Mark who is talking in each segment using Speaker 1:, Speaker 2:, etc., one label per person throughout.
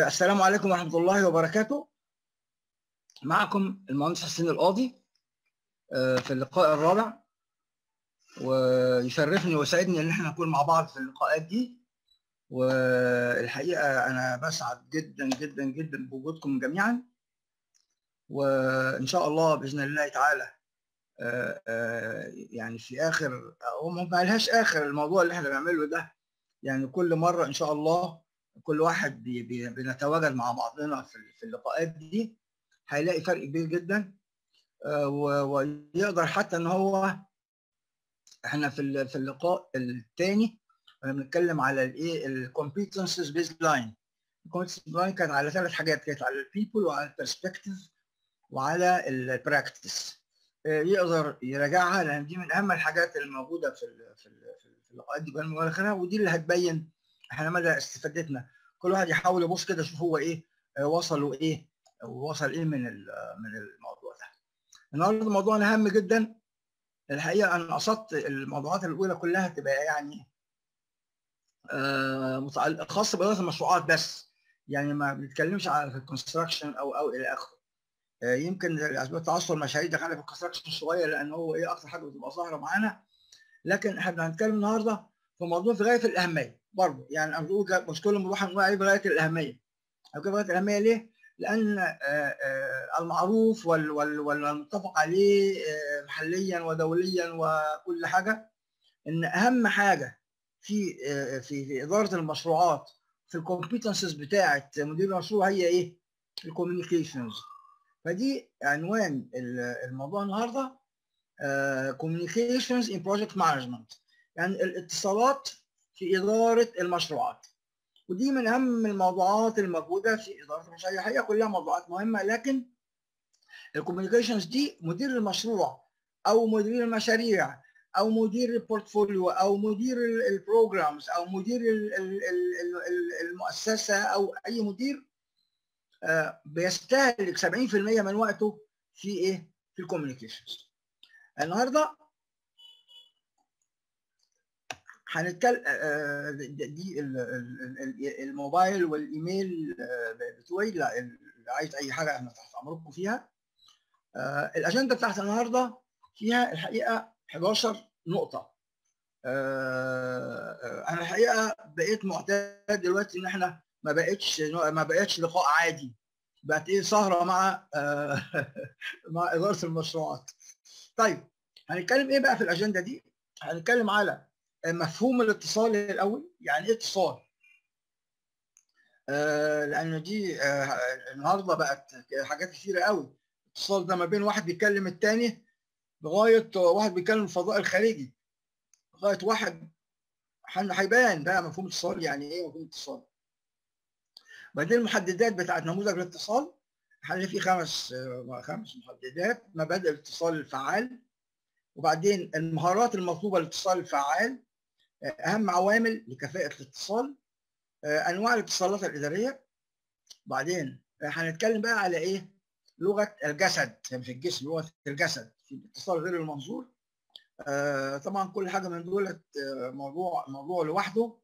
Speaker 1: السلام عليكم ورحمة الله وبركاته معكم المهندس حسين القاضي في اللقاء الرابع ويشرفني ويسعدني ان احنا نكون مع بعض في اللقاءات دي والحقيقة انا بسعد جدا جدا جدا بوجودكم جميعا وان شاء الله باذن الله تعالى يعني في اخر او ما لهاش اخر الموضوع اللي احنا بنعمله ده يعني كل مره ان شاء الله كل واحد بي بي بنتواجد مع بعضنا في في اللقاءات دي هيلاقي فرق كبير جدا ويقدر حتى ان هو احنا في في اللقاء الثاني بنتكلم على الايه الكومبيتنسز بيز لاين الكومبيتنسز بيز لاين كانت على ثلاث حاجات كانت على البيبل وعلى البرسبكتيف وعلى البراكتس يقدر يراجعها لان دي من اهم الحاجات الموجوده في ال في ال في اللقاءات دي والاخرها ودي اللي هتبين احنا مدى استفادتنا كل واحد يحاول يبص كده يشوف هو ايه وصلوا ايه ووصل ايه من من الموضوع ده النهارده موضوعنا هام جدا الحقيقه انا قصدت الموضوعات الاولى كلها تبقى يعني آه خاصه باداره المشروعات بس يعني ما بنتكلمش على الكونستراكشن او او الى اخره آه يمكن لاسباب تعثر المشاريع دخلنا في الكونستراكشن شويه لان هو ايه اكتر حاجه بتبقى ظاهره معانا لكن احنا هنتكلم النهارده في موضوع في غايه الاهميه برضه يعني انا بقول مش كل موضوع هنقول عليه بغايه الاهميه او بغايه الاهميه ليه؟ لان المعروف والمتفق عليه محليا ودوليا وكل حاجه ان اهم حاجه في في في اداره المشروعات في الكومبيتنسز بتاعه مدير المشروع هي ايه؟ الكوميونيكيشنز فدي عنوان الموضوع النهارده كوميونيكيشنز ان بروجكت مانجمنت يعني الاتصالات في اداره المشروعات ودي من اهم الموضوعات الموجوده في اداره المشاريع الحقيقه كلها موضوعات مهمه لكن الكوميونيكيشنز دي مدير المشروع او مدير المشاريع او مدير البورتفوليو او مدير البروجرامز او مدير المؤسسه او اي مدير بيستهلك 70% من وقته في ايه؟ في الكوميونيكيشنز. النهارده هنتكلم دي الموبايل والايميل بتوعي لا اللي عايز اي حاجه انا تحت امركم فيها الاجنده بتاعت النهارده فيها الحقيقه 11 نقطه انا الحقيقه بقيت معتاد دلوقتي ان احنا ما بقتش ما بقتش لقاء عادي بقت ايه سهره مع مع اداره المشروعات طيب هنتكلم ايه بقى في الاجنده دي هنتكلم على مفهوم الاتصال الاول يعني ايه اتصال آه لان دي آه النهارده بقت حاجات كثيره قوي الاتصال ده ما بين واحد بيكلم الثاني لغايه واحد بيكلم الفضاء الخارجي لغايه واحد هيبان بقى مفهوم الاتصال يعني ايه مفهوم الاتصال بعدين المحددات بتاعت نموذج الاتصال هنلاقي في خمس آه خمس محددات مبادئ الاتصال الفعال وبعدين المهارات المطلوبه للاتصال الفعال اهم عوامل لكفاءه الاتصال انواع الاتصالات الاداريه بعدين هنتكلم بقى على ايه لغه الجسد يعني في الجسم لغه الجسد في الاتصال غير المنظور طبعا كل حاجه من دول موضوع موضوع لوحده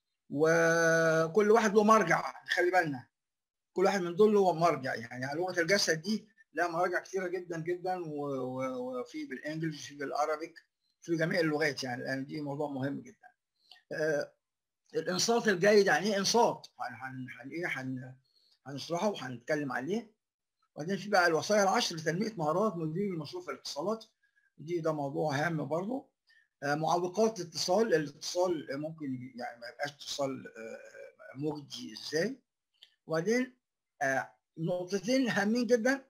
Speaker 1: وكل واحد له مرجع خلي بالنا كل واحد من دول له مرجع يعني لغه الجسد دي لها مراجع كثيره جدا جدا وفي بالانجلش في بالعربيك في جميع اللغات يعني لان دي موضوع مهم جدا. آه الانصات الجيد يعني ايه انصات؟ هن ايه هن هنشرحه وهنتكلم عليه. وبعدين في بقى الوصايا العشر لتنميه مهارات مدير المشروع في الاتصالات دي ده موضوع هام برضه. آه معوقات الاتصال الاتصال ممكن يعني ما يبقاش اتصال آه مجدي ازاي. وبعدين نقطتين هامين جدا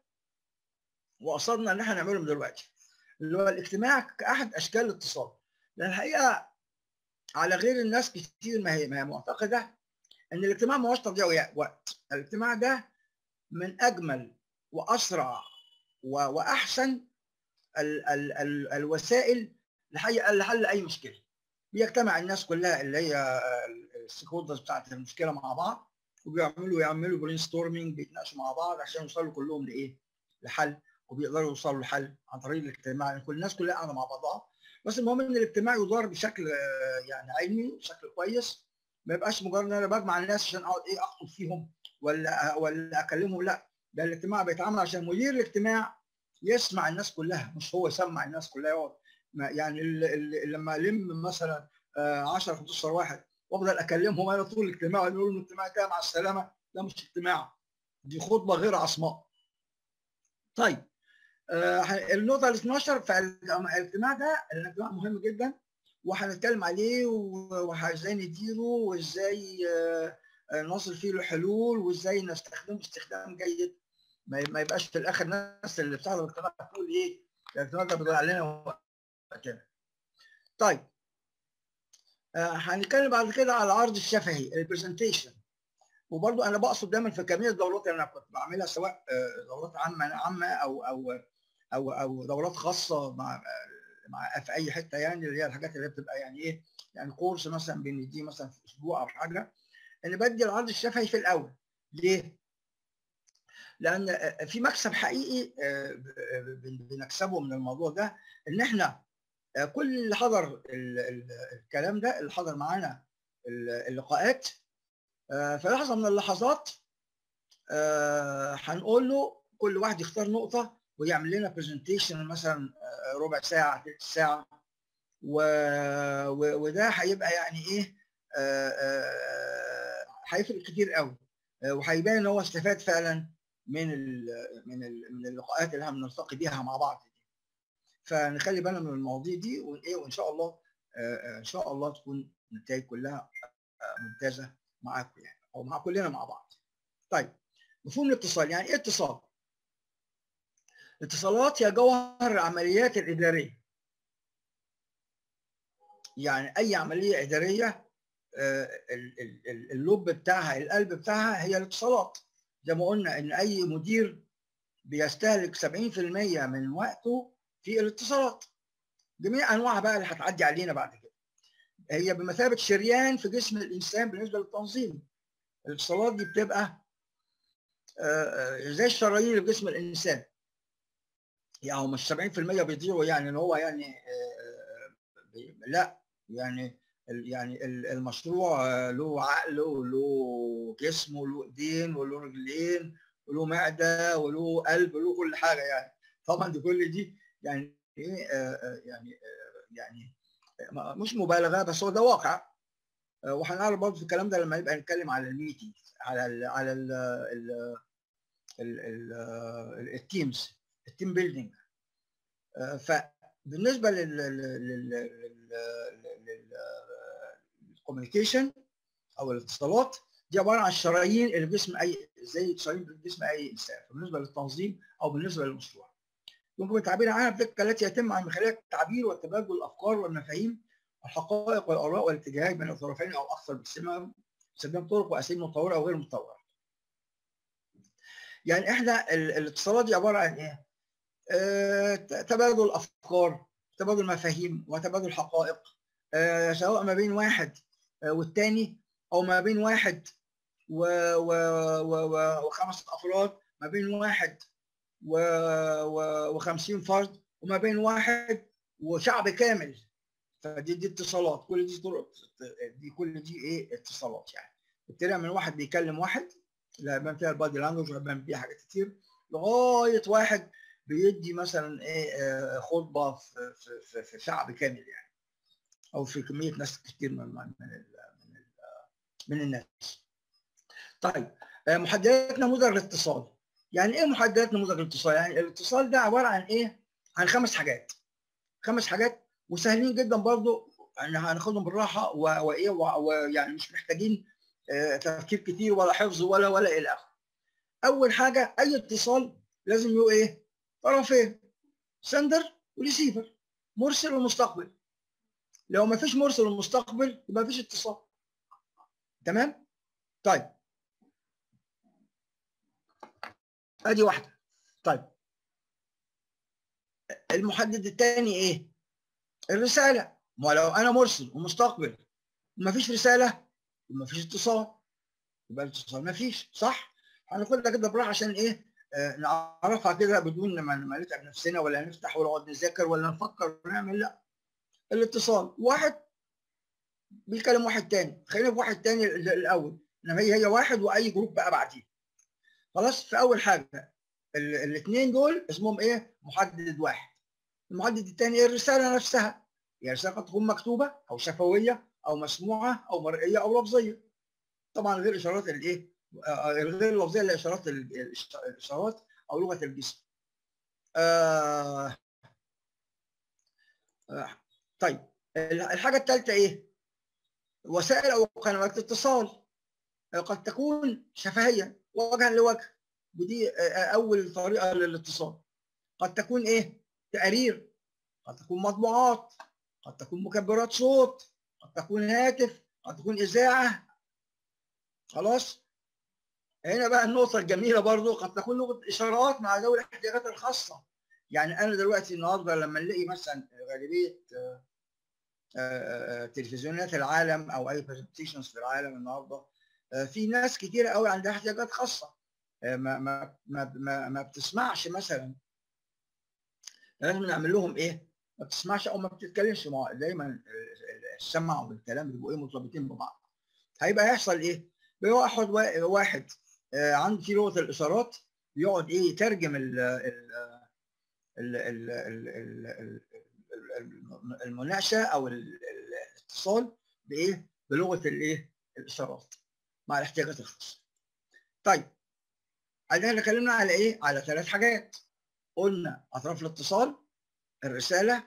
Speaker 1: وقصدنا ان احنا نعملهم دلوقتي اللي هو الاجتماع كاحد اشكال الاتصال لان الحقيقه على غير الناس كتير ما هي ما هي معتقده ان الاجتماع ما هوش تضييع وقت الاجتماع ده من اجمل واسرع واحسن ال ال ال الوسائل لحل اي مشكله بيجتمع الناس كلها اللي هي الستيك هولدرز بتاعت المشكله مع بعض وبيعملوا يعملوا برين ستورمنج بيتناقشوا مع بعض عشان يوصلوا كلهم لايه؟ لحل وبيقدروا يوصلوا لحل عن طريق الاجتماع يعني كل الناس كلها قاعده مع بعضها بس المهم ان الاجتماع يدار بشكل يعني علمي بشكل كويس ما يبقاش مجرد ان انا بجمع الناس عشان اقعد ايه اخطب فيهم ولا ولا اكلمه لا ده الاجتماع بيتعمل عشان مدير الاجتماع يسمع الناس كلها مش هو يسمع الناس كلها يقعد يعني ال ال لما الم مثلا 10 15 واحد وافضل اكلمهم انا طول الاجتماع يقولوا لهم الاجتماع كده مع السلامه ده مش اجتماع دي خطبه غير عصماء. طيب آه النقطه ال 12 في الاجتماع ده الاجتماع مهم جدا وهنتكلم عليه وازاي نديره وازاي آه نصل فيه لحلول وازاي نستخدمه استخدام جيد ما يبقاش في الاخر الناس اللي بتحضر الاجتماع تقول ايه الاجتماع ده بيضيع علينا وقتنا. طيب آه هنتكلم بعد كده على العرض الشفهي البرزنتيشن وبرضو انا بقصد دايما في جميع الدورات اللي انا كنت بعملها سواء دورات عامه عامه او او او او دورات خاصه مع مع في اي حته يعني اللي هي الحاجات اللي بتبقى يعني ايه يعني كورس مثلا بنديه مثلا في اسبوع او حاجه ان بدي العرض الشفهي في الاول ليه؟ لان في مكسب حقيقي بنكسبه من الموضوع ده ان احنا كل اللي حضر الكلام ده اللي حضر معانا اللقاءات في لحظه من اللحظات هنقول له كل واحد يختار نقطه ويعمل لنا برزنتيشن مثلا ربع ساعه ثلث ساعه و... وده هيبقى يعني ايه هيفرق كتير قوي وهيبان ان هو استفاد فعلا من ال من ال من اللقاءات اللي هنلتقي بيها مع بعض دي فنخلي بالنا من المواضيع دي وايه وان شاء الله ان شاء الله تكون النتائج كلها ممتازه معاكم يعني او مع كلنا مع بعض. طيب مفهوم الاتصال يعني ايه اتصال؟ الاتصالات هي جوهر العمليات الاداريه. يعني اي عمليه اداريه اللب بتاعها القلب بتاعها هي الاتصالات. زي ما قلنا ان اي مدير بيستهلك 70% من وقته في الاتصالات. جميع انواعها بقى اللي هتعدي علينا بعد كده. هي بمثابه شريان في جسم الانسان بالنسبه للتنظيم الاتصالات دي بتبقى زي الشرايين اللي في جسم الانسان يعني مش 70% بيضيعوا يعني ان هو يعني لا يعني يعني المشروع له عقل وله جسم وله ايدين وله رجلين وله معده وله قلب وله كل حاجه يعني طبعا دي كل دي يعني ايه يعني يعني مش مبالغه بس هو ده واقع وهنعرف برضه في الكلام ده لما نبقى نتكلم على الميتنج على ال على ال ال ال التيمز التيم بيلدينج فبالنسبه لل للكوميونيكيشن او الاتصالات دي عباره عن شرايين اللي في جسم اي زي شرايين في جسم اي انسان فبالنسبه للتنظيم او بالنسبه للمشروع يمكن التعبير عنها الدقه التي يتم عن خلال التعبير والتبادل الافكار والمفاهيم الحقائق والاراء والاتجاهات بين الطرفين او اكثر باستخدام استخدام طرق واساليب متطوره او غير متطوره. يعني احنا الاتصالات دي عباره عن ايه؟ آه تبادل افكار، تبادل مفاهيم وتبادل حقائق آه سواء ما بين واحد آه والتاني او ما بين واحد و و و و وخمس افراد ما بين واحد و و وخمسين فرد وما بين واحد وشعب كامل فدي دي اتصالات كل دي طرق دي كل دي ايه اتصالات يعني ابتدى من واحد بيكلم واحد اللي هيبان فيها البادي لانجوج وهيبان فيها حاجات كتير لغايه واحد بيدي مثلا ايه خطبه في, في, في شعب كامل يعني او في كميه ناس كتير من من من, من الناس. طيب محددات نموذج الاتصال يعني ايه محددات نموذج الاتصال؟ يعني الاتصال ده عباره عن ايه؟ عن خمس حاجات خمس حاجات وسهلين جدا برضو يعني هناخدهم بالراحه وايه ويعني مش محتاجين تفكير كتير ولا حفظ ولا ولا الى اخره. اول حاجه اي اتصال لازم يبقوا ايه؟ طرفين سندر وريسيفر مرسل ومستقبل. لو ما فيش مرسل ومستقبل يبقى ما فيش اتصال. تمام؟ طيب ادي واحده. طيب المحدد الثاني ايه؟ الرساله ما لو انا مرسل ومستقبل وما فيش رساله ما فيش اتصال يبقى الاتصال ما فيش صح؟ هناخدها كده براحه عشان ايه؟ آه نعرفها كده بدون ما نتعب نفسنا ولا نفتح ولا نقعد نذاكر ولا نفكر ونعمل لا الاتصال واحد بيكلم واحد تاني خلينا في واحد تاني الاول انما هي هي واحد واي جروب بقى بعديه خلاص في اول حاجه الاثنين دول اسمهم ايه محدد واحد المحدد الثاني ايه الرساله نفسها يعني الرساله قد تكون مكتوبه او شفويه او مسموعه او مرئيه او لفظيه طبعا غير اشارات الايه غير اللفظيه اللي اشارات الاشارات او لغه الجسم آه آه طيب الحاجه الثالثه ايه وسائل او قنوات الاتصال قد تكون شفهيه وجها لوجه ودي اول طريقه للاتصال قد تكون ايه تقارير قد تكون مطبوعات قد تكون مكبرات صوت قد تكون هاتف قد تكون اذاعه خلاص هنا بقى النقطه الجميله برضو قد تكون لغه اشارات مع ذوي الاحتياجات الخاصه يعني انا دلوقتي النهارده لما نلاقي مثلا غالبيه تلفزيونات العالم او اي برزنتيشنز في العالم النهارده في ناس كتيره قوي عندها احتياجات خاصه ما ما ما ما, ما بتسمعش مثلا لازم نعمل لهم ايه؟ ما بتسمعش او ما بتتكلمش مع دايما السمع والكلام بيبقوا ايه مرتبطين ببعض. هيبقى هيحصل ايه؟ واحد واحد عنده في لغه الاشارات يقعد ايه يترجم ال ال ال المناقشه او الاتصال بايه؟ بلغه الايه؟ الاشارات مع الاحتياجات الخاصه. طيب بعدين اتكلمنا على ايه؟ على ثلاث حاجات. قلنا اطراف الاتصال الرساله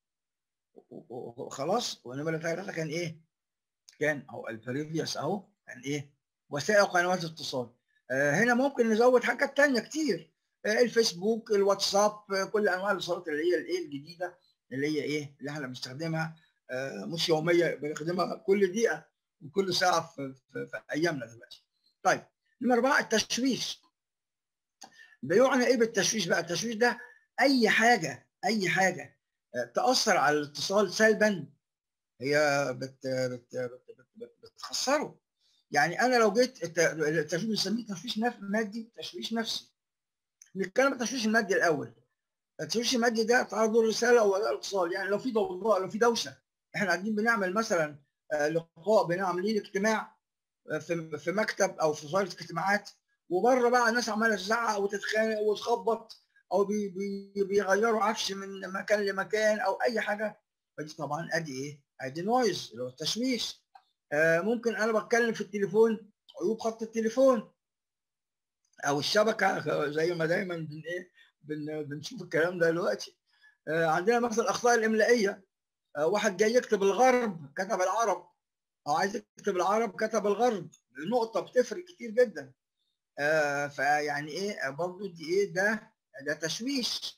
Speaker 1: وخلاص ونمره ثلاثه كان ايه؟ كان او البريفيوس اهو كان ايه؟ وسائل قنوات الاتصال. آه هنا ممكن نزود حاجات ثانيه كتير آه الفيسبوك الواتساب آه كل انواع الاتصالات اللي هي الايه الجديده اللي هي ايه؟ اللي احنا بنستخدمها آه مش يوميه بنخدمها كل دقيقه وكل ساعه في, في, في ايامنا دلوقتي. طيب نمرة أربعة التشويش بيعنى إيه بالتشويش بقى؟ التشويش ده أي حاجة أي حاجة تأثر على الاتصال سلبا هي بت بت بت بت بتخسره يعني أنا لو جيت التشويش بنسميه تشويش مادي تشويش نفسي نتكلم عن التشويش المادي الأول التشويش المادي ده تعرض الرسالة أو الاتصال يعني لو في ضوضاء لو في دوشة إحنا قاعدين بنعمل مثلا لقاء بنعملين اجتماع في في مكتب او في صاله اجتماعات وبره بقى الناس عماله تزعق وتتخانق وتخبط او بي بي بيغيروا عفش من مكان لمكان او اي حاجه فدي طبعا ادي ايه؟ ادي نويز اللي هو التشويش آه ممكن انا بتكلم في التليفون عيوب خط التليفون او الشبكه زي ما دايما بن ايه بن بنشوف الكلام ده دلوقتي آه عندنا مثلا الاخطاء الاملائيه آه واحد جاي يكتب الغرب كتب العرب او عايز يكتب العرب كتب الغرب النقطه بتفرق كتير جدا آه فيعني ايه برضو دي ايه ده ده تشويش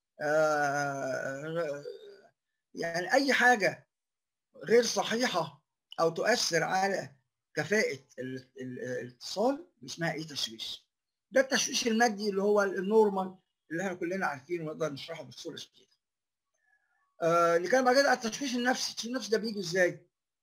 Speaker 1: آه يعني اي حاجه غير صحيحه او تؤثر على كفاءه الاتصال اسمها ايه تشويش ده التشويش المادي اللي هو النورمال اللي احنا كلنا عارفينه ونقدر نشرحه بصوره كده آه نتكلم بعد كده على التشويش النفسي التشويش النفسي ده بيجي ازاي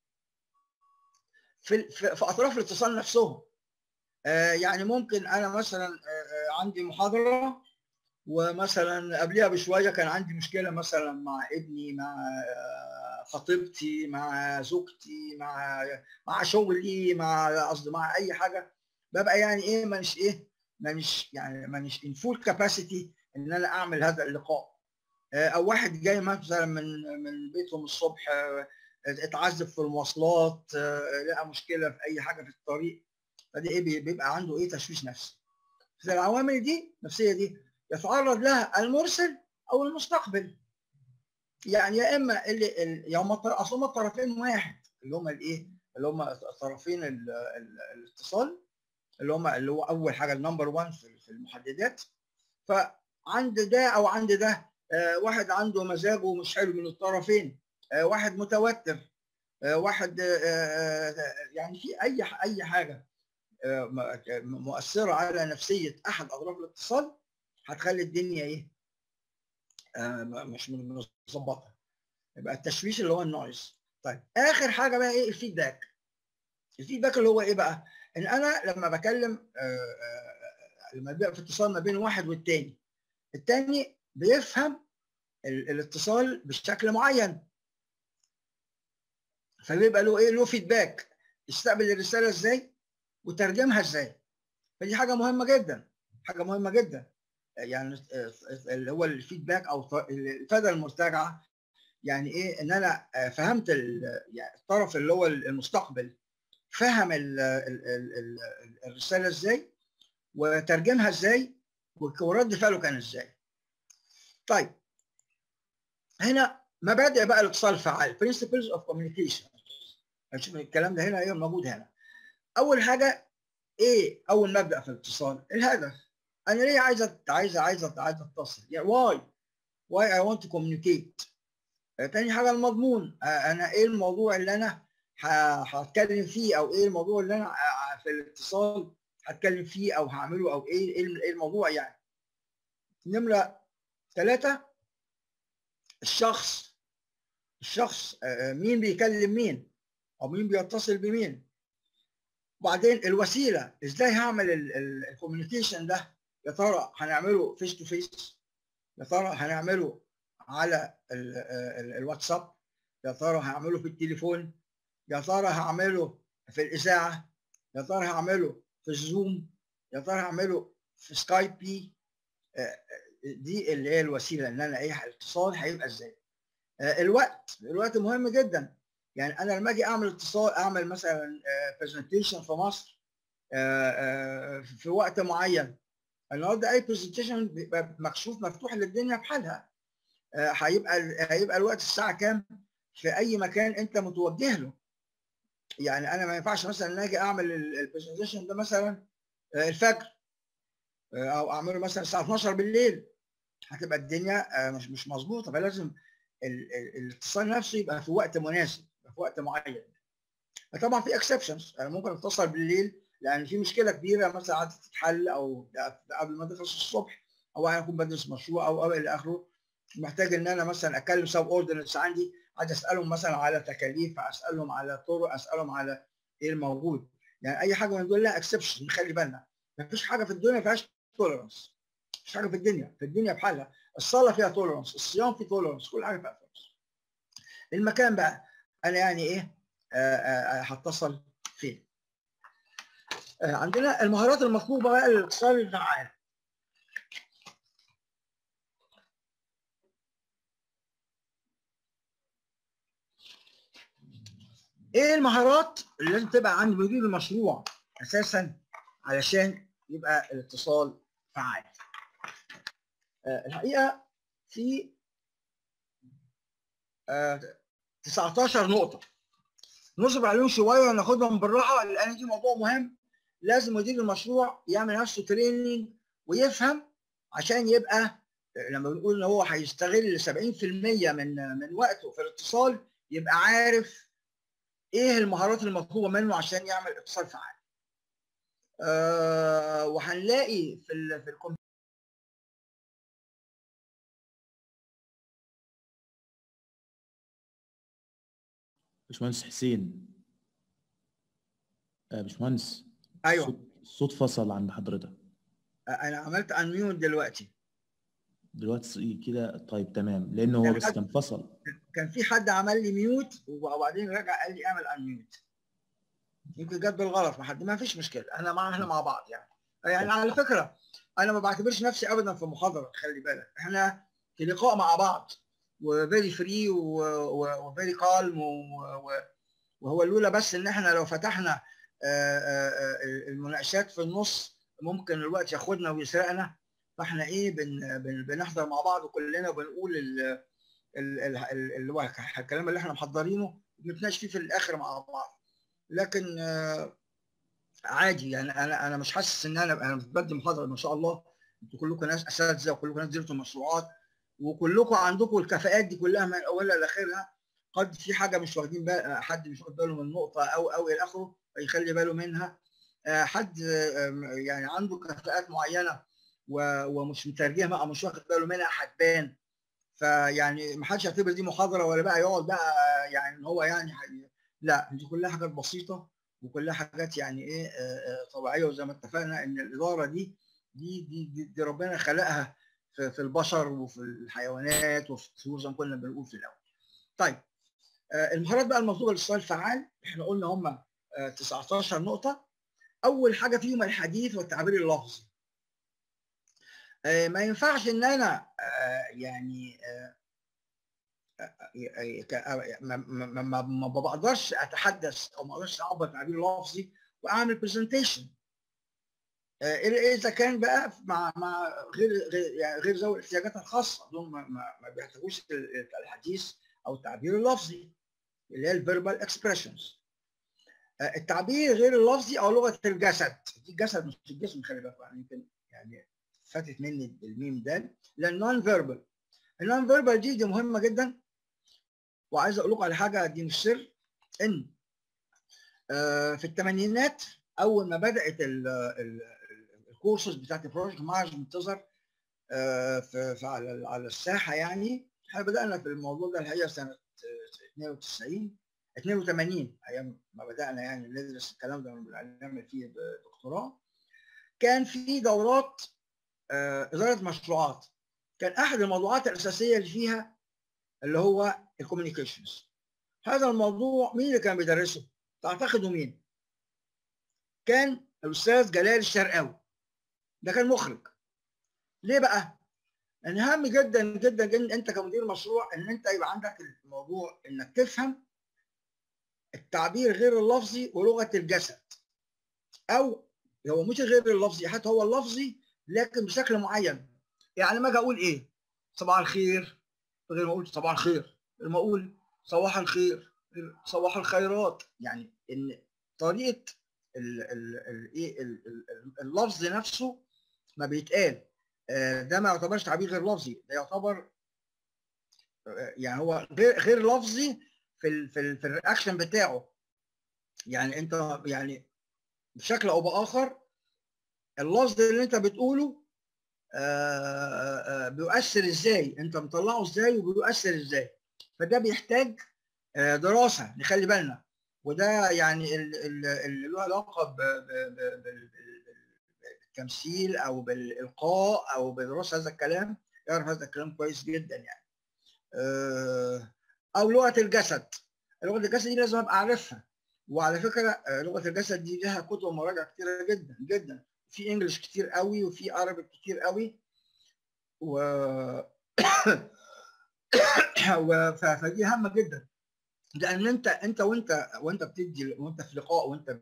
Speaker 1: في في اطراف الاتصال نفسهم آه يعني ممكن انا مثلا آه عندي محاضره ومثلا قبلها بشويه كان عندي مشكله مثلا مع ابني مع خطيبتي مع زوجتي مع مع شغلي مع قصدي مع اي حاجه ببقى يعني ايه مانيش ايه مانيش يعني مانيش ان فول كاباسيتي ان انا اعمل هذا اللقاء او واحد جاي مثلا من من بيتهم الصبح اتعذب في المواصلات لقى مشكله في اي حاجه في الطريق فدي ايه بيبقى عنده ايه تشويش نفسي فالعوامل دي النفسيه دي يتعرض لها المرسل او المستقبل يعني يا اما اللي يا هم اصل هم الطرفين واحد اللي هم الايه اللي هم طرفين الاتصال اللي هم اللي هو اول حاجه النمبر 1 في المحددات فعند ده او عند ده واحد عنده مزاجه مش حلو من الطرفين واحد متوتر واحد يعني في اي اي حاجه مؤثره على نفسيه احد اطراف الاتصال هتخلي الدنيا ايه مش مظبطه يبقى التشويش اللي هو النويز طيب اخر حاجه بقى ايه الفيدباك الفيدباك اللي هو ايه بقى ان انا لما بكلم لما بيبقى في اتصال ما بين واحد والتاني التاني بيفهم الاتصال بشكل معين فبيبقى له ايه له فيدباك يستقبل الرساله ازاي وترجمها ازاي فدي حاجه مهمه جدا حاجه مهمه جدا يعني اللي هو الفيدباك او الافاده المرتجعه يعني ايه ان انا فهمت يعني الطرف اللي هو المستقبل فهم ال ال ال الرساله ازاي وترجمها ازاي ورد فعله كان ازاي طيب هنا مبادئ بقى الاتصال الفعال principles of communication هنشوف الكلام ده هنا ايه موجود هنا اول حاجه ايه اول مبدا في الاتصال الهدف انا ليه عايز عايز عايز عايز اتصل يعني واي واي اي ونت تو كوميونيكيت تاني حاجه المضمون انا ايه الموضوع اللي انا هتكلم فيه او ايه الموضوع اللي انا في الاتصال هتكلم فيه او هعمله او ايه ايه الموضوع يعني نمره ثلاثة الشخص الشخص مين بيكلم مين او مين بيتصل بمين وبعدين الوسيله ازاي هعمل الكوميونيكيشن ده يا ترى هنعمله فيس تو فيس يا ترى هنعمله على الواتساب يا ترى هعمله في التليفون يا ترى هعمله في الاذاعه يا ترى هعمله في الزوم يا ترى هعمله في سكايب بي دي اللي هي الوسيله ان انا ايه الاتصال هيبقى ازاي الوقت الوقت مهم جدا يعني انا لما اجي اعمل اتصال اعمل مثلا برزنتيشن في مصر في وقت معين النهارده اي برزنتيشن بيبقى مكشوف مفتوح للدنيا بحالها هيبقى هيبقى الوقت الساعه كام في اي مكان انت متوجه له يعني انا ما ينفعش مثلا اجي اعمل البرزنتيشن ده مثلا الفجر او اعمله مثلا الساعه 12 بالليل هتبقى الدنيا مش مش مظبوطه فلازم الاتصال نفسه يبقى في وقت مناسب في وقت معين طبعا في اكسبشنز انا ممكن اتصل بالليل لان في مشكله كبيره مثلا عايزه تتحل او قبل ما تخلص الصبح او انا اكون بدرس مشروع او او الى اخره محتاج ان انا مثلا اكلم سب اوردنتس عندي عايز اسالهم مثلا على تكاليف اسالهم على طرق اسالهم على ايه الموجود يعني اي حاجه من دول لها اكسبشن نخلي بالنا ما فيش حاجه في الدنيا ما فيهاش توليرنس مفيش حاجه في الدنيا في الدنيا بحالها الصلاه فيها توليرنس الصيام فيه توليرنس كل حاجه فيها توليرنس المكان بقى انا يعني ايه هتصل فين عندنا المهارات المطلوبه بقى للاتصال الفعال ايه المهارات اللي لازم تبقى عند مدير المشروع اساسا علشان يبقى الاتصال فعال الحقيقه في 19 نقطه نصبر عليهم شويه وناخدهم بالراحه لان دي موضوع مهم لازم مدير المشروع يعمل نفسه تريننج ويفهم عشان يبقى لما بنقول ان هو هيستغل 70% من من وقته في الاتصال يبقى عارف ايه المهارات المطلوبه منه عشان يعمل اتصال فعال. أه وهنلاقي في ال في الكمبيوتر
Speaker 2: باشمهندس حسين آه باشمهندس
Speaker 1: ايوه
Speaker 2: الصوت فصل عند حضرتك
Speaker 1: انا عملت انميوت دلوقتي
Speaker 2: دلوقتي كده طيب تمام لان هو بس كان فصل
Speaker 1: كان في حد عمل لي ميوت وبعدين رجع قال لي اعمل انميوت يمكن جت بالغلط ما حد ما فيش مشكله احنا مع احنا مع بعض يعني يعني على فكره انا ما بعتبرش نفسي ابدا في محاضره خلي بالك احنا في لقاء مع بعض وفيري فري وفيري كالم وهو الاولى بس ان احنا لو فتحنا المناقشات في النص ممكن الوقت ياخدنا ويسرقنا فاحنا ايه بن بن بنحضر مع بعض كلنا وبنقول اللي هو الكلام اللي احنا محضرينه بنتناقش فيه في الاخر مع بعض لكن عادي يعني انا انا مش حاسس ان انا انا بدي محاضره ما شاء الله انتوا كلكم ناس اساتذه وكلكم ناس درتوا مشروعات وكلكم عندكم الكفاءات دي كلها من اولها لاخرها قد في حاجه مش واخدين بال حد مش واخد باله من نقطه او او الى اخره فيخلي باله منها حد يعني عنده كفاءات معينه ومش مترجمها او مش واخد باله منها هتبان فيعني ما حدش يعتبر دي محاضره ولا بقى يقعد بقى يعني ان هو يعني حي... لا دي كلها حاجات بسيطه وكلها حاجات يعني ايه طبيعيه وزي ما اتفقنا ان الاداره دي دي دي, دي, دي ربنا خلقها في, في البشر وفي الحيوانات وفي الطيور زي ما كنا بنقول في الاول. طيب المهارات بقى المطلوبه للسؤال الفعال احنا قلنا هم 19 نقطه اول حاجه فيهم الحديث والتعبير اللفظي ما ينفعش ان انا يعني ما ما بقدرش اتحدث او ما اقدرش اعبر تعبير لفظي واعمل برزنتيشن اذا كان بقى مع مع غير غير يعني غير ذوي الاحتياجات الخاصه دول ما, ما, ما بيحتاجوش الحديث او التعبير اللفظي اللي هي الفيربال اكسبريشنز التعبير غير اللفظي او لغه الجسد دي الجسد مش الجسم خلي بالك يعني يمكن يعني فاتت مني الميم ده لان نون فيربال النون فيربال دي دي مهمه جدا وعايز اقول لكم على حاجه دي مش سر ان في الثمانينات اول ما بدات الكورسز بتاعت البروجكت مانجمنت تظهر في على على الساحه يعني احنا بدانا في الموضوع ده الحقيقه سنه 92 82 ايام ما بدانا يعني ندرس الكلام ده ونعمل فيه دكتوراه كان في دورات اداره مشروعات كان احد الموضوعات الاساسيه اللي فيها اللي هو الكوميونيكيشنز هذا الموضوع مين اللي كان بيدرسه؟ تعتقدوا مين؟ كان الاستاذ جلال الشرقاوي ده كان مخرج ليه بقى؟ لان هام جدا جدا جدا انت كمدير مشروع ان انت يبقى عندك الموضوع انك تفهم التعبير غير اللفظي ولغه الجسد او هو مش غير اللفظي حتى هو اللفظي لكن بشكل معين يعني ما اجي اقول ايه صباح الخير غير ما اقول صباح الخير غير ما اقول صباح الخير صباح الخيرات يعني ان طريقه الايه اللفظ نفسه ما بيتقال ده ما يعتبرش تعبير غير لفظي ده يعتبر يعني هو غير غير لفظي في ال في, ال في الرياكشن بتاعه يعني انت يعني بشكل او باخر اللفظ اللي انت بتقوله بيؤثر ازاي انت مطلعه ازاي وبيؤثر ازاي فده بيحتاج دراسه نخلي بالنا وده يعني اللي له علاقه بالتمثيل او بالالقاء او بدراسه هذا الكلام يعرف هذا الكلام كويس جدا يعني او لغه الجسد لغه الجسد دي لازم ابقى اعرفها وعلى فكره لغه الجسد دي لها كتب ومراجع كتيره جدا جدا في انجلش كتير قوي وفي عربي كتير قوي و فدي هامه جدا لان انت انت وانت وانت بتدي وانت في لقاء وانت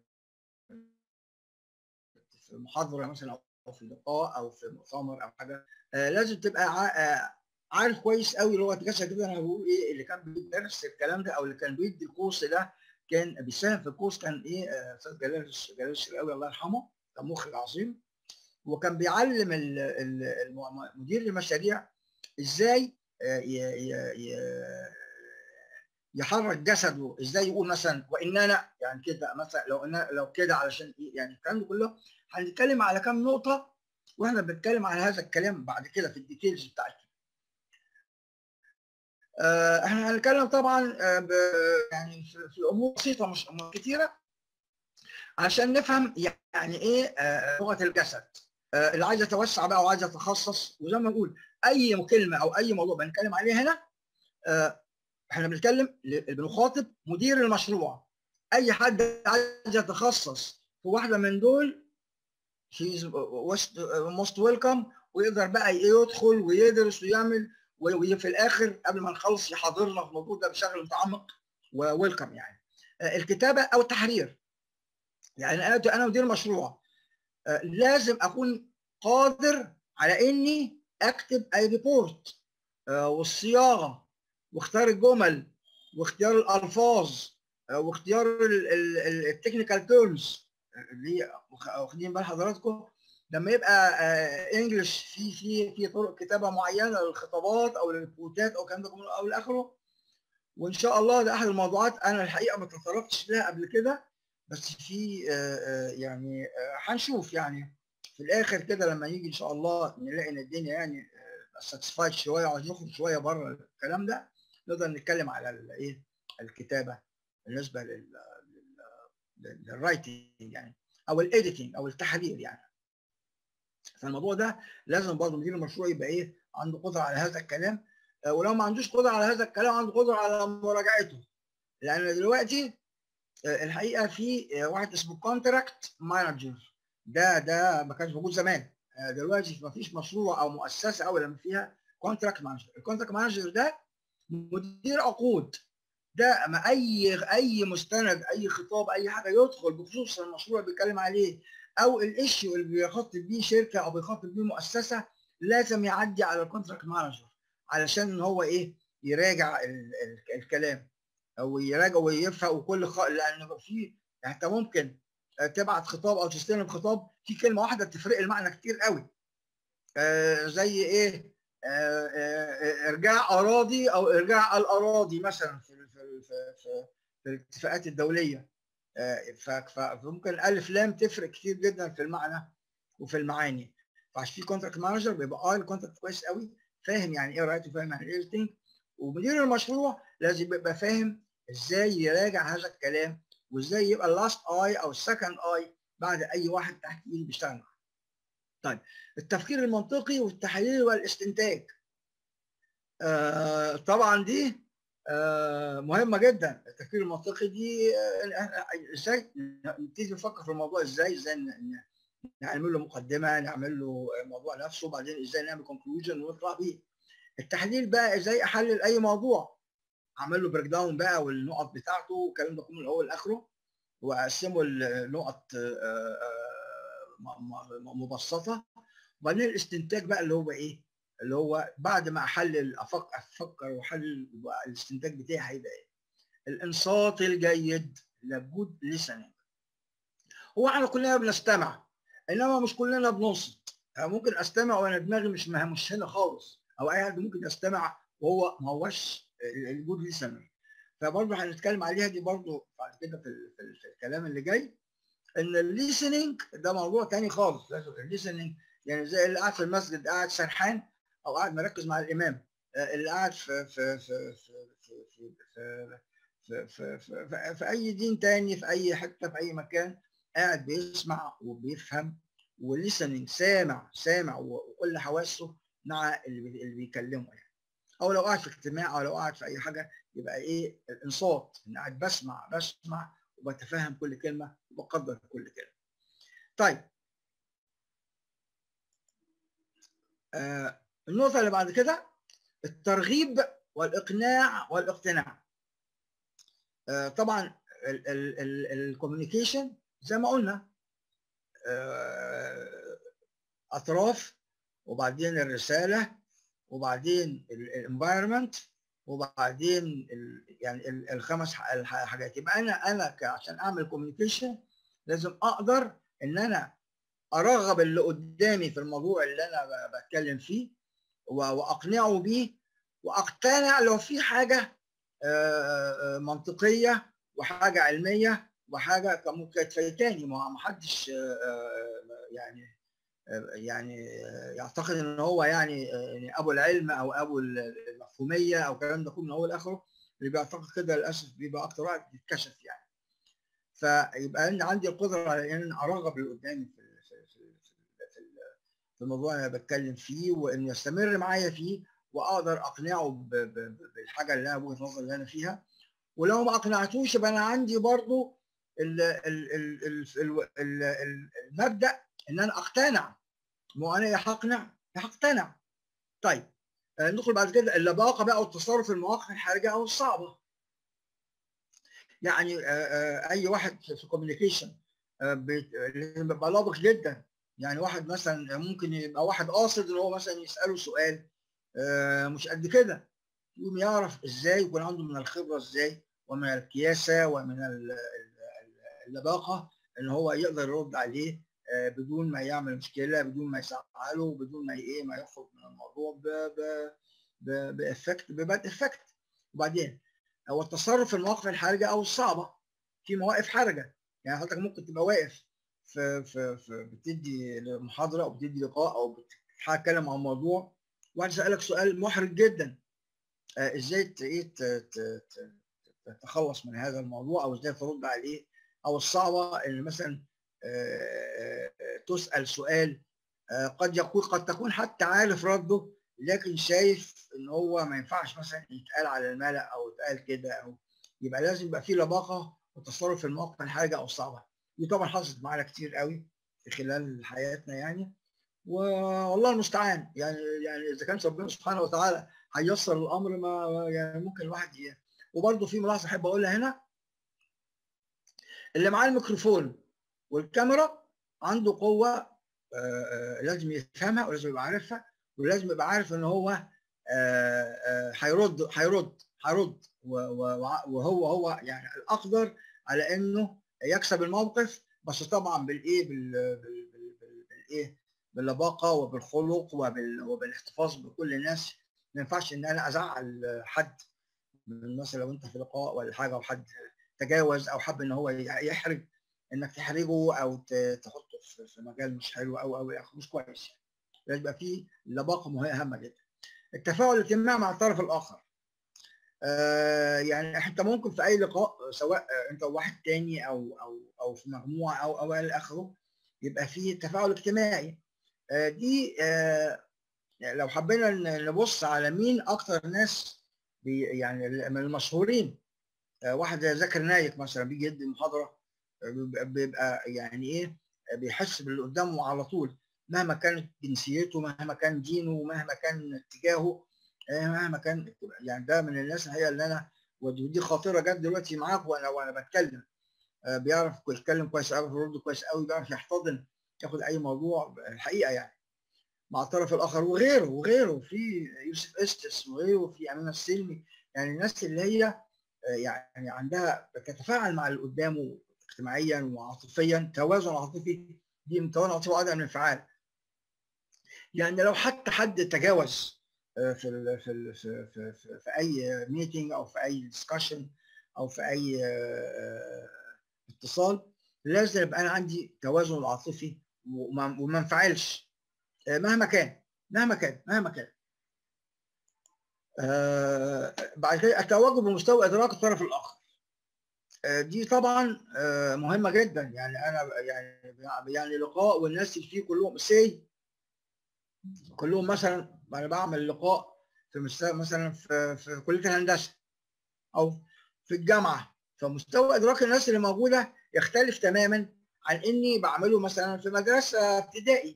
Speaker 1: في محاضره مثلا او في لقاء او في مؤتمر او حاجه لازم تبقى عارف كويس قوي لغه الجسد كده انا بقول ايه اللي كان بيدرس الكلام ده او اللي كان بيدي الكورس ده كان بيساهم في الكورس كان ايه استاذ جلال جلال الشرقاوي الله يرحمه كان مخرج عظيم وكان بيعلم مدير المشاريع ازاي يحرك جسده ازاي يقول مثلا واننا يعني كده مثلا لو إن لو كده علشان ايه يعني الكلام ده كله هنتكلم على كام نقطه واحنا بنتكلم على هذا الكلام بعد كده في الديتيلز بتاعتنا احنا هنتكلم طبعا يعني في امور بسيطه مش امور كتيره عشان نفهم يعني ايه لغه الجسد اللي عايز يتوسع بقى وعايز يتخصص وزي ما بقول اي كلمه او اي موضوع بنتكلم عليه هنا احنا بنتكلم بنخاطب مدير المشروع اي حد عايز يتخصص في واحده من دول هيز موست ويلكم ويقدر بقى يدخل ويدرس ويعمل وفي الاخر قبل ما نخلص يحاضرنا في الموضوع ده بشكل متعمق وويلكم يعني الكتابه او التحرير يعني انا انا مدير مشروع لازم اكون قادر على اني اكتب اي ريبورت والصياغه واختيار الجمل واختيار الالفاظ واختيار التكنيكال تيرمز اللي واخدين بال حضراتكم لما يبقى انجلش في في في طرق كتابه معينه للخطابات او للريبورتات او الكلام ده كله او لاخره وان شاء الله ده احد الموضوعات انا الحقيقه ما تطرقتش لها قبل كده بس في يعني هنشوف يعني في الاخر كده لما يجي ان شاء الله نلاقي ان الدنيا يعني ساتسفايد شويه وعايز نخرج شويه بره الكلام ده نقدر نتكلم على الايه الكتابه بالنسبه لل للرايتنج يعني او الايديتنج او التحرير يعني فالموضوع ده لازم برضه مدير المشروع يبقى ايه عنده قدره على هذا الكلام ولو ما عندوش قدره على هذا الكلام عنده قدره على مراجعته لان دلوقتي الحقيقه في واحد اسمه كونتراكت مانجر ده ده ما كانش موجود زمان دلوقتي ما فيش مشروع او مؤسسه او لما فيها كونتراكت مانجر الكونتراكت مانجر ده مدير عقود ده ما اي اي مستند اي خطاب اي حاجه يدخل بخصوص المشروع اللي بيتكلم عليه او الايشيو اللي بيخاطب بيه شركه او بيخاطب بيه مؤسسه لازم يعدي على الكونتراكت مانجر علشان هو ايه يراجع ال ال الكلام او يراجع ويفهم وكل خ... لان في يعني انت ممكن تبعت خطاب او تستلم خطاب في كلمه واحده تفرق المعنى كتير قوي آه زي ايه آه آه ارجاع اراضي او ارجاع الاراضي مثلا في في في, في, في الاتفاقات الدوليه فممكن الالف لام تفرق كتير جدا في المعنى وفي المعاني فعشان في كونتراكت مانجر بيبقى اه الكونتراكت كويس قوي فاهم يعني ايه رايت وفاهم يعني ايه ريتنج ومدير المشروع لازم يبقى فاهم ازاي يراجع هذا الكلام وازاي يبقى اللاست اي او السكند اي بعد اي واحد تحت ايده بيشتغل معاه. طيب التفكير المنطقي والتحليل والاستنتاج. آه طبعا دي آه مهمه جدا التفكير المنطقي دي آه ازاي نبتدي نفكر في الموضوع ازاي ازاي نعمل له مقدمه نعمل له الموضوع نفسه وبعدين ازاي نعمل كونكلوجن ونطلع بيه. التحليل بقى ازاي احلل اي موضوع اعمل له بريك داون بقى والنقط بتاعته والكلام ده كله من الاول لاخره واقسمه لنقط مبسطه وبعدين الاستنتاج بقى اللي هو ايه؟ اللي هو بعد ما احلل افكر افكر واحلل الاستنتاج بتاعي هيبقى ايه؟ الانصات الجيد لابد listening هو احنا كلنا بنستمع انما مش كلنا بننصت ممكن استمع وانا دماغي مش مش هنا خالص او اي حد ممكن يستمع وهو ما هوش الجود ليسنر فبرضه هنتكلم عليها دي برضه بعد كده في, في, في الكلام اللي جاي ان الليسننج ده موضوع تاني خالص الليسننج يعني زي اللي قاعد في المسجد قاعد سرحان او قاعد مركز مع الامام اللي قاعد في في في في في في, في, في, في, في, في اي دين تاني في اي حته في اي مكان قاعد بيسمع وبيفهم وليسننج سامع سامع وكل حواسه مع اللي, اللي بيكلمه يعني او لو قاعد في اجتماع او لو قاعد في اي حاجه يبقى ايه الانصات ان قاعد بسمع بسمع وبتفهم كل كلمه وبقدر كل كلمه. طيب آه النقطه اللي بعد كده الترغيب والاقناع والاقتناع. آه طبعا الكوميونيكيشن زي ما قلنا آه اطراف وبعدين الرساله وبعدين الانفايرمنت وبعدين ال يعني ال الخمس حاجات يبقى انا انا عشان اعمل كوميونيكيشن لازم اقدر ان انا ارغب اللي قدامي في الموضوع اللي انا بتكلم فيه واقنعه بيه واقتنع لو في حاجه منطقيه وحاجه علميه وحاجه كانت فايتاني ما حدش يعني يعني يعتقد ان هو يعني ابو العلم او ابو المفهوميه او الكلام ده كله من اول لاخره اللي بيعتقد كده للاسف بيبقى اكتر واحد بيتكشف يعني فيبقى انا عندي القدره على ان ارغب اللي قدامي في في في في الموضوع اللي انا بتكلم فيه وانه يستمر معايا فيه واقدر اقنعه بالحاجه اللي انا وجهه نظري اللي انا فيها ولو ما اقنعتوش يبقى انا عندي برضو المبدا ان انا اقتنع مو انا يا هقنع يا هقتنع طيب ندخل بعد كده اللباقه بقى والتصرف في المواقف الحرجه او الصعبه يعني اي واحد في الكوميونيكيشن بيبقى لابق جدا يعني واحد مثلا ممكن يبقى واحد قاصد ان هو مثلا يساله سؤال مش قد كده يقوم يعرف ازاي يكون عنده من الخبره ازاي ومن الكياسه ومن اللباقه ان هو يقدر يرد عليه بدون ما يعمل مشكله بدون ما يزعله بدون ما ايه ما يخرج من الموضوع بافكت بباد افكت وبعدين هو التصرف في المواقف الحرجه او الصعبه في مواقف حرجه يعني حضرتك ممكن تبقى واقف في في, في بتدي محاضره او بتدي لقاء او بتتكلم عن موضوع واحد سالك سؤال محرج جدا آه ازاي ايه تتخلص من هذا الموضوع او ازاي ترد عليه او الصعبه اللي مثلا تسال سؤال قد يكون قد تكون حتى عارف رده لكن شايف ان هو ما ينفعش مثلا يتقال على الملأ او يتقال كده او يبقى لازم يبقى في لباقه والتصرف في الموقف الحاجه او الصعبه دي طبعا حصلت معانا كتير قوي في خلال حياتنا يعني والله المستعان يعني يعني اذا كان ربنا سبحانه وتعالى هيسر الامر ما يعني ممكن الواحد ي... وبرضه في ملاحظه احب اقولها هنا اللي معاه الميكروفون والكاميرا عنده قوه لازم يفهمها ولازم يبقى عارفها ولازم يبقى عارف ان هو هيرد هيرد هيرد وهو هو يعني الاقدر على انه يكسب الموقف بس طبعا بالايه بالايه باللباقه وبالخلق وبال... وبالاحتفاظ بكل الناس ما ينفعش ان انا ازعل حد من مثلا لو انت في لقاء ولا حاجه وحد تجاوز او حب ان هو يحرج انك تحرجه او تحطه في مجال مش حلو او او مش كويس لازم يبقى في لباقه مهمه جدا التفاعل الاجتماعي مع الطرف الاخر آه يعني انت ممكن في اي لقاء سواء انت وواحد تاني او او او في مجموعه او او الى اخره يبقى في تفاعل اجتماعي آه دي آه لو حبينا نبص على مين اكتر ناس بي يعني من المشهورين واحد زي ذاكر نايك مثلا بيجي يدي محاضره بيبقى يعني ايه بيحس باللي قدامه على طول مهما كانت جنسيته مهما كان دينه مهما كان اتجاهه مهما كان يعني ده من الناس الحقيقه اللي انا ودي خاطره جت دلوقتي معاك وانا وانا بتكلم بيعرف يتكلم كويس قوي يرد كويس قوي بيعرف يحتضن ياخد اي موضوع الحقيقه يعني مع الطرف الاخر وغيره وغيره في يوسف استس وغيره في امينه السلمي يعني الناس اللي هي يعني عندها بتتفاعل مع اللي قدامه اجتماعيا وعاطفيا توازن عاطفي دي من توازن عاطفي وعدم الانفعال يعني لو حتى حد تجاوز في ال في ال في, في, في, في اي ميتنج او في اي ديسكشن او في اي اتصال لازم يبقى انا عندي توازن عاطفي وما انفعلش مهما كان مهما كان مهما كان آه بعد كده التواجد بمستوى ادراك الطرف الاخر آه دي طبعا آه مهمه جدا يعني انا يعني يعني لقاء والناس اللي فيه كلهم سي كلهم مثلا انا بعمل لقاء في مثلا في, في كليه الهندسه او في الجامعه فمستوى ادراك الناس اللي موجوده يختلف تماما عن اني بعمله مثلا في مدرسه ابتدائي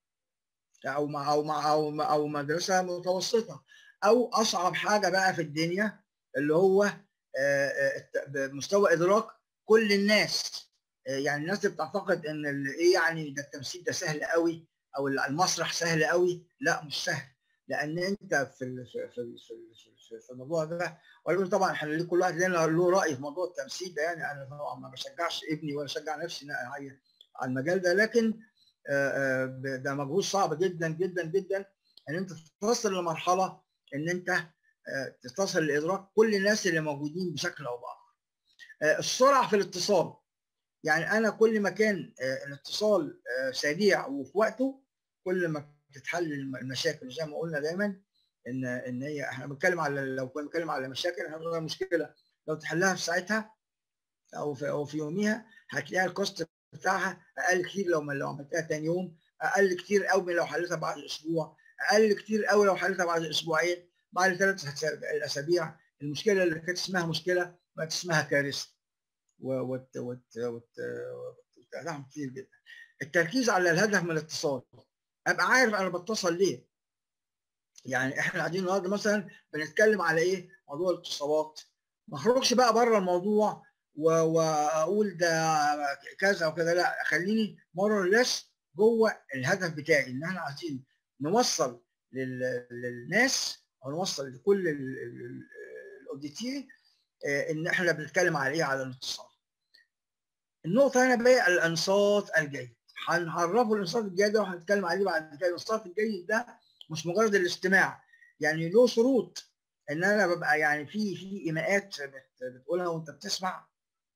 Speaker 1: او مع او مع او, مع أو مدرسه متوسطه او اصعب حاجه بقى في الدنيا اللي هو مستوى ادراك كل الناس يعني الناس اللي بتعتقد ان ايه يعني ده التمثيل ده سهل قوي او المسرح سهل قوي لا مش سهل لان انت في ال في في في, في الموضوع ده ولكن طبعا احنا كل واحد لنا له راي في موضوع التمثيل ده يعني انا طبعا ما بشجعش ابني ولا بشجع نفسي على المجال ده لكن ده مجهود صعب جدا جدا جدا ان انت تصل لمرحله ان انت تصل لادراك كل الناس اللي موجودين بشكل او باخر. السرعه في الاتصال يعني انا كل ما كان الاتصال سريع وفي وقته كل ما تتحل المشاكل زي ما قلنا دايما ان ان هي احنا بنتكلم على لو كنا بنتكلم على مشاكل احنا مشكله لو تحلها في ساعتها او في او في يوميها هتلاقيها الكوست بتاعها اقل كتير لو لو عملتها تاني يوم اقل كتير قوي من لو حلتها بعد اسبوع اقل كتير قوي لو حلتها بعد اسبوعين بعد ثلاث اسابيع المشكله اللي كانت اسمها مشكله بقت اسمها كارثه وت وت وت وتدعم كتير جدا التركيز على الهدف من الاتصال ابقى عارف انا بتصل ليه يعني احنا قاعدين النهارده مثلا بنتكلم على ايه موضوع الاتصالات ما اخرجش بقى بره الموضوع واقول ده كذا وكذا لا خليني مور ليس جوه الهدف بتاعي ان احنا عايزين نوصل للناس او نوصل لكل الاوديتير ان احنا بنتكلم على ايه على الاتصال النقطه هنا بقى الانصات الجيد هنعرفه الانصات الجيد ده وهنتكلم عليه بعد كده الانصات الجيد ده مش مجرد الاستماع يعني له شروط ان انا ببقى يعني في في ايماءات بتقولها وانت بتسمع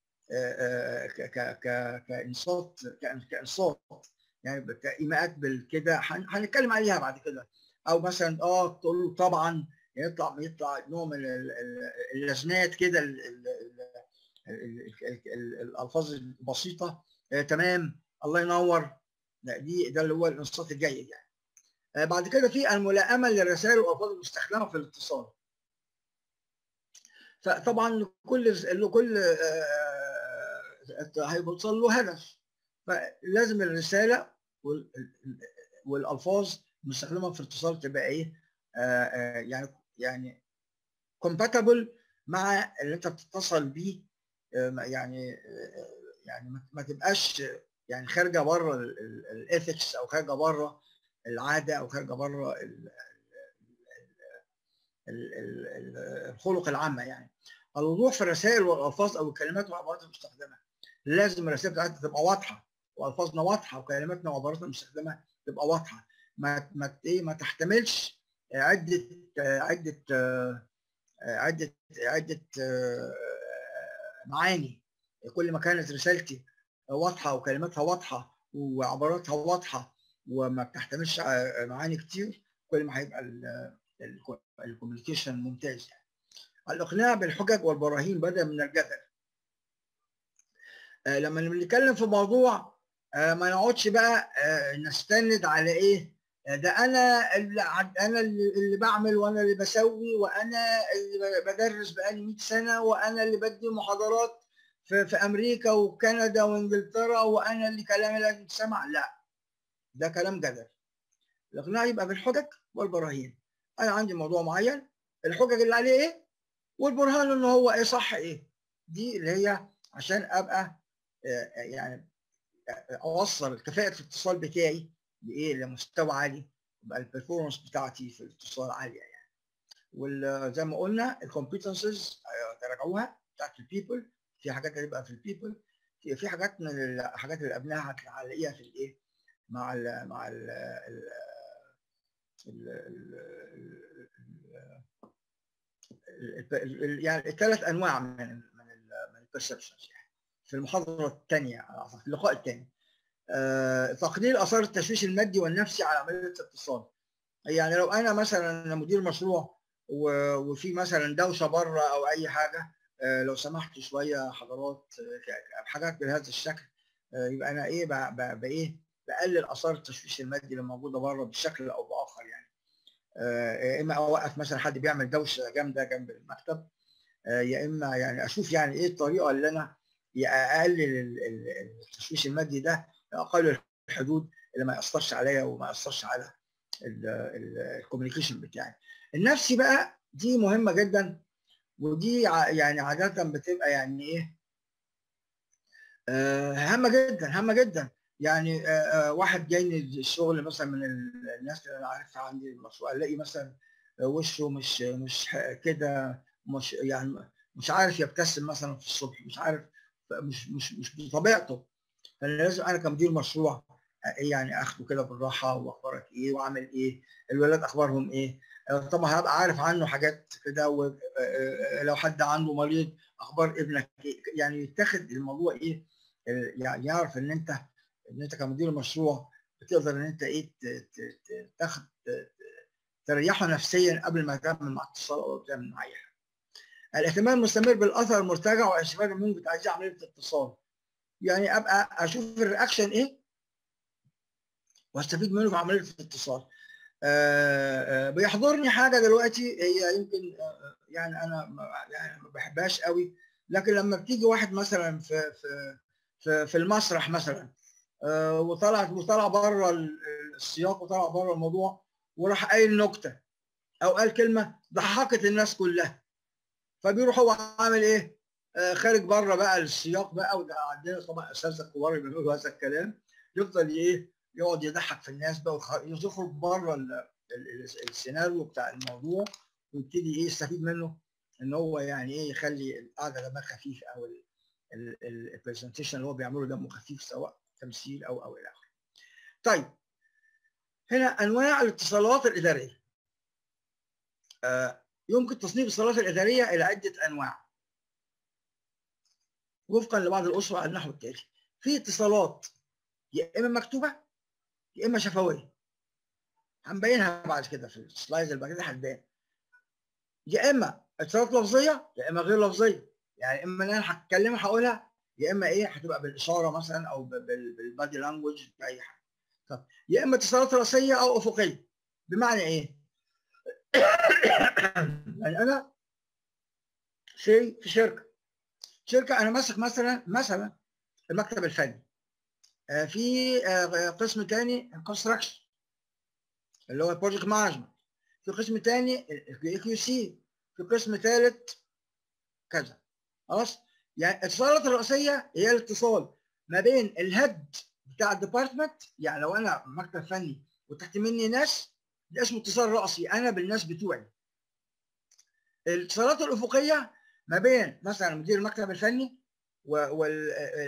Speaker 1: كانصات كانصات يعني كايماءات بالكده هنتكلم عليها بعد كده او مثلا اه تقول له طبعا يطلع يطلع نوع من اللازمات كده الالفاظ البسيطه تمام الله ينور لا دي ده اللي هو الانصات الجيد يعني بعد كده في الملائمه للرسائل والالفاظ المستخدمه في الاتصال فطبعا كل كل هيوصل له هدف فلازم الرساله والالفاظ المستخدمه في الاتصال تبقى ايه يعني يعني compatible مع اللي انت بتتصل بيه يعني يعني ما تبقاش يعني خارجه بره الاثكس او خارجه بره العاده او خارجه بره الخلق العامه يعني الوضوح في الرسائل والالفاظ او الكلمات والعبارات المستخدمه لازم الرسائل بتاعتنا تبقى واضحه والفاظنا واضحه وكلماتنا وعباراتنا المستخدمه تبقى واضحه ما ما ايه ما تحتملش عده عده عده عده معاني كل ما كانت رسالتي واضحه وكلماتها واضحه وعباراتها واضحه وما بتحتملش معاني كتير كل ما هيبقى الكوميونيكيشن ممتاز يعني. الاقناع بالحجج والبراهين بدلا من الجدل لما بنتكلم في موضوع ما نقعدش بقى نستند على ايه ده انا اللي انا اللي بعمل وانا اللي بسوي وانا اللي بدرس بقالي 100 سنه وانا اللي بدي محاضرات في, في امريكا وكندا وانجلترا وانا اللي كلامي لازم يتسمع لا ده كلام جدل الاقناع يبقى بالحجج والبراهين انا عندي موضوع معين الحجج اللي عليه ايه والبرهان ان هو ايه صح ايه دي اللي هي عشان ابقى يعني اوصل كفاءه الاتصال بتاعي لايه لمستوى عالي يبقى البرفورمانس بتاعتي في الاتصال عاليه يعني وزي ما قلنا الكومبيتنسز تراجعوها بتاعت البيبل في حاجات هتبقى في البيبل في في حاجات من الحاجات اللي قبلها هتلاقيها في الايه مع ال مع ال يعني الثلاث انواع من ال من ال من البرسبشنز يعني في المحاضره الثانيه في اللقاء الثاني آه تقليل اثار التشويش المادي والنفسي على عمليه الاتصال يعني لو انا مثلا مدير مشروع وفي مثلا دوشه بره او اي حاجه آه لو سمحت شويه حضرات حاجات بهذا الشكل آه يبقى انا ايه بايه بقلل اثار التشويش المادي اللي موجوده بره بشكل او باخر يعني يا اما اوقف مثلا حد بيعمل دوشه جامده جنب المكتب يا اما يعني اشوف يعني ايه الطريقه اللي انا اقلل التشويش المادي ده لاقل الحدود اللي ما ياثرش عليا وما ياثرش على الكوميونيكيشن بتاعي النفسي بقى دي مهمه جدا ودي يعني عاده بتبقى يعني ايه هامه جدا هامه جدا يعني واحد جاي الشغل مثلا من الناس اللي انا عارفها عندي المشروع الاقي مثلا وشه مش مش كده مش يعني مش عارف يبتسم مثلا في الصبح مش عارف مش مش مش بطبيعته فانا لازم انا كمدير مشروع يعني اخده كده بالراحه واخبارك ايه واعمل ايه الولاد اخبارهم ايه طبعا هبقى عارف عنه حاجات كده ولو حد عنده مريض اخبار ابنك إيه يعني يتاخد الموضوع ايه يعني يعرف ان انت ان انت كمدير مشروع بتقدر ان انت ايه تاخد تريحه نفسيا قبل ما تعمل مع اتصال او تعمل مع اي حاجه. الاهتمام المستمر بالاثر المرتجع والاستفاده منه بتعزيز عمليه الاتصال. يعني ابقى اشوف الرياكشن ايه واستفيد منه في عمليه الاتصال. آآ آآ بيحضرني حاجه دلوقتي هي يمكن يعني انا يعني ما بحبهاش قوي لكن لما بتيجي واحد مثلا في في في, في المسرح مثلا وطلع وطلع بره السياق وطلع بره الموضوع وراح قايل نكته او قال كلمه ضحكت الناس كلها فبيروح هو عامل ايه؟ آه خارج بره بقى السياق بقى وده عندنا طبعا اساتذه كبار بيعملوا هذا الكلام يفضل ايه؟ يقعد يضحك في الناس بقى ويخرج بره السيناريو بتاع الموضوع ويبتدي ايه يستفيد منه ان هو يعني ايه يخلي القعده دمها خفيف او البرزنتيشن اللي هو بيعمله دمه خفيف سواء تمثيل او او الى اخره. طيب هنا انواع الاتصالات الاداريه. آه يمكن تصنيف الاتصالات الاداريه الى عده انواع. وفقا لبعض الاسر على النحو التالي. في اتصالات يا اما مكتوبه يا اما شفويه. هنبينها بعد كده في السلايد اللي بعد كده هتبان. يا اما اتصالات لفظيه يا اما غير لفظيه. يعني اما انا هتكلم هقولها يا اما ايه هتبقى بالاشاره مثلا او بالبادي لانجوج باي حاجه طب يا اما اتصالات راسيه او افقيه بمعنى ايه يعني انا شيء في شركه شركه انا ماسك مثلا مثلا المكتب الفني آه، في آه، قسم تاني كونستراكشن اللي هو بروجكت مانجمنت في قسم تاني الاي كيو سي في قسم ثالث كذا خلاص يعني الاتصالات الرئيسيه هي الاتصال ما بين الهيد بتاع الديبارتمنت يعني لو انا مكتب فني وتحت مني ناس ده اسمه اتصال رئيسي انا بالناس بتوعي الاتصالات الافقيه ما بين مثلا مدير المكتب الفني وال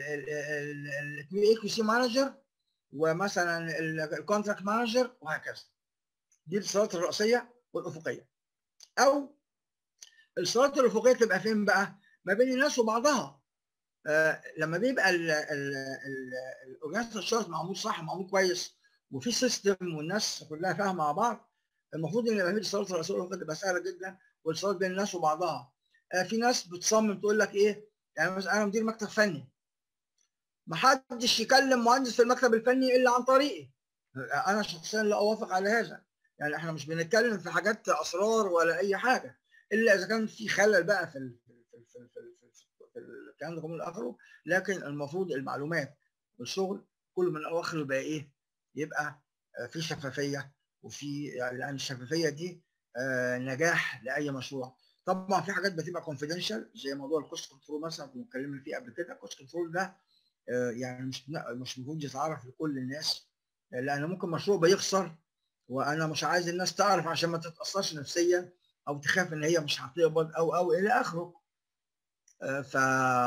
Speaker 1: اي كيو سي مانجر ومثلا الكونتراكت مانجر وهكذا دي الاتصالات الرئيسيه والافقيه او الاتصالات الافقيه تبقى فين بقى؟ ما بين الناس وبعضها آه لما بيبقى الاورجنايزيشن معمول صح معمول كويس وفي سيستم والناس كلها فاهمه مع بعض المفروض ان يبقى في اتصالات الرئيسيه والافقيه تبقى سهله جدا والاتصالات بين الناس وبعضها آه في ناس بتصمم تقول لك ايه يعني مثلا انا مدير مكتب فني ما حدش يكلم مهندس في المكتب الفني الا عن طريقي انا شخصيا لا اوافق على هذا يعني احنا مش بنتكلم في حاجات اسرار ولا اي حاجه الا اذا كان في خلل بقى في ال في ال في ال في, ال في, ال في الكلام ده كله اخره لكن المفروض المعلومات والشغل كل من اواخره يبقى ايه يبقى في شفافيه وفي يعني لان الشفافيه دي نجاح لاي مشروع طبعا في حاجات بتبقى كونفيدنشال زي موضوع الكوست كنترول مثلا كنا اتكلمنا فيه قبل كده الكوست كنترول ده يعني مش مش المفروض يتعرف لكل الناس لان ممكن مشروع بيخسر وانا مش عايز الناس تعرف عشان ما تتاثرش نفسيا او تخاف ان هي مش هتقبض او او الى اخره ف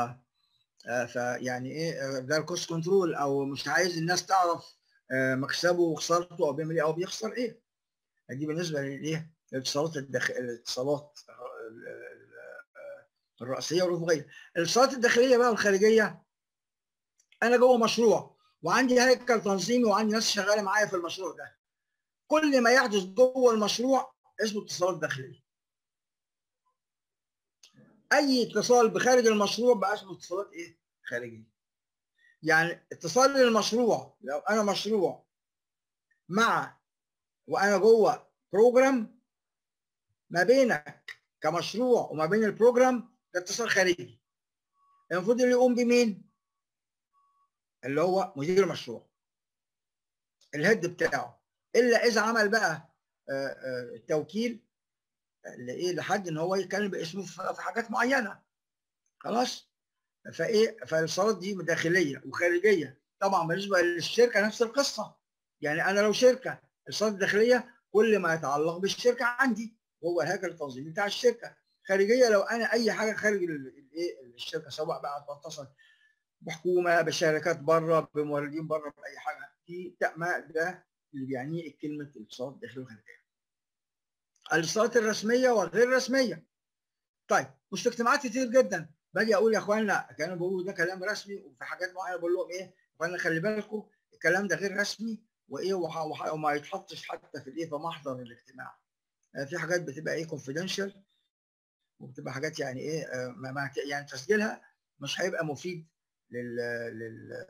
Speaker 1: فيعني ايه ده الكوست كنترول او مش عايز الناس تعرف مكسبه وخسارته او بيعمل ايه او بيخسر ايه دي بالنسبه للايه الاتصالات الداخل الاتصالات الرئيسيه والافقيه الاتصالات الداخليه بقى والخارجيه انا جوه مشروع وعندي هيكل تنظيمي وعندي ناس شغاله معايا في المشروع ده كل ما يحدث جوه المشروع اسمه اتصالات داخليه اي اتصال بخارج المشروع بقى اسمه اتصالات ايه خارجيه يعني اتصال للمشروع لو انا مشروع مع وانا جوه بروجرام ما بينك كمشروع وما بين البروجرام ده اتصال خارجي المفروض اللي يقوم بمين اللي هو مدير المشروع الهيد بتاعه الا اذا عمل بقى توكيل لايه لحد ان هو يتكلم باسمه في حاجات معينه خلاص فايه فالاتصالات دي داخليه وخارجيه طبعا بالنسبه للشركه نفس القصه يعني انا لو شركه الاتصالات الداخليه كل ما يتعلق بالشركه عندي هو الهيكل التنظيمي بتاع الشركه خارجيه لو انا اي حاجه خارج الايه الشركه سواء بقى بتصل بحكومه بشركات بره بموردين بره باي حاجه دي ما ده اللي بيعنيه كلمه الاتصالات الداخليه والخارجيه. الاتصالات الرسميه والغير رسميه. طيب مش في اجتماعات كتير جدا باجي اقول يا اخوانا كانوا بيقولوا ده كلام رسمي وفي حاجات معينه بقول لهم ايه؟ يا اخوانا خلي بالكم الكلام ده غير رسمي وايه وما يتحطش حتى في الايه في محضر الاجتماع. في حاجات بتبقى ايه كونفيدنشال وبتبقى حاجات يعني ايه ما يعني تسجيلها مش هيبقى مفيد لل لل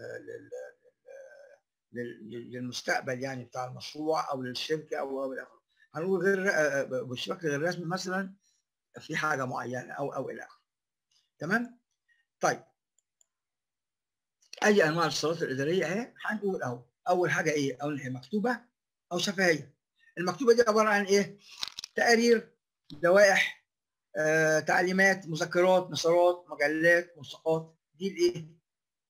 Speaker 1: لل للمستقبل يعني بتاع المشروع او للشركه او او الى اخره هنقول غير بالشكل غير رسمي مثلا في حاجه معينه او او الى اخره تمام طيب اي انواع الاتصالات الاداريه اهي هنقول اهو اول حاجه ايه اول هي مكتوبه او شفهيه المكتوبه دي عباره عن ايه تقارير لوائح آه، تعليمات مذكرات مسارات مجلات ملصقات دي الايه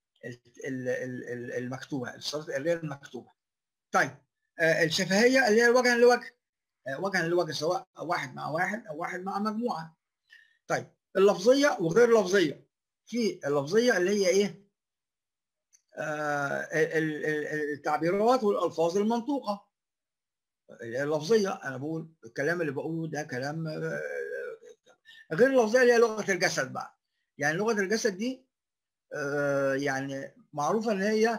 Speaker 1: المكتوبه الاتصالات الاداريه المكتوبه طيب آه، الشفهيه اللي هي وجها لوجه آه، وجها لوجه سواء واحد مع واحد او واحد مع مجموعه طيب اللفظيه وغير لفظيه في اللفظيه اللي هي ايه التعبيرات والالفاظ المنطوقه اللفظيه انا بقول الكلام اللي بقوله ده كلام غير اللفظيه اللي هي لغه الجسد بقى يعني لغه الجسد دي يعني معروفه ان هي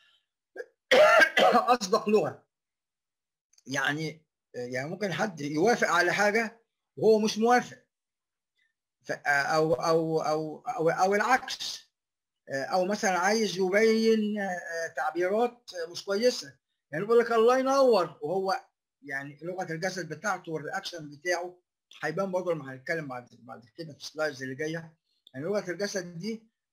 Speaker 1: اصدق لغه يعني يعني ممكن حد يوافق على حاجه وهو مش موافق او او او او, أو العكس او مثلا عايز يبين تعبيرات مش كويسه يعني يقول لك الله ينور وهو يعني لغه الجسد بتاعته والرياكشن بتاعه هيبان برضه لما هنتكلم بعد بعد كده في السلايدز اللي جايه يعني لغه الجسد دي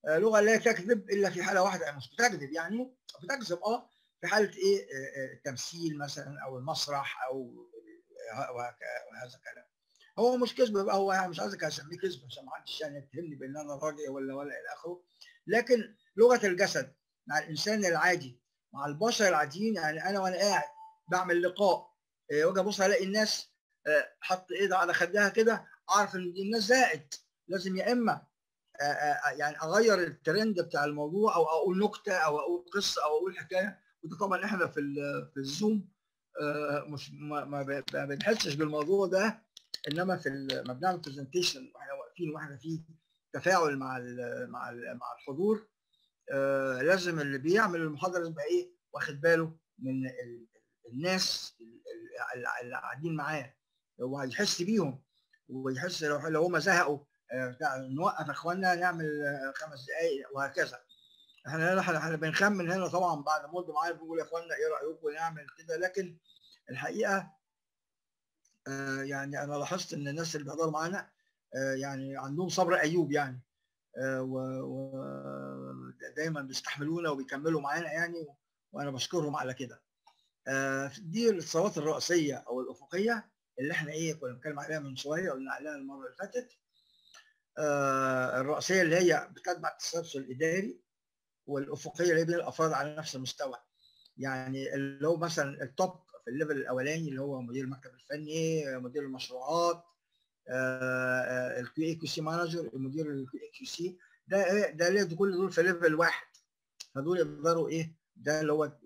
Speaker 1: لغه لا تكذب الا في حاله واحده مش بتكذب يعني بتكذب اه في حاله ايه التمثيل مثلا او المسرح او وهذا الكلام هو مش كذب بقى هو مش عايزك اسميه كذب عشان ما حدش يعني يتهمني بان انا راجل ولا ولا الى اخره لكن لغه الجسد مع الانسان العادي مع البشر العاديين يعني انا وانا قاعد بعمل لقاء واجي ابص الاقي الناس حط ايدها على خدها كده اعرف ان الناس زائد لازم يا اما يعني اغير الترند بتاع الموضوع او اقول نكته او اقول قصه او اقول حكايه وده طبعا احنا في في الزوم مش ما, ما بنحسش بالموضوع ده انما في لما بنعمل برزنتيشن واحنا واقفين واحنا في تفاعل مع ال مع ال مع الحضور آه لازم اللي بيعمل المحاضره لازم يبقى ايه واخد باله من ال الناس اللي قاعدين معاه هو هيحس بيهم ويحس لو لو هم زهقوا آه نوقف اخواننا نعمل خمس دقائق وهكذا احنا احنا احنا بنخمن هنا طبعا بعد مده معينه بنقول يا اخواننا ايه رايكم نعمل كده لكن الحقيقه آه يعني انا لاحظت ان الناس اللي بيحضروا معانا آه يعني عندهم صبر ايوب يعني آه ودايما بيستحملونا وبيكملوا معانا يعني وانا بشكرهم على كده دي الصلوات الرئيسيه او الافقيه اللي احنا ايه كنا بنتكلم عليها من شويه قلنا عليها المره اللي فاتت الرئيسيه اللي هي بتتبع التسلسل الاداري والافقيه اللي هي بين الافراد على نفس المستوى يعني اللي هو مثلا التوب في الليفل الاولاني اللي هو مدير المكتب الفني مدير المشروعات الكيو اي كيو سي مانجر مدير الكيو اي كيو سي ده ده ليه كل دول في ليفل واحد فدول يقدروا ايه ده اللي هو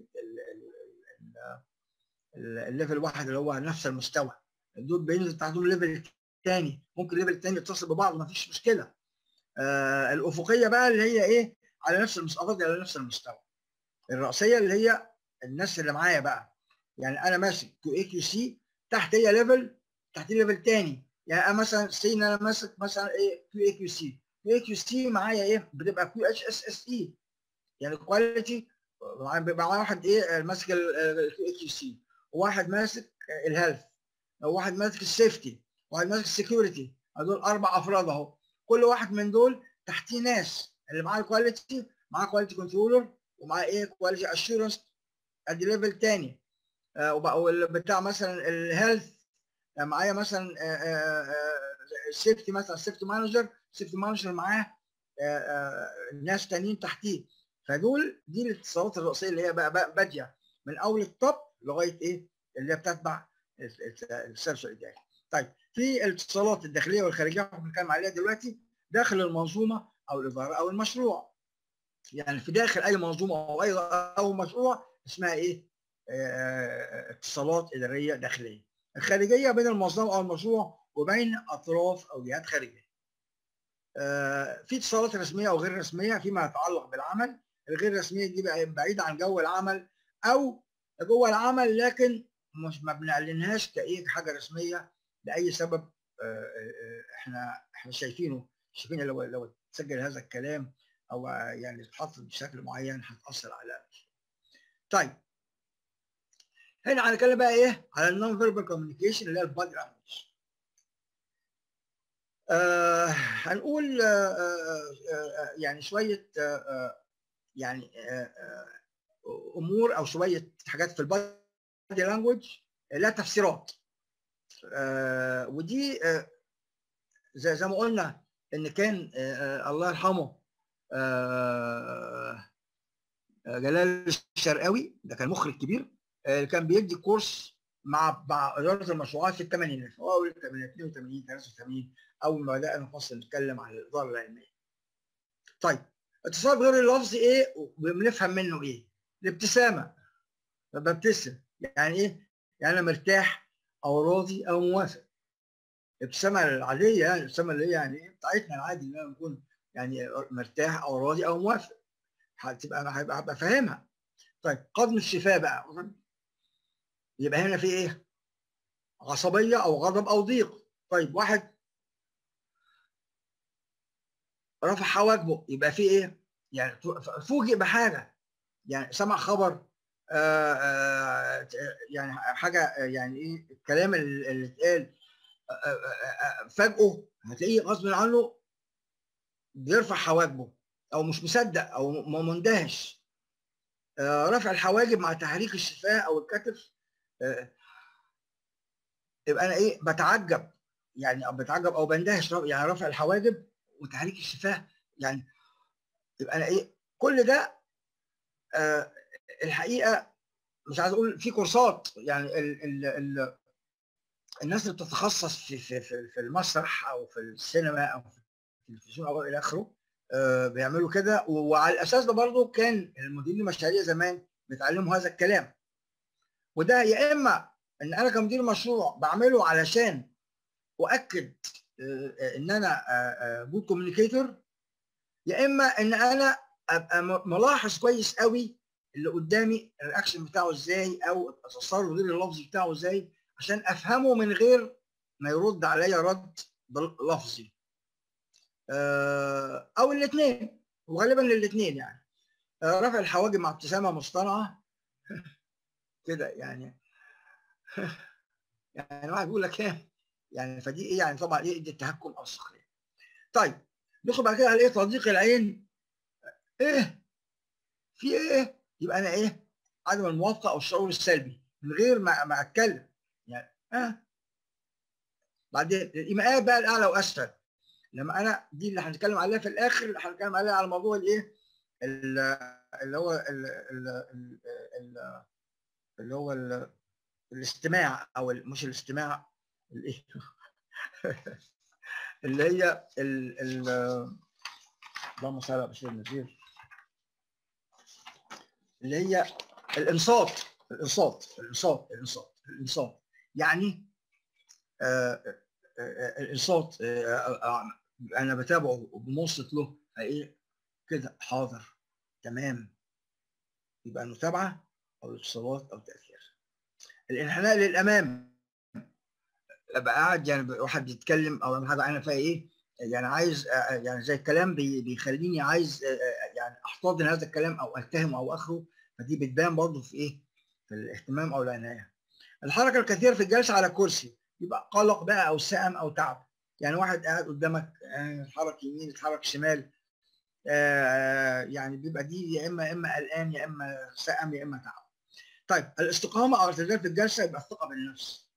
Speaker 1: الليفل واحد اللي هو نفس المستوى دول بينزل تحت دول ليفل تاني ممكن ليفل تاني يتصل ببعض ما فيش مشكله آه الافقيه بقى اللي هي ايه على نفس المستوى على نفس المستوى الرئيسيه اللي هي الناس اللي معايا بقى يعني انا ماسك كيو اي كيو سي تحت هي ليفل تحت ليفل تاني يعني مثلا سي ان انا ماسك مثلا ايه كيو اي كيو سي كيو اي كيو سي معايا ايه بتبقى كيو اتش اس اس اي يعني كواليتي بيبقى معايا واحد ايه ماسك الكيو اي كيو سي وواحد ماسك الهيلث وواحد ماسك السيفتي وواحد ماسك السكيورتي دول اربع افراد اهو كل واحد من دول تحتيه ناس اللي معاه الكواليتي معاه كواليتي كنترولر ومعاه ايه كواليتي اشورنس ادي ليفل تاني آه بتاع مثلا الهيلث آه معايا مثلا السيفتي مثلا السيفتي مانجر السيفتي مانجر معاه آه ناس تانيين تحتيه فدول دي الاتصالات الرئيسيه اللي هي بقى باديه من اول التوب لغايه ايه اللي هي بتتبع السلسله الاداري. طيب في الاتصالات الداخليه والخارجيه احنا بنتكلم عليها دلوقتي داخل المنظومه او الاداره او المشروع. يعني في داخل اي منظومه او اي او مشروع اسمها ايه؟ اه اتصالات اداريه داخليه. الخارجيه بين المنظمه او المشروع وبين اطراف او جهات خارجيه. اه في اتصالات رسميه او غير رسميه فيما يتعلق بالعمل، الغير رسميه دي بعيده عن جو العمل او جوه العمل لكن مش ما بنعلنهاش كايه حاجه رسميه لاي سبب احنا احنا شايفينه شايفين لو لو تسجل هذا الكلام او يعني اتحط بشكل معين هتاثر على طيب هنا هنتكلم بقى ايه على النون فيربال كوميونيكيشن اللي هي البادي لانجوج آه هنقول آه آه يعني شويه آه يعني آه امور او شويه حاجات في البادي لانجوج لها تفسيرات آه ودي آه زي زي ما قلنا ان كان آه الله يرحمه آه جلال الشرقاوي ده كان مخرج كبير آه كان بيدي كورس مع مع اداره المشروعات في الثمانينات هو اول الثمانينات 82 83 اول ما بدانا نفصل نتكلم عن الاداره العلميه. طيب اتصال غير اللفظي ايه وبنفهم منه ايه؟ الابتسامه ببتسم يعني ايه؟ يعني انا مرتاح او راضي او موافق الابتسامه العاديه يعني الابتسامه اللي هي يعني ايه بتاعتنا العادي ان انا نكون يعني مرتاح او راضي او موافق هتبقى هبقى هبقى فاهمها طيب قدم الشفاه بقى يبقى هنا في ايه؟ عصبيه او غضب او ضيق طيب واحد رفع حواجبه يبقى في ايه؟ يعني فوجئ بحاجه يعني سمع خبر آآ آآ يعني حاجه يعني ايه الكلام اللي اتقال فجأه هتلاقيه غصب عنه بيرفع حواجبه او مش مصدق او م- مندهش آه، رفع الحواجب مع تحريك الشفاه او الكتف آه، يبقى انا ايه بتعجب يعني أو بتعجب او بندهش رف- يعني رفع الحواجب وتحريك الشفاه يعني يبقى انا ايه كل ده آه، الحقيقه مش عايز اقول في كورسات يعني ال ال ال الناس اللي بتتخصص في في في في المسرح او في السينما او في التلفزيون او الى اخره آه، بيعملوا كده وعلى الاساس ده برضه كان المديرين المشاريع زمان بيتعلموا هذا الكلام وده يا اما ان انا كمدير مشروع بعمله علشان اؤكد آه، آه، ان انا جود كوميونيكيتور يا اما ان انا ابقى م- ملاحظ كويس قوي اللي قدامي الرياكشن بتاعه ازاي او التصرف غير اللفظي بتاعه ازاي عشان افهمه من غير ما يرد عليا رد بل- لفظي آه، او الاثنين وغالبا الاثنين يعني آه، رفع الحواجب مع ابتسامه مصطنعه كده يعني يعني واحد بيقول لك ايه يعني فدي ايه يعني طبعا ايه دي التهكم او السخريه طيب ندخل بعد كده على ايه تضييق العين ايه في ايه يبقى انا ايه عدم الموافقه او الشعور السلبي من غير ما ما اتكلم يعني اه بعدين الايماءات بقى الاعلى واسفل لما انا دي اللي هنتكلم عليها في الاخر اللي هنتكلم عليها على موضوع الايه ال- اللي هو ال- ال- ال- ال- اللي هو ال- الاستماع او ال- مش الاستماع الايه اللي هي ال ال اللهم صل على بشير النذير اللي هي الانصات الانصات الانصات الانصات الانصات يعني آه، آه، آه، الانصات آه، آه، آه، انا بتابعه وبنصت له فايه كده حاضر تمام يبقى المتابعه او الاتصالات او التاثير الانحناء للامام ابقى قاعد يعني واحد يتكلم او حاجه انا فيها ايه يعني عايز آه، يعني زي الكلام بي- بيخليني عايز آه، آه، يعني احتضن هذا الكلام او اتهم او اخره فدي بتبان برضه في ايه في الاهتمام او العنايه الحركه الكثيره في الجلسه على كرسي يبقى قلق بقى او سأم او تعب يعني واحد قاعد قدامك آه، يتحرك يمين يتحرك شمال آه، يعني بيبقى دي يا اما يا اما قلقان يا اما سأم يا اما تعب طيب الاستقامه او الاعتدال في الجلسه يبقى الثقه بالنفس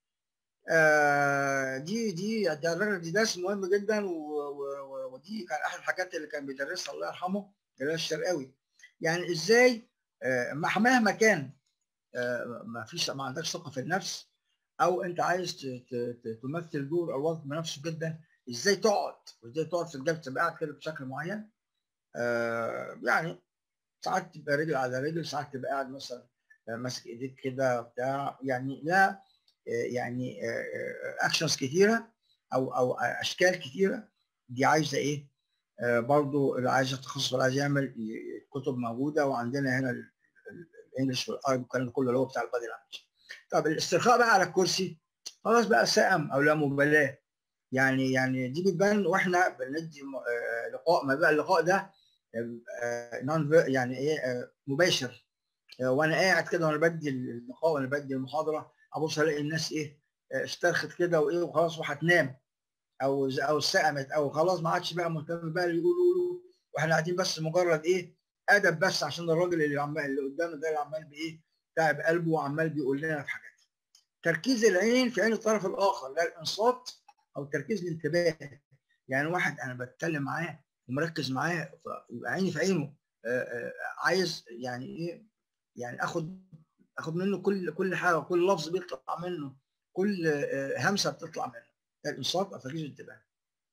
Speaker 1: آه، دي دي ده الراجل دي درس مهم جدا و- و- و- ودي كان احد الحاجات اللي كان بيدرسها الله يرحمه جلال الشرقاوي يعني ازاي آه، مع- مهما كان آه، ما فيش ما عندكش ثقه في النفس او انت عايز ت- ت- ت- تمثل دور او وقت بنفسه جدا ازاي تقعد وازاي تقعد في الجلسه تبقى قاعد كده بشكل معين آه، يعني ساعات تبقى رجل على رجل ساعات تبقى قاعد مثلا آه، ماسك ايديك كده بتاع يعني لا آه، يعني اكشنز كتيره او او اشكال كتيره دي عايزه ايه آه، برضو اللي عايز يتخصص واللي عايز يعمل ي- كتب موجوده وعندنا هنا ال- ال- الانجليش والعربي والكلام ده كله اللي هو بتاع البادي لانجوج طب الاسترخاء بقى على الكرسي خلاص بقى سأم او لا مبالاه يعني يعني دي بتبان واحنا بندي م- آه، لقاء ما بقى اللقاء ده آه، نون يعني ايه آه، مباشر آه، وانا قاعد كده وانا بدي اللقاء وانا بدي المحاضره ابص الاقي الناس ايه آه، استرخت كده وايه وخلاص وهتنام او ز- او سقمت او خلاص ما عادش بقى مهتم بقى اللي يقولوا يقولوا واحنا قاعدين بس مجرد ايه ادب بس عشان الراجل اللي عمال اللي قدامنا ده اللي عمال بايه تعب قلبه وعمال بيقول لنا في حاجات تركيز العين في عين الطرف الاخر لا الانصات او تركيز الانتباه يعني واحد انا بتكلم معاه ومركز معاه فيبقى عيني في عينه آه، آه، عايز يعني ايه يعني اخد اخد منه كل كل حاجه كل لفظ بيطلع منه كل آه، همسه بتطلع منه ده الانصات او تركيز الانتباه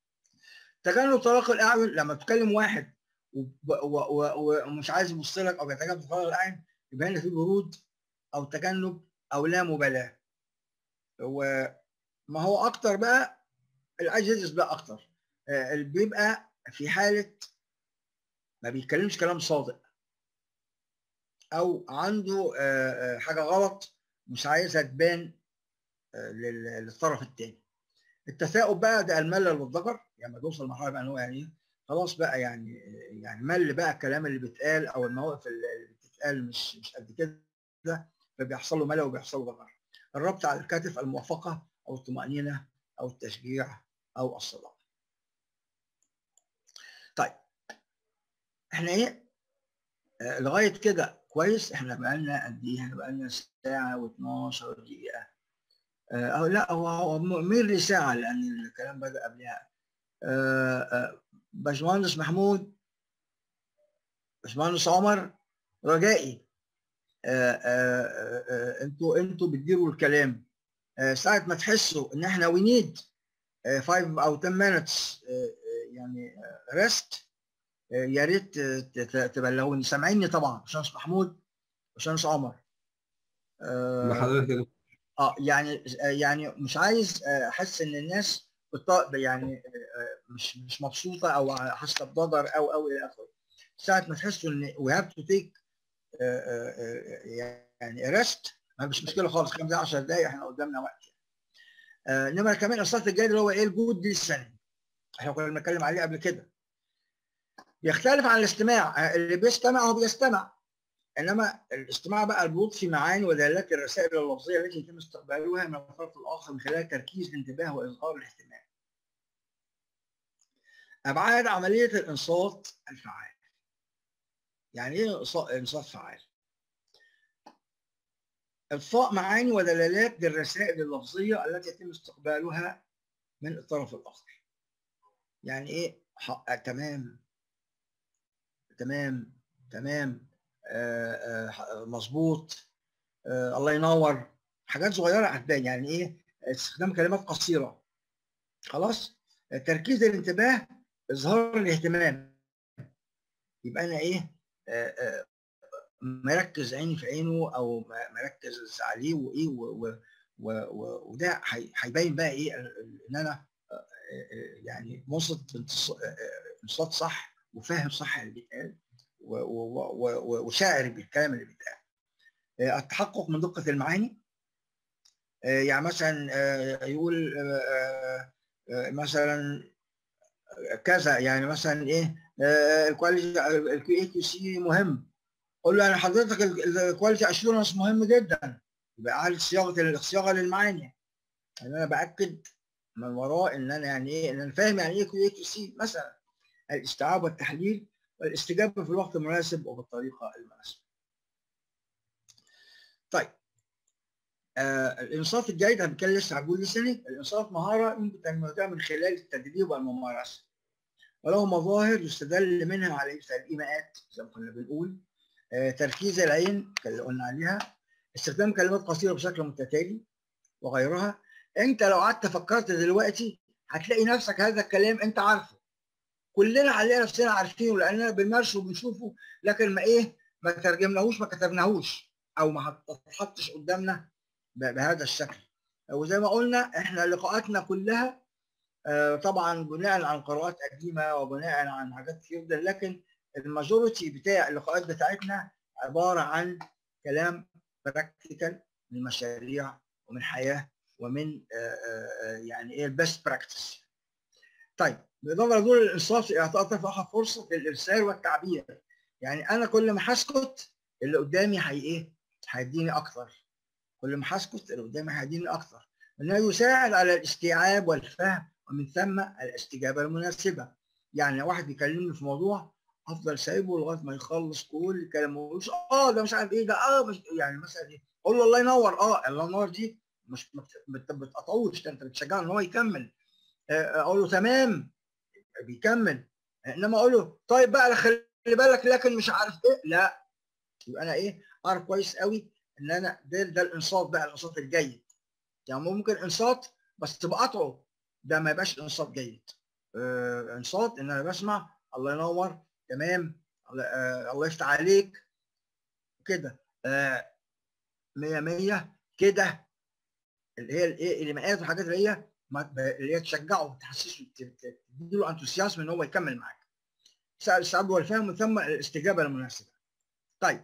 Speaker 1: تجنب طلاق الاعين لما تكلم واحد وب- و- و- ومش عايز يبص لك او بيتجنب طلاق الاعين يبقى هنا في برود او تجنب او لا مبالاه وما هو اكتر بقى اللي عايز يدرس بقى اكتر آه، اللي بيبقى في حاله ما بيتكلمش كلام صادق او عنده آه، آه، حاجه غلط مش عايزها تبان آه، لل- للطرف الثاني التثاؤب بقى ده الملل والضجر يعني لما توصل لمرحله بقى ان هو يعني إيه، خلاص بقى يعني يعني مل بقى الكلام اللي بيتقال او المواقف اللي بتتقال مش مش قد كده فبيحصل له ملل وبيحصل له ضجر الربط على الكتف الموافقه او الطمانينه او التشجيع او الصداقه طيب احنا ايه آه، لغايه كده كويس احنا بقالنا قد ايه احنا بقالنا ساعه و12 دقيقه آه، او لا هو هو ميرلي ساعه لان الكلام بدا قبلها آه، آه، باشمهندس محمود باشمهندس عمر رجائي آه، آه، آه، آه، انتوا انتوا بتديروا الكلام آه، ساعه ما تحسوا ان احنا وي نيد 5 او 10 minutes آه، آه، يعني ريست يا ريت آه، ت- تبلغوني سامعيني طبعا باشمهندس محمود باشمهندس عمر آه،
Speaker 3: لحضرتك يا دكتور.
Speaker 1: اه يعني يعني مش عايز آه، احس ان الناس بت- يعني آه، مش مش مبسوطه او حاسه بضجر او او الى اخره ساعه ما تحسوا ان وي هاف تو تيك يعني ريست ما مش مشكله خالص خمس دقائق 10 دقائق احنا قدامنا وقت آه، انما كمان الصوت الجيد اللي هو ايه الجود ليسننج احنا كنا بنتكلم عليه قبل كده يختلف عن الاستماع آه، اللي بيستمع هو بيستمع انما الاستماع بقى البلوط في معاني ودلالات الرسائل اللفظيه التي يتم استقبالها من الطرف الاخر من خلال تركيز الانتباه واظهار الاهتمام. ابعاد عمليه الانصات الفعال. يعني ايه إنصا- انصات فعال؟ اطفاء معاني ودلالات للرسائل اللفظيه التي يتم استقبالها من الطرف الاخر. يعني ايه؟ ح- تمام تمام تمام آه، آه، ح- مظبوط آه، الله ينور حاجات صغيره هتبان يعني ايه استخدام كلمات قصيره خلاص تركيز الانتباه اظهار الاهتمام يبقى انا ايه آه، آه، مركز عيني في عينه او م- مركز عليه وايه و- و- و- و- وده هي- هيبين بقى ايه ال- ال- ان انا آه، آه، يعني منصت بانتص- آه، آه، انصات صح وفاهم صح اللي بيتقال و- و- و- و- وشاعر بالكلام اللي بيتقال آه، التحقق من دقة المعاني آه، يعني مثلا آه، يقول آه، آه، آه، مثلا كذا يعني مثلا ايه آه، الكواليتي الكيو اي كيو سي مهم قول له يعني حضرتك ال- الكواليتي اشورنس مهم جدا يبقى عارف صياغه الصياغه للمعاني يعني انا باكد من وراه ان انا يعني ايه ان انا فاهم يعني ايه كيو اي كيو سي مثلا الاستيعاب والتحليل والاستجابه في الوقت المناسب وبالطريقه المناسبه. طيب آه الانصات الجيد انا بتكلم لسه هقول لسني الانصات مهاره يمكن تنميتها من خلال التدريب والممارسه وله مظاهر يستدل منها على مثل الايماءات زي ما كنا بنقول آه تركيز العين اللي قلنا عليها استخدام كلمات قصيره بشكل متتالي وغيرها انت لو قعدت فكرت دلوقتي هتلاقي نفسك هذا الكلام انت عارفه كلنا علينا نفسنا عارفينه لاننا بنمارسه وبنشوفه لكن ما ايه ما ترجمناهوش ما كتبناهوش او ما اتحطش قدامنا ب- بهذا الشكل وزي ما قلنا احنا لقاءاتنا كلها آه، طبعا بناء عن قراءات قديمه وبناء عن حاجات كتير جدا لكن الماجوريتي بتاع اللقاءات بتاعتنا عباره عن كلام براكتيكال من مشاريع ومن حياه ومن آه، آه، يعني ايه البيست براكتس طيب بالاضافه لدور الانصاف اعطاء طرف اخر فرصه للارسال والتعبير يعني انا كل ما هسكت اللي قدامي هي ايه هيديني اكتر كل ما هسكت اللي قدامي هيديني اكتر انه يساعد على الاستيعاب والفهم ومن ثم الاستجابه المناسبه يعني لو واحد بيكلمني في موضوع افضل سايبه لغايه ما يخلص كل الكلام ما اقولش اه ده مش عارف ايه ده اه مش يعني مثلا ايه اقول له الله ينور اه الله ينور دي مش ما بت- ما بتقطعوش ده انت بتشجعه ان هو يكمل آه، اقول له تمام بيكمل انما اقول له طيب بقى خلي بالك لكن مش عارف ايه لا يبقى انا ايه اعرف كويس قوي ان انا ده ده الانصات بقى الانصات الجيد يعني ممكن انصات بس بقطعه ده ما يبقاش انصات جيد آه انصات ان انا بسمع الله ينور تمام الله, آه الله يفتح عليك كده آه مية مية كده اللي هي الايه الايماءات والحاجات اللي هي ما- اللي هي تشجعه تحسسه ت- ت- تديله انثوسياسم ان هو يكمل معاك السعادة والفهم ثم الاستجابه المناسبه طيب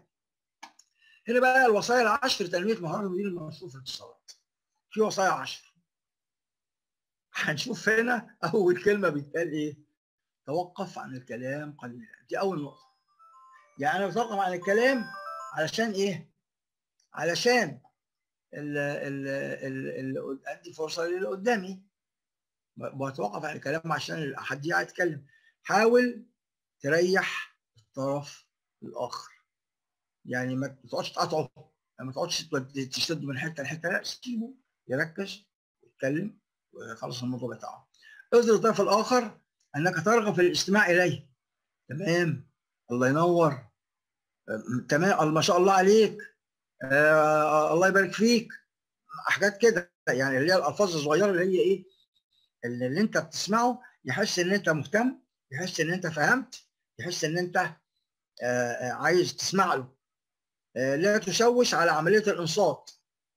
Speaker 1: هنا بقى الوصايا العشر لتنميه مهارات المدير المشهور في الاتصالات في وصايا عشر هنشوف هنا اول كلمه بيتقال ايه توقف عن الكلام قليلا دي اول نقطه يعني انا بتوقف عن الكلام علشان ايه علشان ال ال ال ال ادي فرصه للي قدامي ب- بتوقف عن الكلام عشان حد يتكلم حاول تريح الطرف الاخر يعني ما تقعدش تقاطعه ما تقعدش تشده من حته لحته لا سيبه يركز يتكلم وخلص الموضوع بتاعه اظهر الطرف الاخر انك ترغب في الاستماع اليه تمام الله ينور تمام ما شاء الله عليك آه الله يبارك فيك حاجات كده يعني اللي هي الالفاظ الصغيره اللي هي ايه اللي, اللي انت بتسمعه يحس ان انت مهتم يحس ان انت فهمت يحس ان انت آه عايز تسمع له آه لا تشوش على عمليه الانصات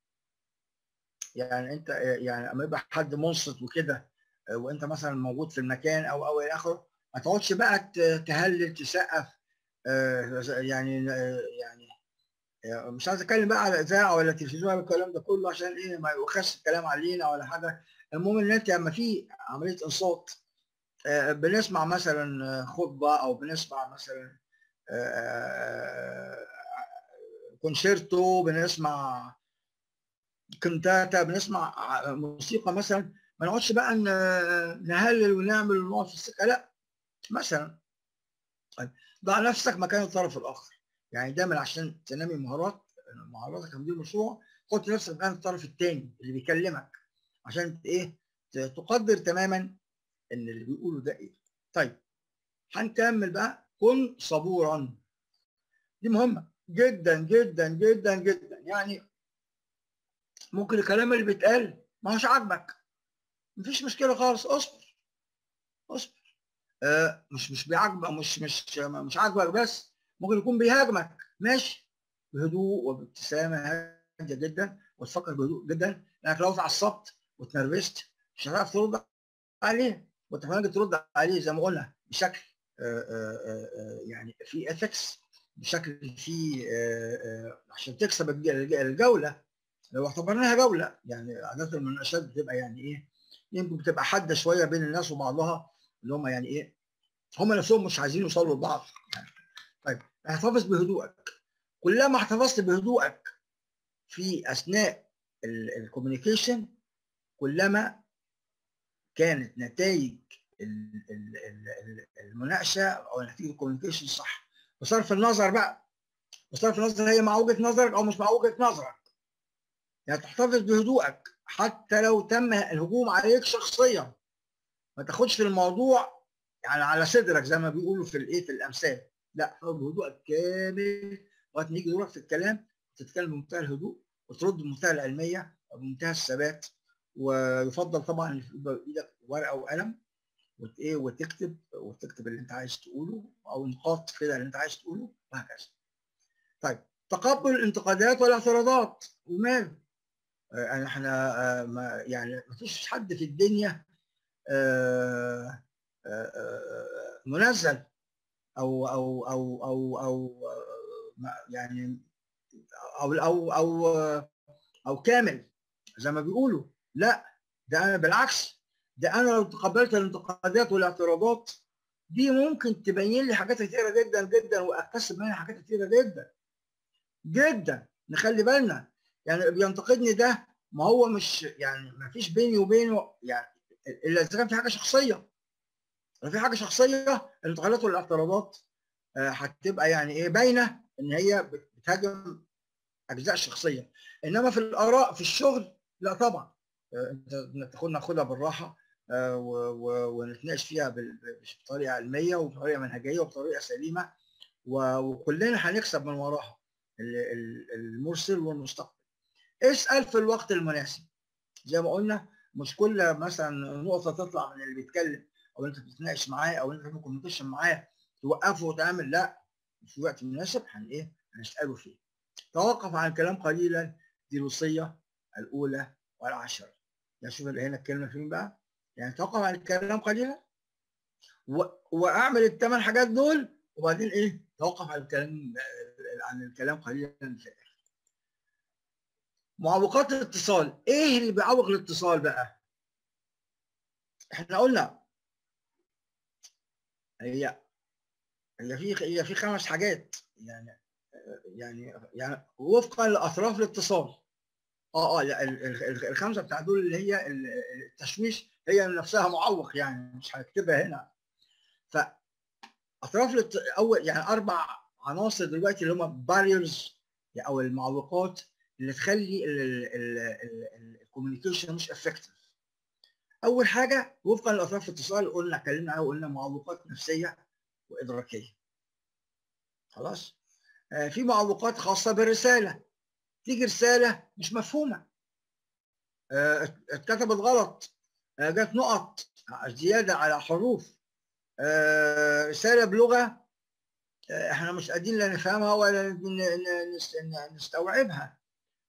Speaker 1: يعني انت يعني اما يبقى حد منصت وكده وانت مثلا موجود في المكان او او الى اخره ما تقعدش بقى تهلل تسقف يعني يعني مش عايز اتكلم بقى على اذاعه ولا تلفزيون ولا الكلام ده كله عشان ايه ما يوخش الكلام علينا ولا حاجه المهم ان انت لما في عمليه انصات بنسمع مثلا خطبه او بنسمع مثلا كونشيرتو بنسمع كنتاتا بنسمع موسيقى مثلا ما نقعدش بقى نهلل ونعمل ونقعد في السكه لا مثلا ضع نفسك مكان الطرف الاخر يعني دايما عشان تنمي مهارات مهاراتك كمدير مشروع حط نفسك مكان الطرف الثاني اللي بيكلمك عشان ايه تقدر تماما ان اللي بيقوله ده ايه طيب هنكمل بقى كن صبورا دي مهمه جدا جدا جدا جدا يعني ممكن الكلام اللي بيتقال ما هوش عاجبك مفيش مشكله خالص اصبر اصبر آه مش مش بيعجبك مش مش مش عاجبك بس ممكن يكون بيهاجمك ماشي بهدوء وبابتسامه هاديه جدا وتفكر بهدوء جدا لانك لو اتعصبت واتنرفزت مش هتعرف ترد عليه وانت محتاج ترد عليه زي ما قلنا بشكل آآ آآ يعني في اثكس بشكل في عشان تكسب الجوله لو اعتبرناها جوله يعني عاده المناقشات بتبقى يعني ايه يمكن بتبقى حاده شويه بين الناس وبعضها اللي هم يعني ايه هم نفسهم مش عايزين يوصلوا لبعض يعني طيب احتفظ بهدوءك كلما احتفظت بهدوءك في اثناء الكوميونيكيشن كلما كانت نتائج المناقشه او نتيجه الكوميونيكيشن صح بصرف النظر بقى بصرف النظر هي مع وجهه نظرك او مش مع وجهه نظرك يعني تحتفظ بهدوءك حتى لو تم الهجوم عليك شخصيا ما تاخدش في الموضوع يعني على صدرك زي ما بيقولوا في الايه في الامثال لا احتفظ بهدوءك كامل لغايه ما يجي دورك في الكلام تتكلم بمنتهى الهدوء وترد بمنتهى العلميه وبمنتهى الثبات ويفضل طبعا ان يبقى بايدك ورقه وقلم وت ايه وتكتب وتكتب اللي انت عايز تقوله او نقاط كده اللي انت عايز تقوله وهكذا. طيب تقبل الانتقادات والاعتراضات وماله؟ آه احنا آه ما يعني ما فيش حد في الدنيا آه منزل او او او او او يعني او او او او كامل زي ما بيقولوا لا ده انا بالعكس ده انا لو تقبلت الانتقادات والاعتراضات دي ممكن تبين لي حاجات كتيره جدا جدا واكتسب منها حاجات كتيره جدا جدا نخلي بالنا يعني اللي بينتقدني ده ما هو مش يعني ما فيش بيني وبينه يعني الا اذا كان في حاجه شخصيه لو في حاجه شخصيه الانتقادات والاعتراضات هتبقى يعني ايه باينه ان هي بتهاجم اجزاء شخصيه انما في الاراء في الشغل لا طبعا انت تاخد ناخدها بالراحه ونتناقش فيها بطريقه علميه وبطريقه منهجيه وبطريقه سليمه وكلنا هنكسب من وراها المرسل والمستقبل اسال في الوقت المناسب زي ما قلنا مش كل مثلا نقطه تطلع من اللي بيتكلم او انت بتتناقش معاه او انت في كوميونيكيشن معاه توقفه وتعمل لا في وقت مناسب هن ايه هنساله فيه توقف عن الكلام قليلا دي الوصيه الاولى والعشره يعني شوف اللي هنا الكلمه فين بقى يعني توقف عن الكلام قليلا و... واعمل الثمان حاجات دول وبعدين ايه توقف عن الكلام عن الكلام قليلا في الاخر معوقات الاتصال ايه اللي بيعوق الاتصال بقى احنا قلنا هي هي في هي في خمس حاجات يعني يعني يعني وفقا لاطراف الاتصال اه اه لا الخمسه بتاع دول اللي هي التشويش هي نفسها معوق يعني مش هكتبها هنا ف اطراف الات- اول يعني اربع عناصر دلوقتي اللي هم باريرز او المعوقات اللي تخلي الكوميونيكيشن مش افكتيف اول حاجه وفقا لاطراف الاتصال قلنا اتكلمنا عنها وقلنا معوقات نفسيه وادراكيه خلاص آه، في معوقات خاصه بالرساله تيجي رساله مش مفهومه آه، ات- اتكتبت غلط آه، جت نقط زياده على حروف آه، رساله بلغه آه، احنا مش قادرين لا نفهمها ولا ن- ن- نس- ن- نستوعبها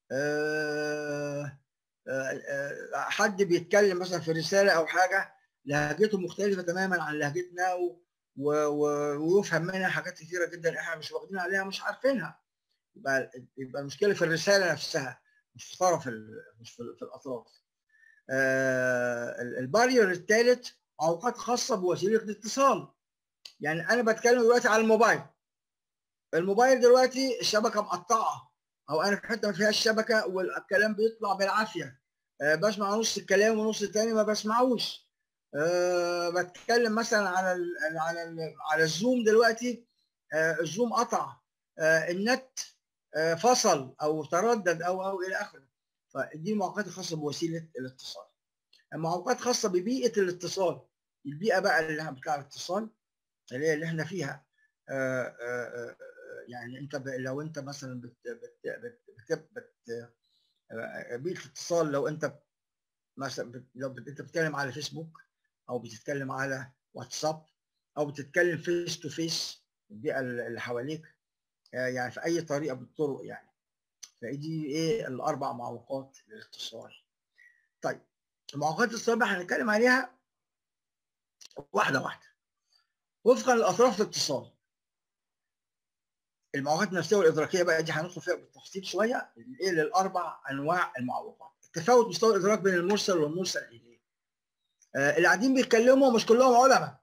Speaker 1: آه، آه، آه، حد بيتكلم مثلا في رساله او حاجه لهجته مختلفه تماما عن لهجتنا و- و- و- ويفهم منها حاجات كثيره جدا احنا مش واخدين عليها مش عارفينها يبقى يبقى المشكله في الرساله نفسها مش في طرف ال- مش في, في الاطراف آه، ال- البارير الثالث اوقات خاصه بوسيله الاتصال يعني انا بتكلم دلوقتي على الموبايل الموبايل دلوقتي الشبكه مقطعه او انا في حته ما فيهاش شبكه والكلام بيطلع بالعافيه أه بسمع نص الكلام ونص التاني ما بسمعوش أه بتكلم مثلا على ال على ال على الزوم دلوقتي أه الزوم قطع أه النت أه فصل او تردد او او الى اخره فدي المعوقات الخاصه بوسيله الاتصال المعوقات خاصه ببيئه الاتصال البيئه بقى اللي بتاع الاتصال اللي هي اللي احنا فيها آه، آه، آه، يعني انت ب- لو انت مثلا بت بت بت بت بت آه، بيئه الاتصال لو انت مثلا بت- لو بت- انت بتتكلم على فيسبوك او بتتكلم على واتساب او بتتكلم فيس تو فيس البيئه اللي حواليك آه، يعني في اي طريقه بالطرق يعني فدي ايه الاربع معوقات للاتصال طيب المعوقات الاتصال بقى هنتكلم عليها واحده واحده وفقا لاطراف الاتصال المعوقات النفسيه والادراكيه بقى دي هندخل فيها بالتفصيل شويه ايه للاربع انواع المعوقات التفاوت مستوى الادراك بين المرسل والمرسل اليه آه اللي قاعدين بيتكلموا مش كلهم علماء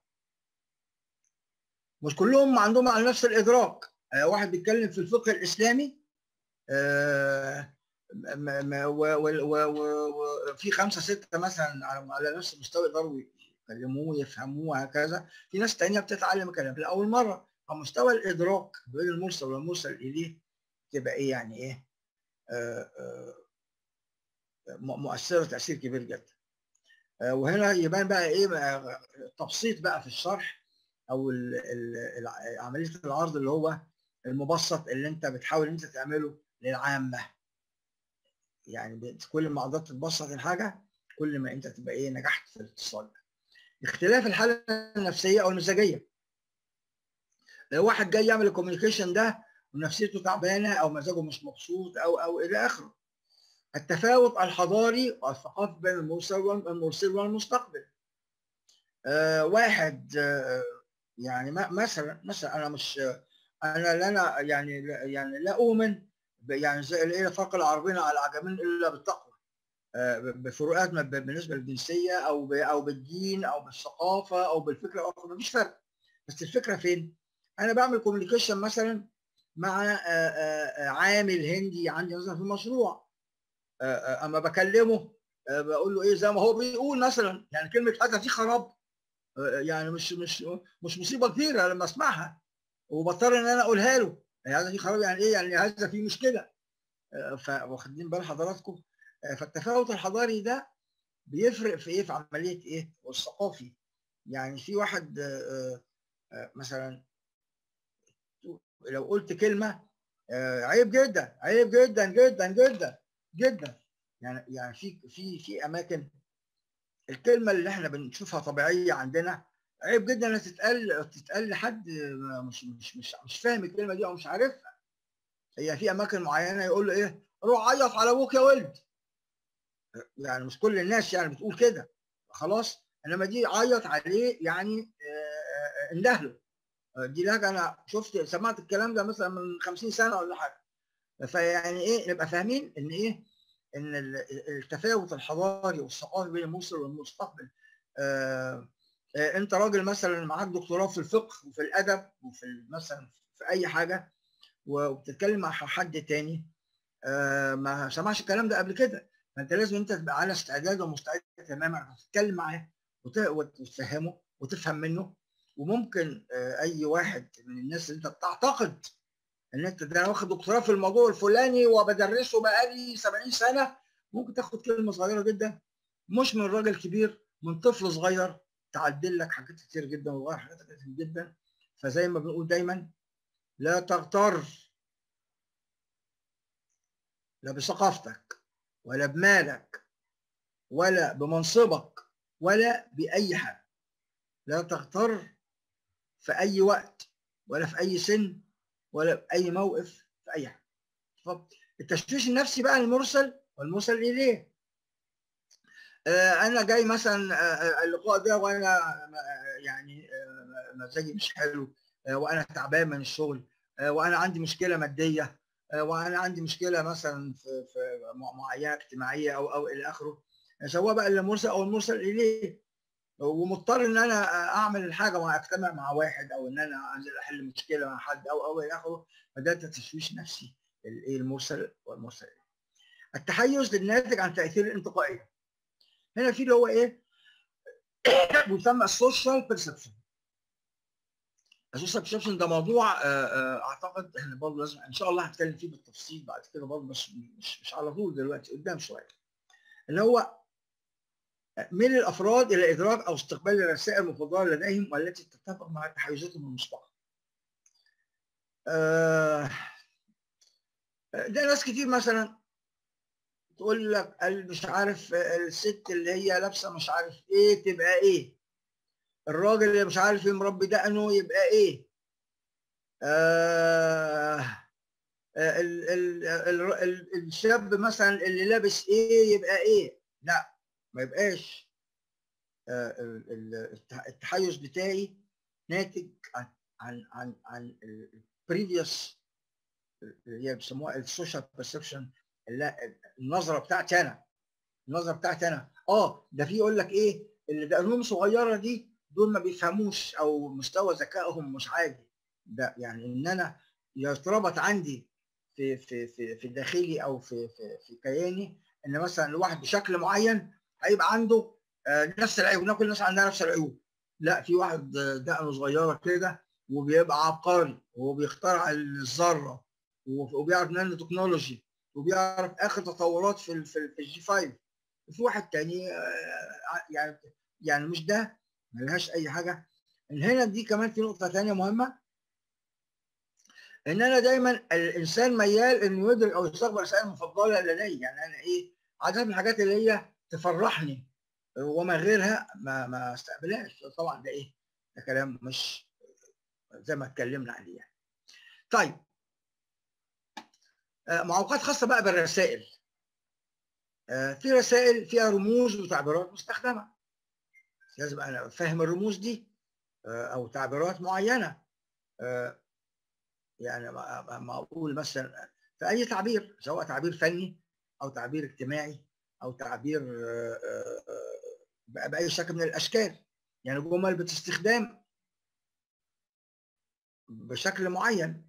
Speaker 1: مش كلهم عندهم على نفس الادراك آه واحد بيتكلم في الفقه الاسلامي آه م- م- و- و- و- و- وفي خمسه سته مثلا على على نفس المستوى يقدروا يكلموه يفهموه وهكذا في ناس تانية بتتعلم الكلام لاول مره فمستوى الادراك بين المرسل والمرسل اليه تبقى ايه يعني ايه آه، آه، م- مؤثره تاثير كبير جدا آه، وهنا يبان بقى ايه بقى التبسيط بقى في الشرح او ال- ال- الع- عمليه العرض اللي هو المبسط اللي انت بتحاول انت تعمله للعامه يعني بت- كل ما قدرت تبسط الحاجه كل ما انت تبقى ايه نجحت في الاتصال ده. اختلاف الحاله النفسيه او المزاجيه لو واحد جاي يعمل الكوميونيكيشن ده ونفسيته تعبانه او مزاجه مش مبسوط او او الى اخره التفاوت الحضاري والثقافي بين المرسل والمرسل والمستقبل آه واحد آه يعني ما- مثلا مثلا انا مش انا لا أنا يعني لا- يعني لا اؤمن ب- يعني زي ايه فرق العربين على العجمين الا بالتقوى آه، ب- بفروقات ما ب- بالنسبه للجنسيه او ب- او بالدين او بالثقافه او بالفكره الاخرى مفيش فرق بس الفكره فين؟ انا بعمل كوميونيكيشن مثلا مع آه، آه، آه، عامل هندي عندي مثلا في مشروع آه، آه، اما بكلمه آه، بقول له ايه زي ما هو بيقول مثلا يعني كلمه هذا دي خراب آه، يعني مش مش مش مصيبه كبيره لما اسمعها وبضطر ان انا اقولها له يعني هذا في خراب يعني ايه يعني هذا في مشكله آه، ف- واخدين بال حضراتكم آه، فالتفاوت الحضاري ده بيفرق في ايه في عمليه ايه والثقافي يعني في واحد آه، آه، مثلا لو قلت كلمه آه، عيب جدا عيب جدا جدا جدا جدا يعني يعني في في في اماكن الكلمه اللي احنا بنشوفها طبيعيه عندنا عيب جدا انها تتقال تتقال لحد مش مش مش مش فاهم الكلمه دي او مش عارفها هي في اماكن معينه يقول له ايه روح عيط على ابوك يا ولد يعني مش كل الناس يعني بتقول كده خلاص انما دي عيط عليه يعني آه، آه، اندهله آه، دي لهجه انا شفت سمعت الكلام ده مثلا من 50 سنه ولا حاجه فيعني ايه نبقى فاهمين ان ايه ان ال- التفاوت الحضاري والثقافي بين المرسل والمستقبل آه آه انت راجل مثلا معاك دكتوراه في الفقه وفي الادب وفي ال- مثلا في اي حاجه وبتتكلم مع حد تاني آه ما سمعش الكلام ده قبل كده فانت لازم انت تبقى على استعداد ومستعد تماما عشان تتكلم معاه وت- وتفهمه وتفهم منه وممكن اي واحد من الناس اللي انت بتعتقد ان انت ده انا واخد دكتوراه في الموضوع الفلاني وبدرسه بقالي 70 سنه ممكن تاخد كلمه صغيره جدا مش من راجل كبير من طفل صغير تعدل لك حاجات كتير جدا وتغير حاجات كتير جدا فزي ما بنقول دايما لا تغتر لا بثقافتك ولا بمالك ولا بمنصبك ولا بأي حاجة لا تغتر في أي وقت ولا في أي سن ولا في أي موقف في أي حاجة التشويش النفسي بقى المرسل والمرسل إليه آه أنا جاي مثلا آه اللقاء ده وأنا يعني آه مزاجي مش حلو وأنا تعبان من الشغل وأنا عندي مشكلة مادية وانا عندي مشكله مثلا في في معينه اجتماعيه او او الى اخره سواء بقى المرسل او المرسل اليه ومضطر ان انا اعمل الحاجه مع اجتمع مع واحد او ان انا انزل احل مشكله مع حد او او الى اخره فده تشويش نفسي الايه المرسل والمرسل اليه. التحيز للناتج عن تاثير الانتقائيه. هنا في اللي هو ايه؟ بيسمى السوشيال بيرسبشن. السوشيال بيرسبشن ده موضوع اعتقد احنا برضه لازم ان شاء الله هنتكلم فيه بالتفصيل بعد كده برضه بس مش مش على طول دلوقتي قدام شويه. اللي هو من الافراد الى ادراك او استقبال الرسائل المفضله لديهم والتي تتفق مع تحيزاتهم المسبقه. آه ده ناس كتير مثلا تقول لك مش عارف الست اللي هي لابسه مش عارف ايه تبقى ايه الراجل اللي مش عارف مربي دقنه يبقى ايه آه ال ال ال ال الشاب مثلا اللي لابس ايه يبقى ايه لا ما يبقاش آه التحيز بتاعي ناتج عن عن عن عن البريفيوس اللي هي بيسموها السوشيال بيرسبشن النظره بتاعتي انا النظره بتاعتي انا اه ده في يقول لك ايه اللي دقنهم صغيره دي دول ما بيفهموش او مستوى ذكائهم مش عادي ده يعني ان انا يتربط عندي في في في في داخلي او في في في كياني ان مثلا الواحد بشكل معين هيبقى عنده نفس العيوب ناكل الناس عندها نفس العيوب لا في واحد دقنه صغيره كده وبيبقى عبقري وبيخترع الذره وبيعرف نانو تكنولوجي وبيعرف اخر تطورات في في الجي 5 وفي واحد تاني يعني يعني مش ده ملهاش اي حاجه هنا دي كمان في نقطه ثانيه مهمه ان انا دايما الانسان ميال انه يدرك او يستقبل رسائل مفضله لدي يعني انا ايه عاده الحاجات اللي هي تفرحني وما غيرها ما ما استقبلهاش طبعا ده ايه ده كلام مش زي ما اتكلمنا عليه يعني. طيب معوقات خاصه بقى بالرسائل في رسائل فيها رموز وتعبيرات مستخدمه لازم انا فاهم الرموز دي او تعبيرات معينه يعني ما اقول مثلا في اي تعبير سواء تعبير فني او تعبير اجتماعي او تعبير باي شكل من الاشكال يعني جمل بتستخدام بشكل معين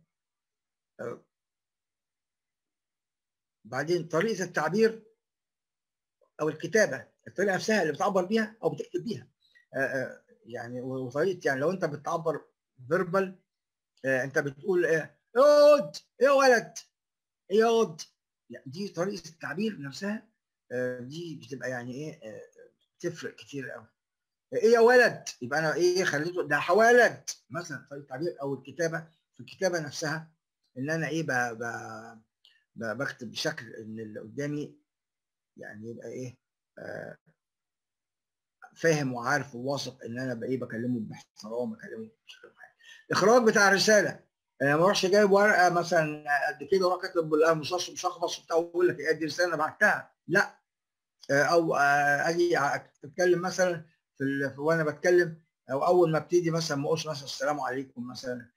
Speaker 1: بعدين طريقه التعبير او الكتابه الطريقه نفسها اللي بتعبر بيها او بتكتب بيها يعني وطريقه يعني لو انت بتعبر فيربال انت بتقول ايه اقعد ايه يا ولد ايه يقعد يعني دي طريقه التعبير نفسها دي بتبقى يعني ايه بتفرق كتير قوي ايه يا ولد يبقى انا ايه خليته ده حوالد مثلا طريقه التعبير او الكتابه في الكتابه نفسها ان انا ايه ب ب ب بكتب بشكل ان اللي قدامي يعني يبقى ايه آه فاهم وعارف وواثق ان انا بايه بكلمه باحترام بكلمه بشكل معين الاخراج بتاع الرساله انا ما اروحش جايب ورقه مثلا قد كده واروح كاتب بالمصاص مشخبص وبتاع واقول لك ايه دي رساله انا بعتها لا او اجي اتكلم مثلا في ال... وانا بتكلم او اول ما ابتدي مثلا ما اقولش مثلا السلام عليكم مثلا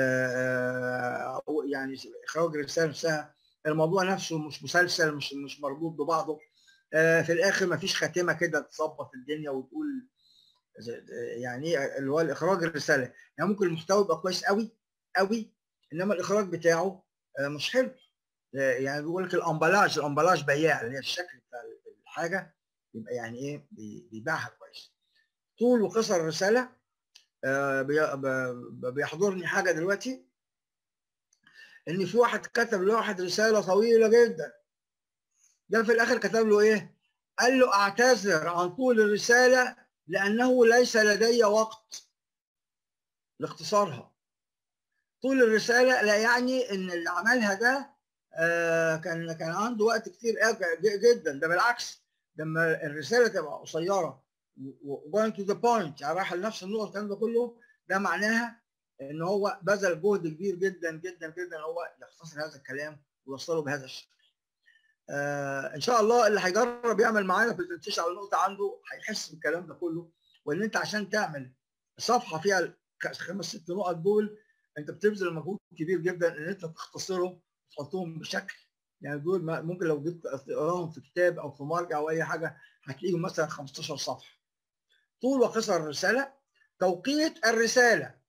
Speaker 1: أو يعني اخراج الرساله نفسها الموضوع نفسه مش مسلسل مش مش مربوط ببعضه في الاخر ما فيش خاتمه كده تظبط الدنيا وتقول يعني اللي هو الاخراج الرساله يعني ممكن المحتوى يبقى كويس قوي قوي انما الاخراج بتاعه مش حلو يعني بيقول لك الامبلاج الامبلاج بياع اللي هي الشكل بتاع الحاجه يبقى يعني ايه بيبيعها كويس طول وقصر الرساله بيحضرني حاجه دلوقتي ان في واحد كتب لواحد رساله طويله جدا ده في الاخر كتب له ايه؟ قال له اعتذر عن طول الرساله لانه ليس لدي وقت لاختصارها طول الرساله لا يعني ان اللي عملها ده آه كان كان عنده وقت كتير جدا ده بالعكس لما الرساله تبقى قصيره وجوينج تو ذا بوينت يعني رايح لنفس النقطه الكلام ده كله ده معناها ان هو بذل جهد كبير جدا جدا جدا هو يختصر هذا الكلام ويوصله بهذا الشكل. آه ان شاء الله اللي هيجرب يعمل معانا برزنتيشن على النقطه عنده هيحس بالكلام ده كله وان انت عشان تعمل صفحه فيها خمس ست نقط دول انت بتبذل مجهود كبير جدا ان انت تختصرهم وتحطهم بشكل يعني دول ممكن لو جيت تقراهم في كتاب او في مرجع او اي حاجه هتلاقيهم مثلا 15 صفحه. طول وقصر الرساله توقيت الرساله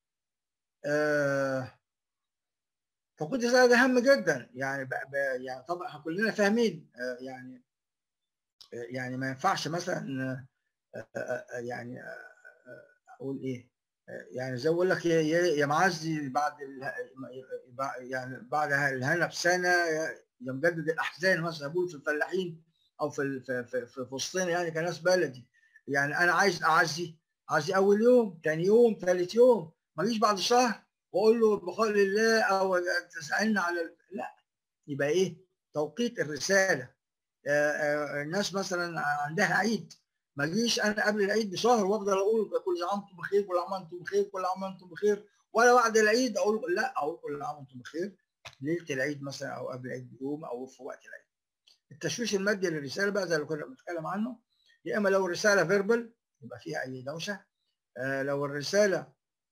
Speaker 1: آه توقيت الرساله ده هام جدا يعني ب... ب... يعني طبعا كلنا فاهمين آه يعني آه يعني ما ينفعش مثلا يعني اقول ايه يعني زي اقول لك يا يا معزي بعد يعني بعد الهنا بسنه يا مجدد الاحزان مثلا اقول في الفلاحين او في في في, في وسطنا يعني كناس بلدي يعني انا عايز اعزي اعزي اول يوم ثاني يوم ثالث يوم ما اجيش بعد شهر واقول له بقول لله او تسالنا على لا يبقى ايه توقيت الرساله الناس مثلا عندها عيد ما اجيش انا قبل العيد بشهر وافضل اقول كل عام وانتم بخير كل عام وانتم بخير كل عام وانتم بخير ولا بعد العيد اقول لا اقول كل عام وانتم بخير ليله العيد مثلا او قبل العيد بيوم او في وقت العيد. التشويش المادي للرساله بقى زي اللي كنا بنتكلم عنه يا اما لو الرساله فيربال يبقى فيها اي دوشه آه لو الرساله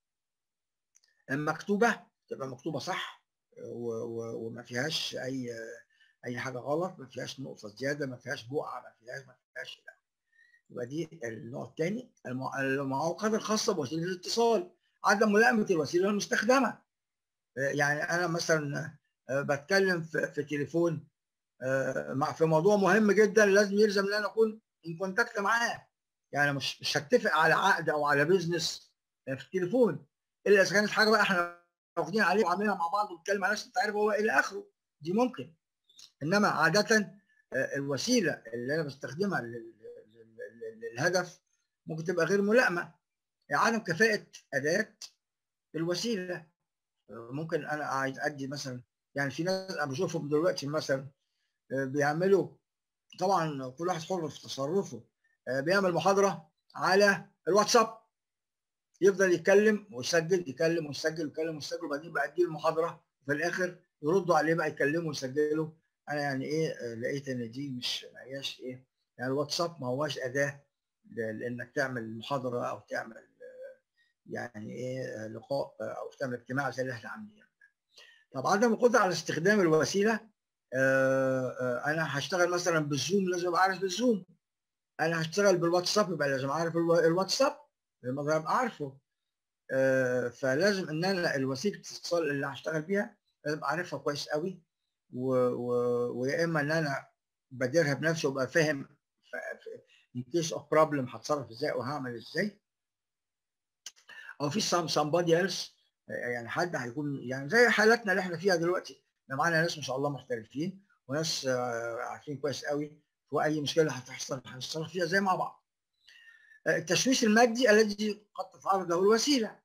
Speaker 1: مكتوبه تبقى مكتوبه صح وما فيهاش اي اي حاجه غلط ما فيهاش نقطه زياده ما فيهاش بقعه ما فيهاش ما فيهاش لا يبقى دي النوع الثاني المعوقات الخاصه بوسيله الاتصال عدم ملائمه الوسيله المستخدمه يعني انا مثلا بتكلم في, في تليفون مع في موضوع مهم جدا لازم يلزم ان انا اكون ان كونتاكت معاه يعني مش مش هتفق على عقد او على بيزنس في التليفون الا اذا كانت حاجه بقى احنا واخدين عليه وعاملينها مع بعض وبنتكلم على ناس انت عارف هو الى اخره دي ممكن انما عاده الوسيله اللي انا بستخدمها للهدف ممكن تبقى غير ملائمه يعني عدم كفاءه اداه الوسيله ممكن انا عايز ادي مثلا يعني في ناس انا بشوفهم دلوقتي مثلا بيعملوا طبعا كل واحد حر في تصرفه بيعمل محاضره على الواتساب يفضل يتكلم ويسجل يكلم ويسجل يكلم ويسجل وبعدين بقى ادي المحاضره وفي الاخر يردوا عليه بقى يكلموا ويسجلوا انا يعني ايه لقيت ان دي مش ما هياش ايه يعني الواتساب ما هواش اداه لانك تعمل محاضره او تعمل يعني ايه لقاء او تعمل اجتماع زي اللي احنا عاملينه. طب عدم القدره على استخدام الوسيله انا هشتغل مثلا بالزوم لازم ابقى عارف بالزوم. انا هشتغل بالواتساب يبقى لازم اعرف الواتساب لازم ابقى عارفه. فلازم ان انا الوسيله الاتصال اللي هشتغل بيها لازم اعرفها كويس قوي ويا اما ان انا بديرها بنفسي وابقى فاهم ان كيس اوف بروبلم هتصرف ازاي وهعمل ازاي او في some somebody else يعني حد هيكون يعني زي حالاتنا اللي احنا فيها دلوقتي معانا ناس ما شاء الله محترفين وناس عارفين كويس قوي واي مشكله هتحصل هنتصرف فيها زي مع بعض التشويش المادي الذي قد تتعرض له الوسيله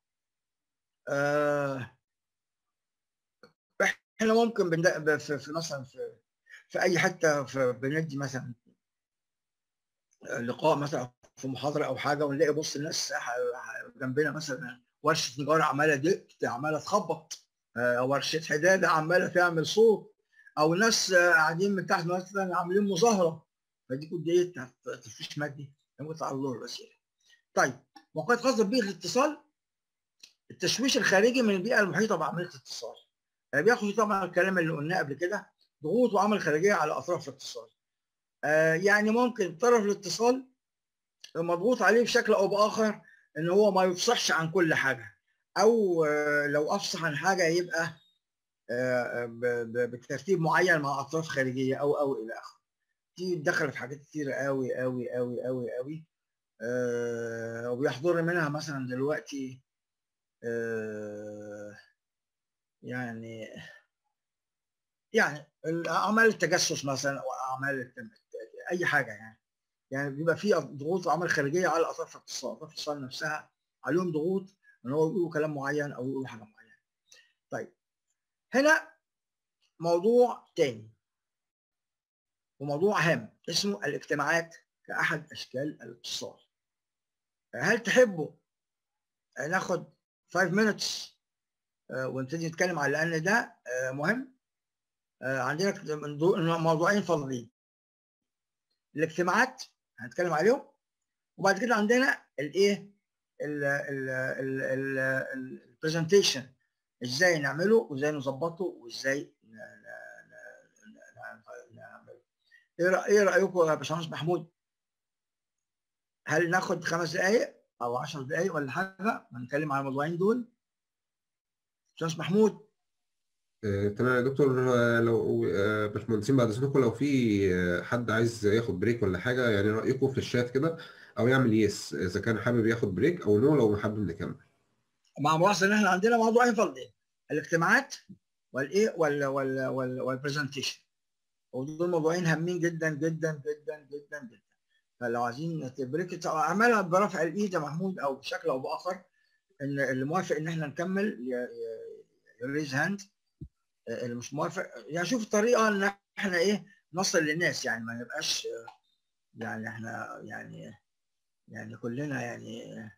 Speaker 1: احنا ممكن بند... في, في مثلا في, في اي حته في بندي مثلا لقاء مثلا في محاضره او حاجه ونلاقي بص الناس جنبنا مثلا ورشه نجاره عماله دقت عماله تخبط او ورشه حداده عماله تعمل صوت او ناس قاعدين من تحت مثلا عاملين مظاهره فدي كل دي تشويش مادي ممكن تعرض له الوسيله. طيب وقد خاصه ببيئه الاتصال التشويش الخارجي من البيئه المحيطه بعمليه الاتصال. بياخد طبعا الكلام اللي قلناه قبل كده ضغوط وعمل خارجيه على اطراف الاتصال. آه يعني ممكن طرف الاتصال مضغوط عليه بشكل او باخر ان هو ما يفصحش عن كل حاجه او آه لو افصح عن حاجه يبقى آه بترتيب معين مع اطراف خارجيه او او الى اخره. دي دخل في حاجات كتيره قوي قوي قوي قوي قوي آه، وبيحضر منها مثلا دلوقتي آه، يعني يعني اعمال التجسس مثلا او اعمال التم- اي حاجه يعني يعني بيبقى في ضغوط اعمال خارجيه على اطراف الاتصال اطراف الاتصال نفسها عليهم ضغوط ان هو يقولوا كلام معين او يقولوا حاجه معينه طيب هنا موضوع تاني وموضوع هام اسمه الاجتماعات كأحد أشكال الاتصال هل تحبوا ناخد 5 minutes آه، ونبتدي نتكلم على لأن ده آه، مهم آه، عندنا من دو- موضوعين فاضلين الاجتماعات هنتكلم عليهم وبعد كده عندنا الايه البرزنتيشن ازاي نعمله وازاي نظبطه وازاي ن- ن- ن- ن- نعمله ايه رأ- ايه رايكم يا باشمهندس محمود هل ناخد خمس دقائق او 10 دقائق ولا حاجه ونتكلم على الموضوعين دول باشمهندس محمود
Speaker 3: آه، تمام يا دكتور آه، لو آه، باشمهندسين بعد اذنكم لو في آه، حد عايز ياخد بريك ولا حاجه يعني رايكم في الشات كده او يعمل يس اذا كان حابب ياخد بريك او نو لو حابب نكمل
Speaker 1: مع ملاحظه ان احنا عندنا موضوعين فاضلين الاجتماعات والايه وال وال وال والبرزنتيشن ودول موضوعين هامين جدا جدا جدا جدا جدا فلو عايزين بريك اعملها برفع الايد يا محمود او بشكل او باخر ان اللي موافق ان احنا نكمل يريز هاند اللي مش موافق يعني شوف الطريقه ان احنا ايه نصل للناس يعني ما نبقاش آه، يعني احنا يعني يعني كلنا يعني آه،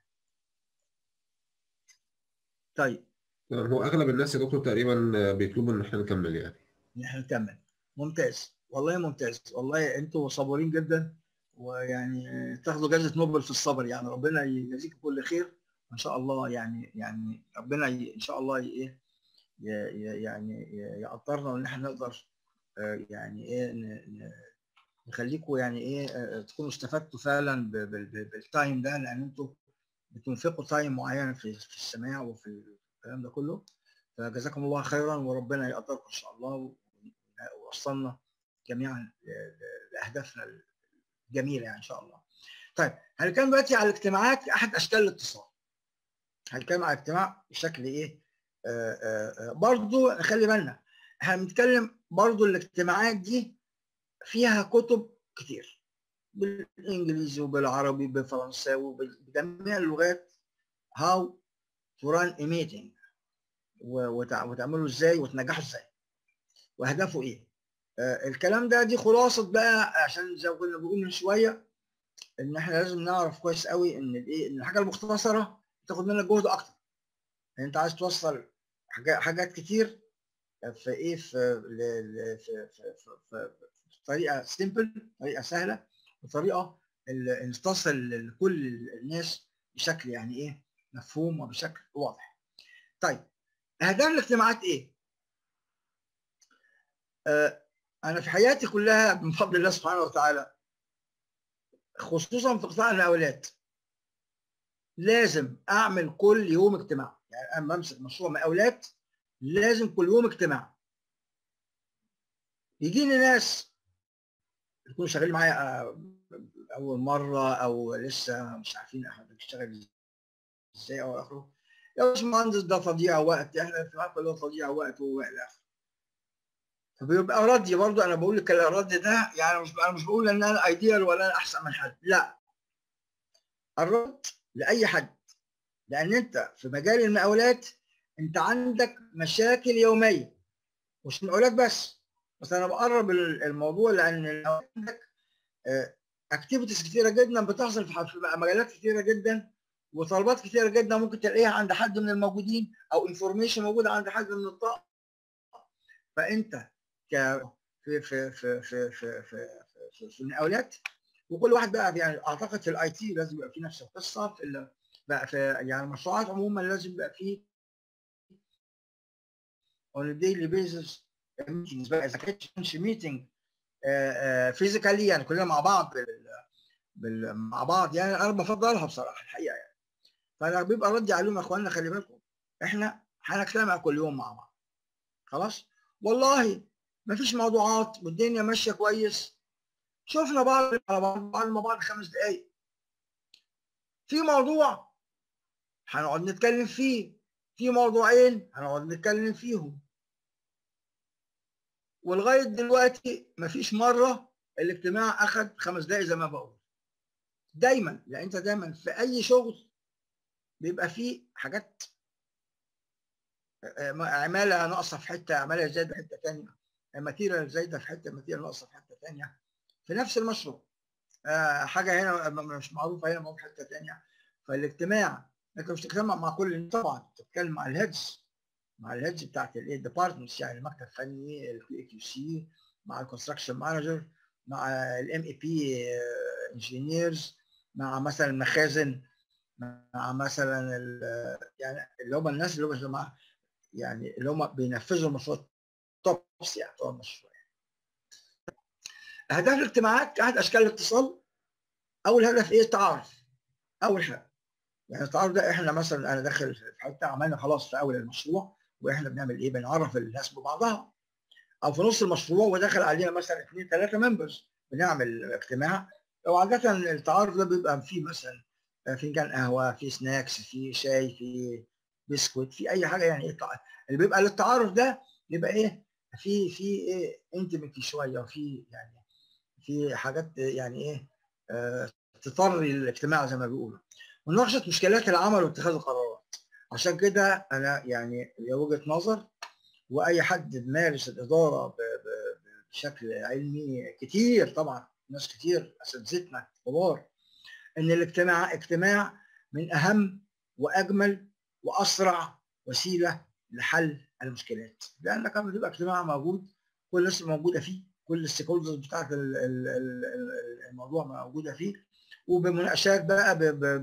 Speaker 1: طيب
Speaker 3: تمام، هو اغلب الناس يا دكتور تقريبا آه، بيطلبوا ان احنا نكمل يعني
Speaker 1: ان احنا نكمل ممتاز والله ممتاز والله انتوا صبورين جدا ويعني تاخدوا جائزه نوبل في الصبر يعني ربنا يجازيكم كل خير وان شاء الله يعني يعني ربنا ي- ان شاء الله ي- ايه ي- ي- يعني ي- يقدرنا وان احنا نقدر آه، يعني ايه ن- ن- نخليكم يعني ايه آه، تكونوا استفدتوا فعلا ب- ب- ب- بالتايم ده لان انتوا بتنفقوا تايم معين في في السماع وفي الكلام ده كله فجزاكم الله خيرا وربنا يقدركم ان شاء الله ووصلنا جميعا ل- ل- لاهدافنا الجميله يعني ان شاء الله. طيب هنتكلم دلوقتي على الاجتماعات كاحد اشكال الاتصال. هنتكلم على الاجتماع بشكل ايه؟ آه آه آه برضو خلي بالنا احنا بنتكلم برضو الاجتماعات دي فيها كتب كتير بالانجليزي وبالعربي بالفرنساوي وبال- بجميع اللغات how to run a meeting و- وتع- وتعملوا ازاي وتنجحوا ازاي واهدافه ايه آه الكلام ده دي خلاصه بقى عشان زي ما كنا بنقول من شويه ان احنا لازم نعرف كويس قوي ان الايه ان الحاجه المختصره تاخد منك جهد اكتر يعني انت عايز توصل حاجات حاجات كتير في ايه في ل- ل- في في في, في, في طريقه سيمبل طريقه سهله وطريقه اللي تصل لكل الناس بشكل يعني ايه مفهوم وبشكل واضح. طيب اهداف الاجتماعات ايه؟ آه انا في حياتي كلها من فضل الله سبحانه وتعالى خصوصا في قطاع المقاولات لازم اعمل كل يوم اجتماع يعني انا بمسك مشروع مقاولات لازم كل يوم اجتماع يجيني ناس يكونوا شغالين معايا آه، اول مره او لسه مش عارفين احنا بنشتغل ازاي او اخره يا باشمهندس ده تضييع وقت احنا في عارفه ده تضييع وقت والى اخره فبيبقى ردي برضو انا بقول لك الرد ده يعني مش انا مش بقول ان انا ايديال ولا انا احسن من حد لا الرد لاي حد لان انت في مجال المقاولات انت عندك مشاكل يوميه مش مقاولات بس بس انا بقرب ال- الموضوع لان عندك اكتيفيتيز كتيره جدا بتحصل في في مجالات كتيره جدا وطلبات كتيره جدا ممكن تلاقيها عند حد من الموجودين او انفورميشن موجوده عند حد من الطاقم فانت ك في في في في في في, في, في المقاولات وكل واحد بقى يعني اعتقد في الاي تي لازم يبقى في نفس القصه في ال- بقى في يعني المشروعات عموما لازم يبقى في on a daily basis meetings بقى اذا كانتش ميتنج فيزيكالي يعني كلنا مع بعض بال بال مع بعض يعني انا بفضلها بصراحه الحقيقه يعني فانا بيبقى ردي عليهم يا اخوانا خلي بالكم احنا هنجتمع كل يوم مع بعض خلاص والله مفيش موضوعات والدنيا ماشيه كويس شفنا بعض على بعض بعد ما بعض خمس دقائق في موضوع هنقعد نتكلم فيه في موضوعين هنقعد نتكلم فيهم ولغايه دلوقتي مفيش مره الاجتماع اخذ خمس دقائق زي ما بقول دايما لان انت دايما في اي شغل بيبقى فيه حاجات عماله ناقصه في حته عماله زايده في حته ثانيه ماتيريال زايده في حته ماتيريال ناقصه في حته ثانيه في نفس المشروع حاجه هنا مش معروفه هنا موجوده في حته ثانيه فالاجتماع انت مش تجتمع مع كل طبعا تتكلم مع الهيدز مع الهيدز بتاعت الايه الديبارتمنتس يعني المكتب الفني الكيو اي كيو سي مع الكونستراكشن مانجر مع الام اي بي انجينيرز مع مثلا المخازن مع مثلا يعني اللي هم الناس اللي هم يعني اللي هم بينفذوا المشروع توبس يعني بتوع المشروع اهداف الاجتماعات احد اشكال الاتصال اول هدف ايه التعارف اول حاجه يعني التعارف ده احنا مثلا انا داخل في حته عملنا خلاص في اول المشروع واحنا بنعمل ايه بنعرف الناس ببعضها او في نص المشروع وداخل علينا مثلا اثنين ثلاثه ممبرز بنعمل اجتماع وعاده التعارف ده بيبقى فيه مثلا فنجان قهوه في سناكس في شاي في بسكوت في اي حاجه يعني ايه اللي بيبقى للتعارف ده بيبقى ايه في في ايه انتمتي شويه وفي يعني في حاجات يعني ايه آه تطري الاجتماع زي ما بيقولوا مناقشه مشكلات العمل واتخاذ القرارات عشان كده انا يعني وجهه نظر واي حد بيمارس الاداره بشكل علمي كتير طبعا ناس كتير اساتذتنا كبار ان الاجتماع اجتماع من اهم واجمل واسرع وسيله لحل المشكلات لانك لما تبقى اجتماع موجود كل الناس موجوده فيه كل الستيك هولدرز بتاعت الموضوع موجوده فيه وبمناقشات بقى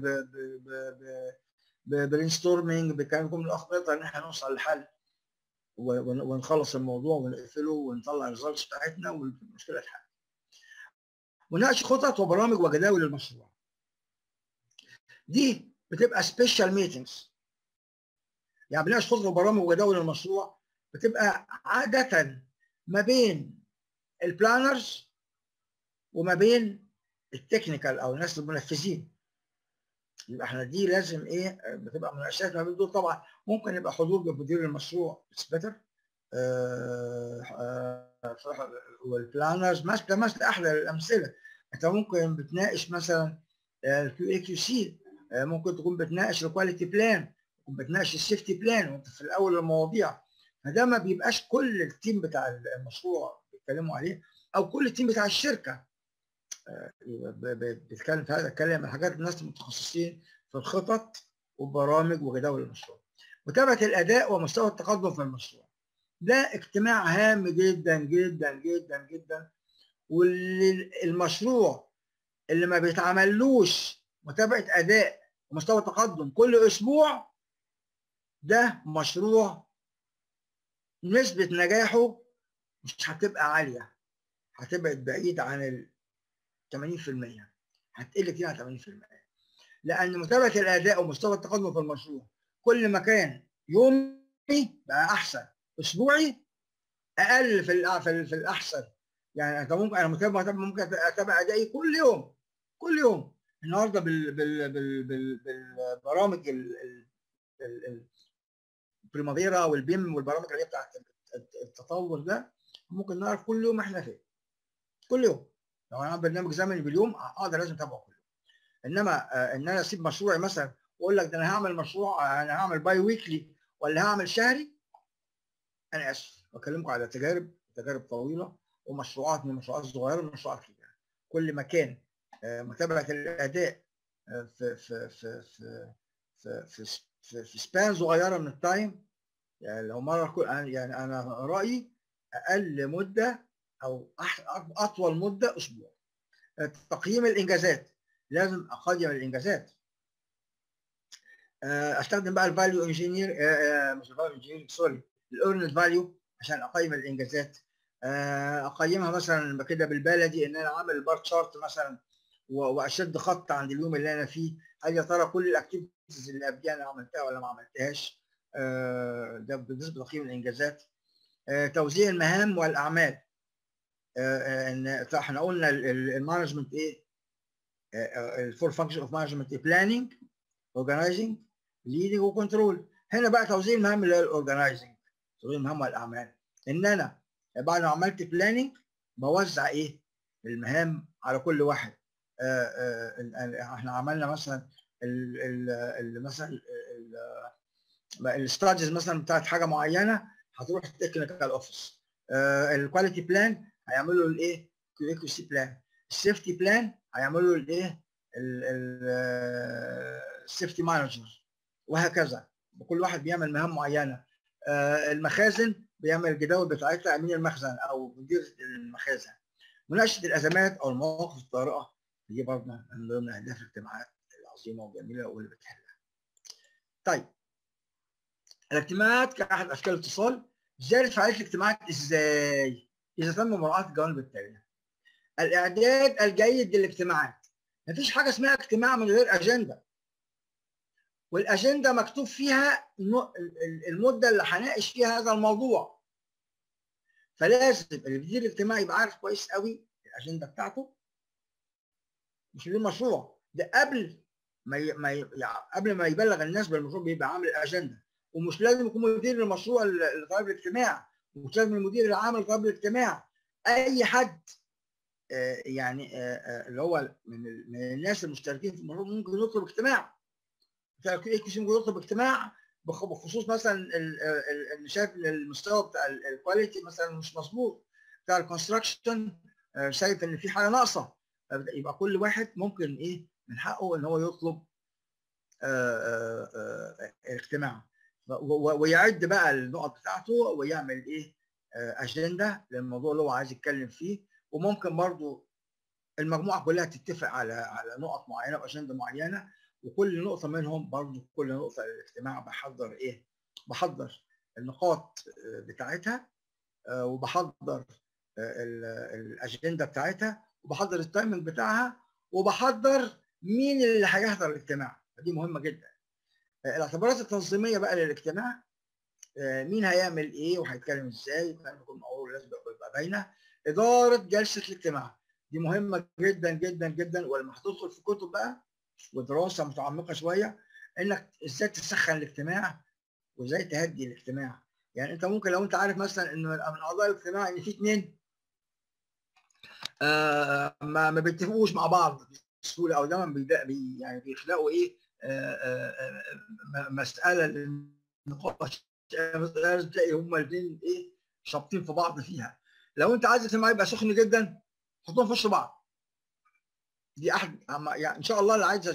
Speaker 1: برين ستورمنج بكلام من الاخ نقدر ان احنا نوصل لحل ونخلص الموضوع ونقفله ونطلع الريزلتس بتاعتنا والمشكله تتحل. ونناقش خطط وبرامج وجداول المشروع. دي بتبقى سبيشال ميتنجز. يعني بنناقش خطط وبرامج وجداول المشروع بتبقى عاده ما بين البلانرز وما بين التكنيكال او الناس المنفذين يبقى احنا دي لازم ايه بتبقى مناقشات ما بين دول طبعا ممكن يبقى حضور مدير المشروع اتس بيتر والبلانرز ده مثل احلى الامثله انت ممكن بتناقش مثلا الكيو اي كيو سي ممكن تكون بتناقش الكواليتي بلان ممكن بتناقش السيفتي بلان وانت في الاول المواضيع فده ما بيبقاش كل التيم بتاع المشروع بيتكلموا عليه او كل التيم بتاع الشركه بيتكلم في هذا الكلام الحاجات الناس المتخصصين في الخطط والبرامج وجداول المشروع متابعه الاداء ومستوى التقدم في المشروع ده اجتماع هام جدا جدا جدا جدا والمشروع اللي ما بيتعملوش متابعه اداء ومستوى تقدم كل اسبوع ده مشروع نسبه نجاحه مش هتبقى عاليه هتبعد بعيد عن ال 80% هتقل كتير عن 80% لان متابعه الاداء ومستوى التقدم في المشروع كل ما كان يومي بقى احسن اسبوعي اقل في في الاحسن يعني انت ممكن انا متابع ممكن اتابع ادائي كل يوم كل يوم النهارده بال بال بال بال بالبرامج البريمافيرا والبيم والبرامج اللي هي بتاعت التطور ده ممكن نعرف كل يوم احنا فين كل يوم لو انا برنامج زمني باليوم اقدر لازم اتابعه كل يوم انما آه ان انا اسيب مشروعي مثلا واقول لك ده انا هعمل مشروع انا هعمل باي ويكلي ولا هعمل شهري انا اسف بكلمكم على تجارب تجارب طويله ومشروعات من مشروعات صغيره لمشروعات كبيره كل ما كان آه متابعه الاداء آه في في في في في في, في, في سبان صغيره من التايم يعني لو مره يعني انا رايي اقل مده او اطول مده اسبوع تقييم الانجازات لازم اقيم الانجازات استخدم بقى الفاليو انجينير مش الفاليو انجينير سوري الاورنت فاليو عشان اقيم الانجازات اقيمها مثلا كده بالبلدي ان انا عامل بار تشارت مثلا واشد خط عند اليوم اللي انا فيه هل يا ترى كل الاكتيفيتيز اللي قبلها انا عملتها ولا ما عملتهاش ده بالنسبه لتقييم الانجازات توزيع المهام والاعمال ان احنا قلنا المانجمنت ايه الفور فانكشن اوف مانجمنت بلاننج اورجنايزنج ليدنج وكنترول هنا بقى توزيع المهام اللي هي الاورجنايزنج توزيع المهام والاعمال ان انا بعد ما عملت بلاننج بوزع ايه المهام على كل واحد آه، آه، احنا عملنا مثلا ال ال ال مثلا الاستاديز مثلا بتاعت حاجه معينه هتروح التكنيكال اوفيس الكواليتي بلان هيعملوا الايه كيو سي بلان السيفتي بلان هيعملوا الايه السيفتي مانجر وهكذا كل واحد بيعمل مهام معينه آه، المخازن بيعمل الجداول بتاعتها امين المخزن او مدير المخازن مناقشه الازمات او المواقف الطارئه دي برضه من ضمن اهداف الاجتماعات العظيمه والجميله واللي بتحلها. طيب الاجتماعات كاحد اشكال الاتصال زادت فعاليه الاجتماعات ازاي؟ اذا تم مراعاه الجوانب التاليه. الاعداد الجيد للاجتماعات. مفيش حاجه اسمها اجتماع من غير اجنده. والاجنده مكتوب فيها المده اللي هناقش فيها هذا الموضوع. فلازم اللي بيدير الاجتماع يبقى عارف كويس قوي الاجنده بتاعته مش ليه مشروع ده قبل ما ي... ما ي... يعني قبل ما يبلغ الناس بالمشروع بيبقى عامل الاجنده ومش لازم يكون مدير المشروع لطالب الاجتماع ومش لازم المدير العام لطالب الاجتماع اي حد آه يعني آه اللي هو من, من الناس المشتركين في المشروع ممكن يطلب اجتماع ممكن يطلب اجتماع بخصوص مثلا اللي شايف ان المستوى بتاع الكواليتي مثلا مش مظبوط بتاع الكونستراكشن شايف ان في حاجه ناقصه يبقى كل واحد ممكن ايه من حقه ان هو يطلب اجتماع ويعد بقى النقط بتاعته ويعمل ايه اجنده للموضوع اللي هو عايز يتكلم فيه وممكن برضو المجموعه كلها تتفق على على نقط معينه واجنده معينه وكل نقطه منهم برضو كل نقطه الاجتماع بحضر ايه بحضر النقاط بتاعتها وبحضر الاجنده بتاعتها وبحضر التايمنج بتاعها وبحضر مين اللي هيحضر الاجتماع دي مهمه جدا الاعتبارات التنظيميه بقى للاجتماع مين هيعمل ايه وهيتكلم ازاي كان يكون معقول لازم يبقى باينه اداره جلسه الاجتماع دي مهمه جدا جدا جدا ولما هتدخل في كتب بقى ودراسه متعمقه شويه انك ازاي تسخن الاجتماع وازاي تهدي الاجتماع يعني انت ممكن لو انت عارف مثلا ان من اعضاء الاجتماع ان في اثنين آه ما ما بيتفقوش مع بعض بسهوله او دايما بي يعني بيخلقوا ايه آه آه مساله للنقاش مساله تلاقي هما الاثنين ايه شابطين في بعض فيها لو انت عايز الاجتماع يبقى سخن جدا حطهم في وش بعض دي احد يعني ان شاء الله اللي عايز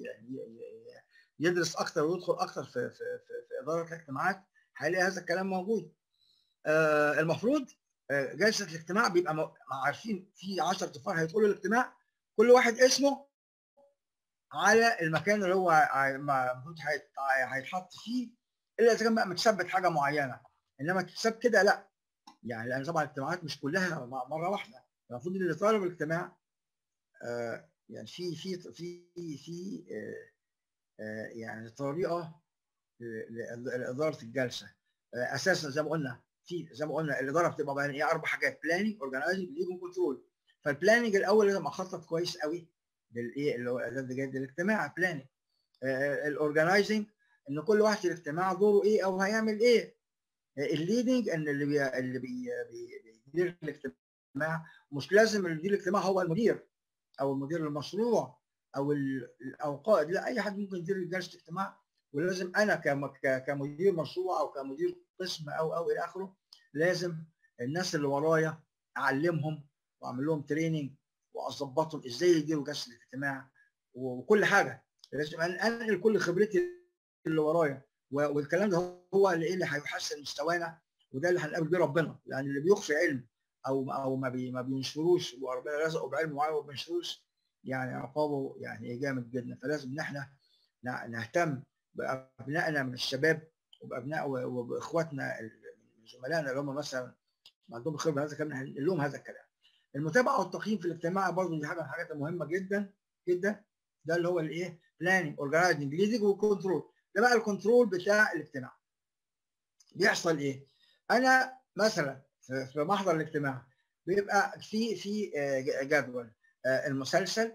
Speaker 1: يدرس اكتر ويدخل اكتر في في في, في اداره الاجتماعات هيلاقي هذا الكلام موجود آه المفروض جلسه الاجتماع بيبقى عارفين في 10 تفار هيدخلوا الاجتماع كل واحد اسمه على المكان اللي هو المفروض هيتحط فيه الا اذا كان بقى متثبت حاجه معينه انما تتثبت كده لا يعني لان طبعا الاجتماعات مش كلها مره واحده المفروض اللي طالب الاجتماع آه يعني في في في في آه آه يعني طريقه لاداره الجلسه اساسا زي ما قلنا في زي ما قلنا الاداره بتبقى بين ايه اربع حاجات بلاننج اورجنايزنج ليد كنترول فالبلاننج الاول لازم اخطط كويس قوي للايه اللي هو الاعداد جيد للاجتماع بلاننج الاورجنايزنج ان كل واحد في الاجتماع دوره ايه او هيعمل ايه الليدنج ان اللي بي اللي بي بيدير الاجتماع مش لازم اللي بيدير الاجتماع هو المدير او المدير المشروع او او قائد لا اي حد ممكن يدير جلسه اجتماع ولازم انا كمدير مشروع او كمدير قسم او او الى اخره لازم الناس اللي ورايا اعلمهم واعمل لهم تريننج واظبطهم ازاي يديروا جلسه الاجتماع وكل حاجه لازم انقل كل خبرتي اللي ورايا والكلام ده هو اللي اللي هيحسن مستوانا وده اللي هنقابل بيه ربنا لان اللي بيخفي علم او او ما بي ما بينشروش وربنا رزقه بعلم معين وما بينشروش يعني عقابه يعني جامد جدا فلازم ان احنا نهتم بابنائنا من الشباب وبابناء واخواتنا من زملائنا اللي هم مثلا عندهم خبره هذا الكلام نقول لهم هذا الكلام. المتابعه والتقييم في الاجتماع برضه دي حاجه من الحاجات المهمه جدا جدا ده اللي هو الايه؟ بلاننج اورجنايزنج ليدنج وكنترول ده بقى الكنترول بتاع الاجتماع. بيحصل ايه؟ انا مثلا في محضر الاجتماع بيبقى في في جدول المسلسل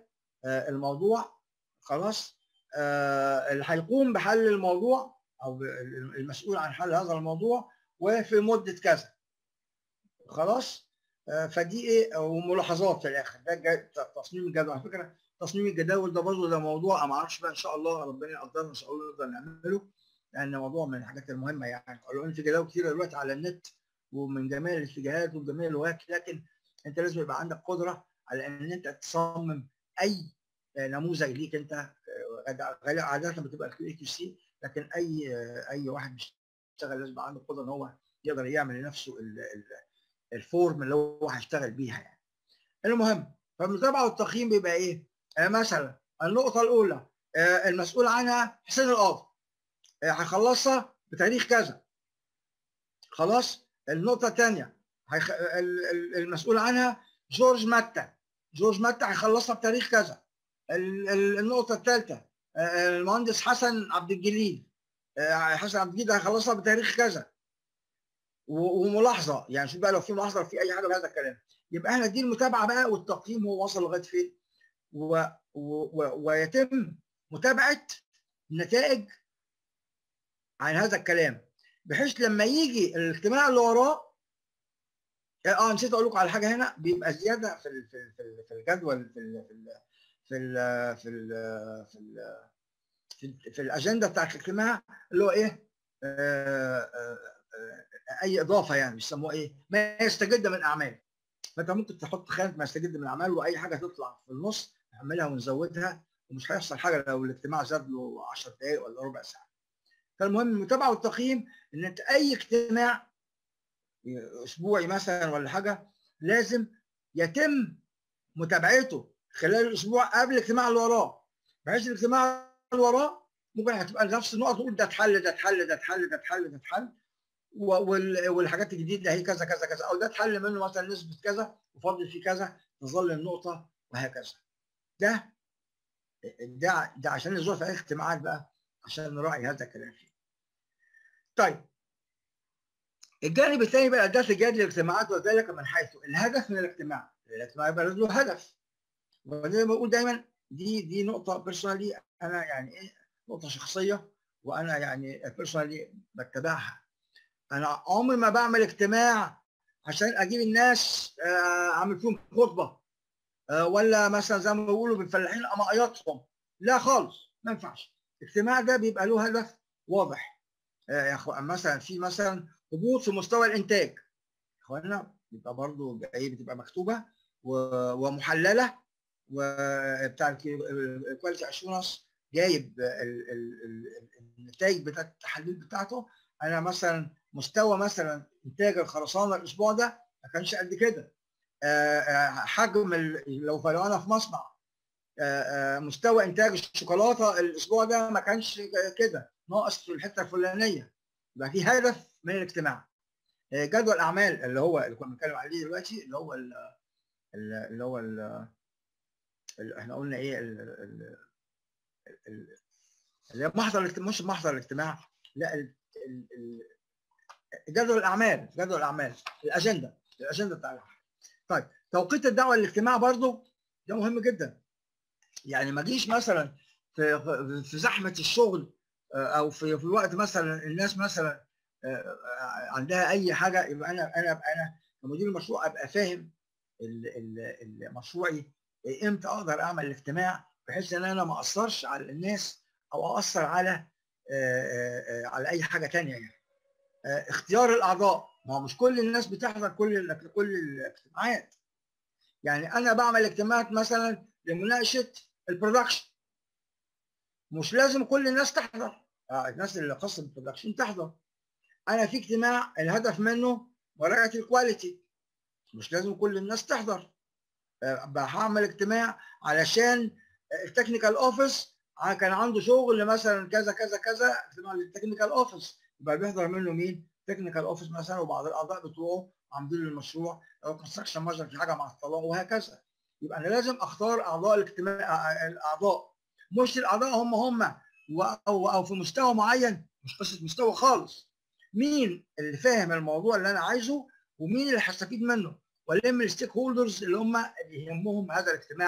Speaker 1: آه، الموضوع خلاص آه، اللي هيقوم بحل الموضوع او المسؤول عن حل هذا الموضوع وفي مده كذا خلاص آه، فدي ايه وملاحظات في الاخر ده جا- تصميم الجدول على فكره تصميم الجداول ده برضه ده موضوع ما اعرفش بقى ان شاء الله ربنا يقدرنا ان شاء الله نقدر نعمله لان موضوع من الحاجات المهمه يعني قالوا ان في جداول كتير دلوقتي على النت ومن جميع الاتجاهات ومن جميع اللغات لكن انت لازم يبقى عندك قدره على ان انت تصمم اي نموذج ليك انت آه، غالبا عاده بتبقى الكيو كيو سي لكن اي آه، اي واحد بيشتغل لازم يبقى عنده قدره ان هو يقدر يعمل لنفسه ال- ال- الفورم اللي هو هيشتغل بيها يعني. المهم فالمتابعه والتقييم بيبقى ايه؟ آه، مثلا النقطه الاولى آه، المسؤول عنها حسين القاضي آه، هيخلصها بتاريخ كذا خلاص النقطه الثانيه هيخ... ال- ال- المسؤول عنها جورج متى جورج متى هيخلصها بتاريخ كذا ال- ال- النقطه الثالثه المهندس حسن عبد الجليل آه، حسن عبد الجليل هيخلصها بتاريخ كذا و- وملاحظه يعني شوف بقى لو في ملاحظه في اي حاجه بهذا الكلام يبقى احنا دي المتابعه بقى والتقييم هو وصل لغايه فين و... و... و... ويتم متابعه النتائج عن هذا الكلام بحيث لما يجي الاجتماع اللي وراه اه نسيت اقول لكم على حاجه هنا بيبقى زياده في ال- في ال- في ال- في الجدول في ال في ال في ال في ال في, ال في, ال في الاجنده بتاعت الاجتماع اللي هو ايه آه، آه، آه، اي اضافه يعني بيسموها ايه ما يستجد من اعمال فانت ممكن تحط خانه ما يستجد من اعمال واي حاجه تطلع في النص نعملها ونزودها ومش هيحصل حاجه لو الاجتماع زاد له 10 دقائق ولا ربع ساعه فالمهم المتابعه والتقييم ان انت اي اجتماع اسبوعي مثلا ولا حاجه لازم يتم متابعته خلال الاسبوع قبل الاجتماع اللي وراه بحيث الاجتماع اللي وراه ممكن هتبقى نفس النقط تقول ده اتحل ده اتحل ده اتحل ده اتحل ده اتحل و- وال- والحاجات الجديده هي كذا كذا كذا او ده اتحل منه مثلا نسبه كذا وفاضل فيه كذا تظل النقطه وهكذا ده ده ده عشان نزور في اي اجتماعات بقى عشان نراعي هذا الكلام فيه. طيب الجانب الثاني بقى ده تجاد الاجتماعات وذلك من حيث الهدف من الاجتماع الاجتماع يبقى له هدف وزي ما بقول دايما دي دي نقطه بيرسونالي انا يعني ايه نقطه شخصيه وانا يعني بيرسونالي بتبعها انا عمري ما بعمل اجتماع عشان اجيب الناس آه، اعمل فيهم خطبه آه، ولا مثلا زي ما بيقولوا بالفلاحين امقياتهم لا خالص ما ينفعش الاجتماع ده بيبقى له هدف واضح آه، يا اخوان مثلا في مثلا هبوط في مستوى الانتاج اخوانا يبقى برضه جاي بتبقى مكتوبه و- ومحلله وبتاع الكواليتي اشورنس جايب ال- ال- ال- النتائج بتاعت التحاليل بتاعته انا مثلا مستوى مثلا انتاج الخرسانه الاسبوع ده ما كانش قد كده آه، آه، حجم ال- لو لو انا في مصنع آه، آه، مستوى انتاج الشوكولاته الاسبوع ده ما كانش كده ناقص في الحته الفلانيه يبقى في هدف من الاجتماع آه، جدول اعمال اللي هو اللي كنا بنتكلم عليه دلوقتي اللي هو ال- ال- اللي هو ال- ال- احنا قلنا ايه ال- ال- ال- اللي هي محضر الاجتماع مش محضر الاجتماع لا ال- ال- ال- جدول الاعمال جدول الاعمال الاجنده الاجنده بتاع العمل. طيب توقيت الدعوه للاجتماع برضو ده مهم جدا يعني ما اجيش مثلا في في زحمه الشغل آه، او في في الوقت مثلا الناس مثلا آه، آه، عندها اي حاجه يبقى انا انا أبقى انا كمدير المشروع ابقى فاهم ال- ال- ال- مشروعي امتى اقدر اعمل الاجتماع بحيث ان انا ما اثرش على الناس او اثر على آه، آه، آه، على اي حاجه تانية يعني آه، اختيار الاعضاء ما هو مش كل الناس بتحضر كل ال- كل الاجتماعات يعني انا بعمل اجتماعات مثلا لمناقشه البرودكشن مش لازم كل الناس تحضر آه، الناس اللي خاصه بالبرودكشن تحضر انا في اجتماع الهدف منه مراجعه الكواليتي مش لازم كل الناس تحضر آه، بقى هعمل اجتماع علشان التكنيكال اوفيس كان عنده شغل مثلا كذا كذا كذا اجتماع للتكنيكال اوفيس يبقى بيحضر منه مين؟ تكنيكال اوفيس مثلا وبعض الاعضاء بتوعه عاملين المشروع او كونستراكشن مانجر في حاجه مع الطلاق وهكذا يبقى انا لازم اختار اعضاء الاجتماع الاعضاء مش الاعضاء هم هم و- او او في مستوى معين مش قصه مستوى خالص مين اللي فاهم الموضوع اللي انا عايزه ومين اللي هستفيد منه والم الستيك هولدرز اللي هم اللي يهمهم هذا الاجتماع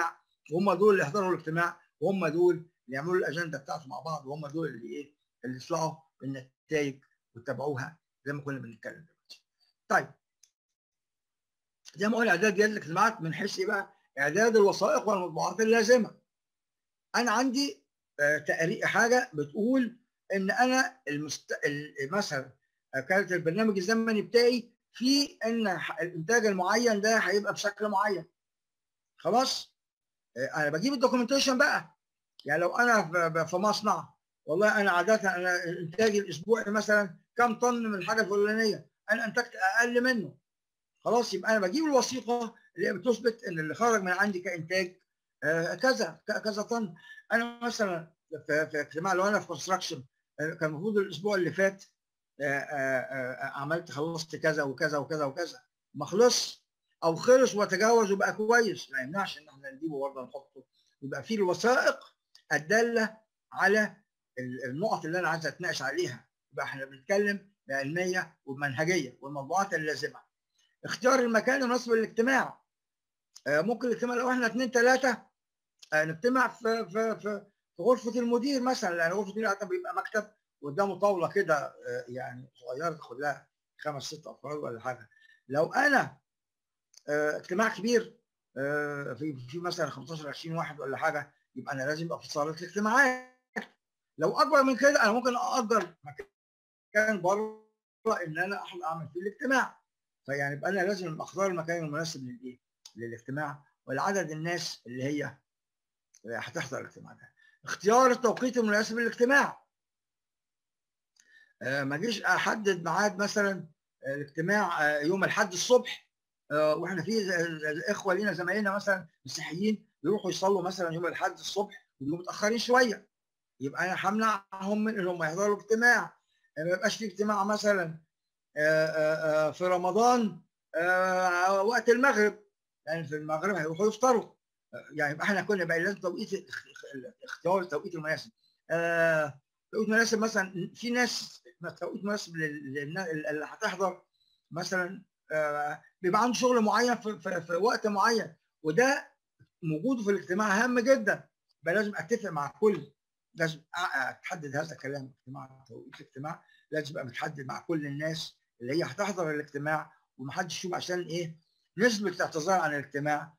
Speaker 1: وهم دول اللي يحضروا الاجتماع وهم دول اللي يعملوا الاجنده بتاعته مع بعض وهم دول اللي ايه اللي يطلعوا بالنتائج ويتابعوها زي ما كنا بنتكلم دلوقتي. طيب زي ما قلنا اعداد جهاز الاجتماعات من حيث ايه بقى؟ اعداد الوثائق والمطبوعات اللازمه. انا عندي آه تقرير حاجه بتقول ان انا المست... مثلا كانت البرنامج الزمني بتاعي في ان الانتاج المعين ده هيبقى بشكل معين. خلاص؟ انا بجيب الدوكيومنتيشن بقى يعني لو انا في مصنع والله انا عاده انا انتاجي الاسبوعي مثلا كم طن من الحاجه الفلانيه انا انتجت اقل منه خلاص يبقى انا بجيب الوثيقه اللي بتثبت ان اللي خرج من عندي كانتاج آه كذا كذا طن انا مثلا في, في اجتماع لو انا في كونستراكشن كان المفروض الاسبوع اللي فات آه آه عملت خلصت كذا وكذا وكذا وكذا ما خلص او خلص وتجاوز وبقى كويس ما يمنعش ان احنا نجيبه برضه نحطه يبقى في الوثائق الداله على النقط اللي انا عايز اتناقش عليها يبقى احنا بنتكلم بعلميه وبمنهجيه والموضوعات اللازمه اختيار المكان المناسب للاجتماع ممكن الاجتماع لو احنا اثنين ثلاثه نجتمع في في في في غرفه المدير مثلا لان غرفه المدير بيبقى مكتب قدامه طاوله كده يعني صغيره تاخد لها خمس ست افراد ولا حاجه لو انا اجتماع كبير في في مثلا 15 20 واحد ولا حاجه يبقى انا لازم ابقى في صاله الاجتماعات لو اكبر من كده انا ممكن اجر مكان بره ان انا اعمل فيه الاجتماع فيعني يبقى انا لازم اختار المكان المناسب للايه؟ للاجتماع ولعدد الناس اللي هي هتحضر الاجتماع ده. اختيار التوقيت المناسب للاجتماع. آه ما اجيش احدد ميعاد مثلا الاجتماع آه يوم الاحد الصبح آه واحنا في اخوه لينا زمايلنا مثلا مسيحيين يروحوا يصلوا مثلا يوم الاحد الصبح ويجوا متاخرين شويه. يبقى انا همنعهم من انهم يحضروا اجتماع ما يبقاش في اجتماع مثلا في رمضان وقت المغرب يعني في المغرب هيروحوا يفطروا يعني يبقى احنا كنا بقى لازم توقيت اختيار التوقيت المناسب توقيت مناسب مثلا في ناس توقيت مناسب اللي هتحضر مثلا بيبقى عنده شغل معين في, في, في وقت معين وده وجوده في الاجتماع هام جدا يبقى لازم اتفق مع كل لازم تحدد هذا الكلام اجتماع توقيت الاجتماع لازم يبقى متحدد مع كل الناس اللي هي هتحضر الاجتماع ومحدش يشوف عشان ايه نسبه الاعتذار عن الاجتماع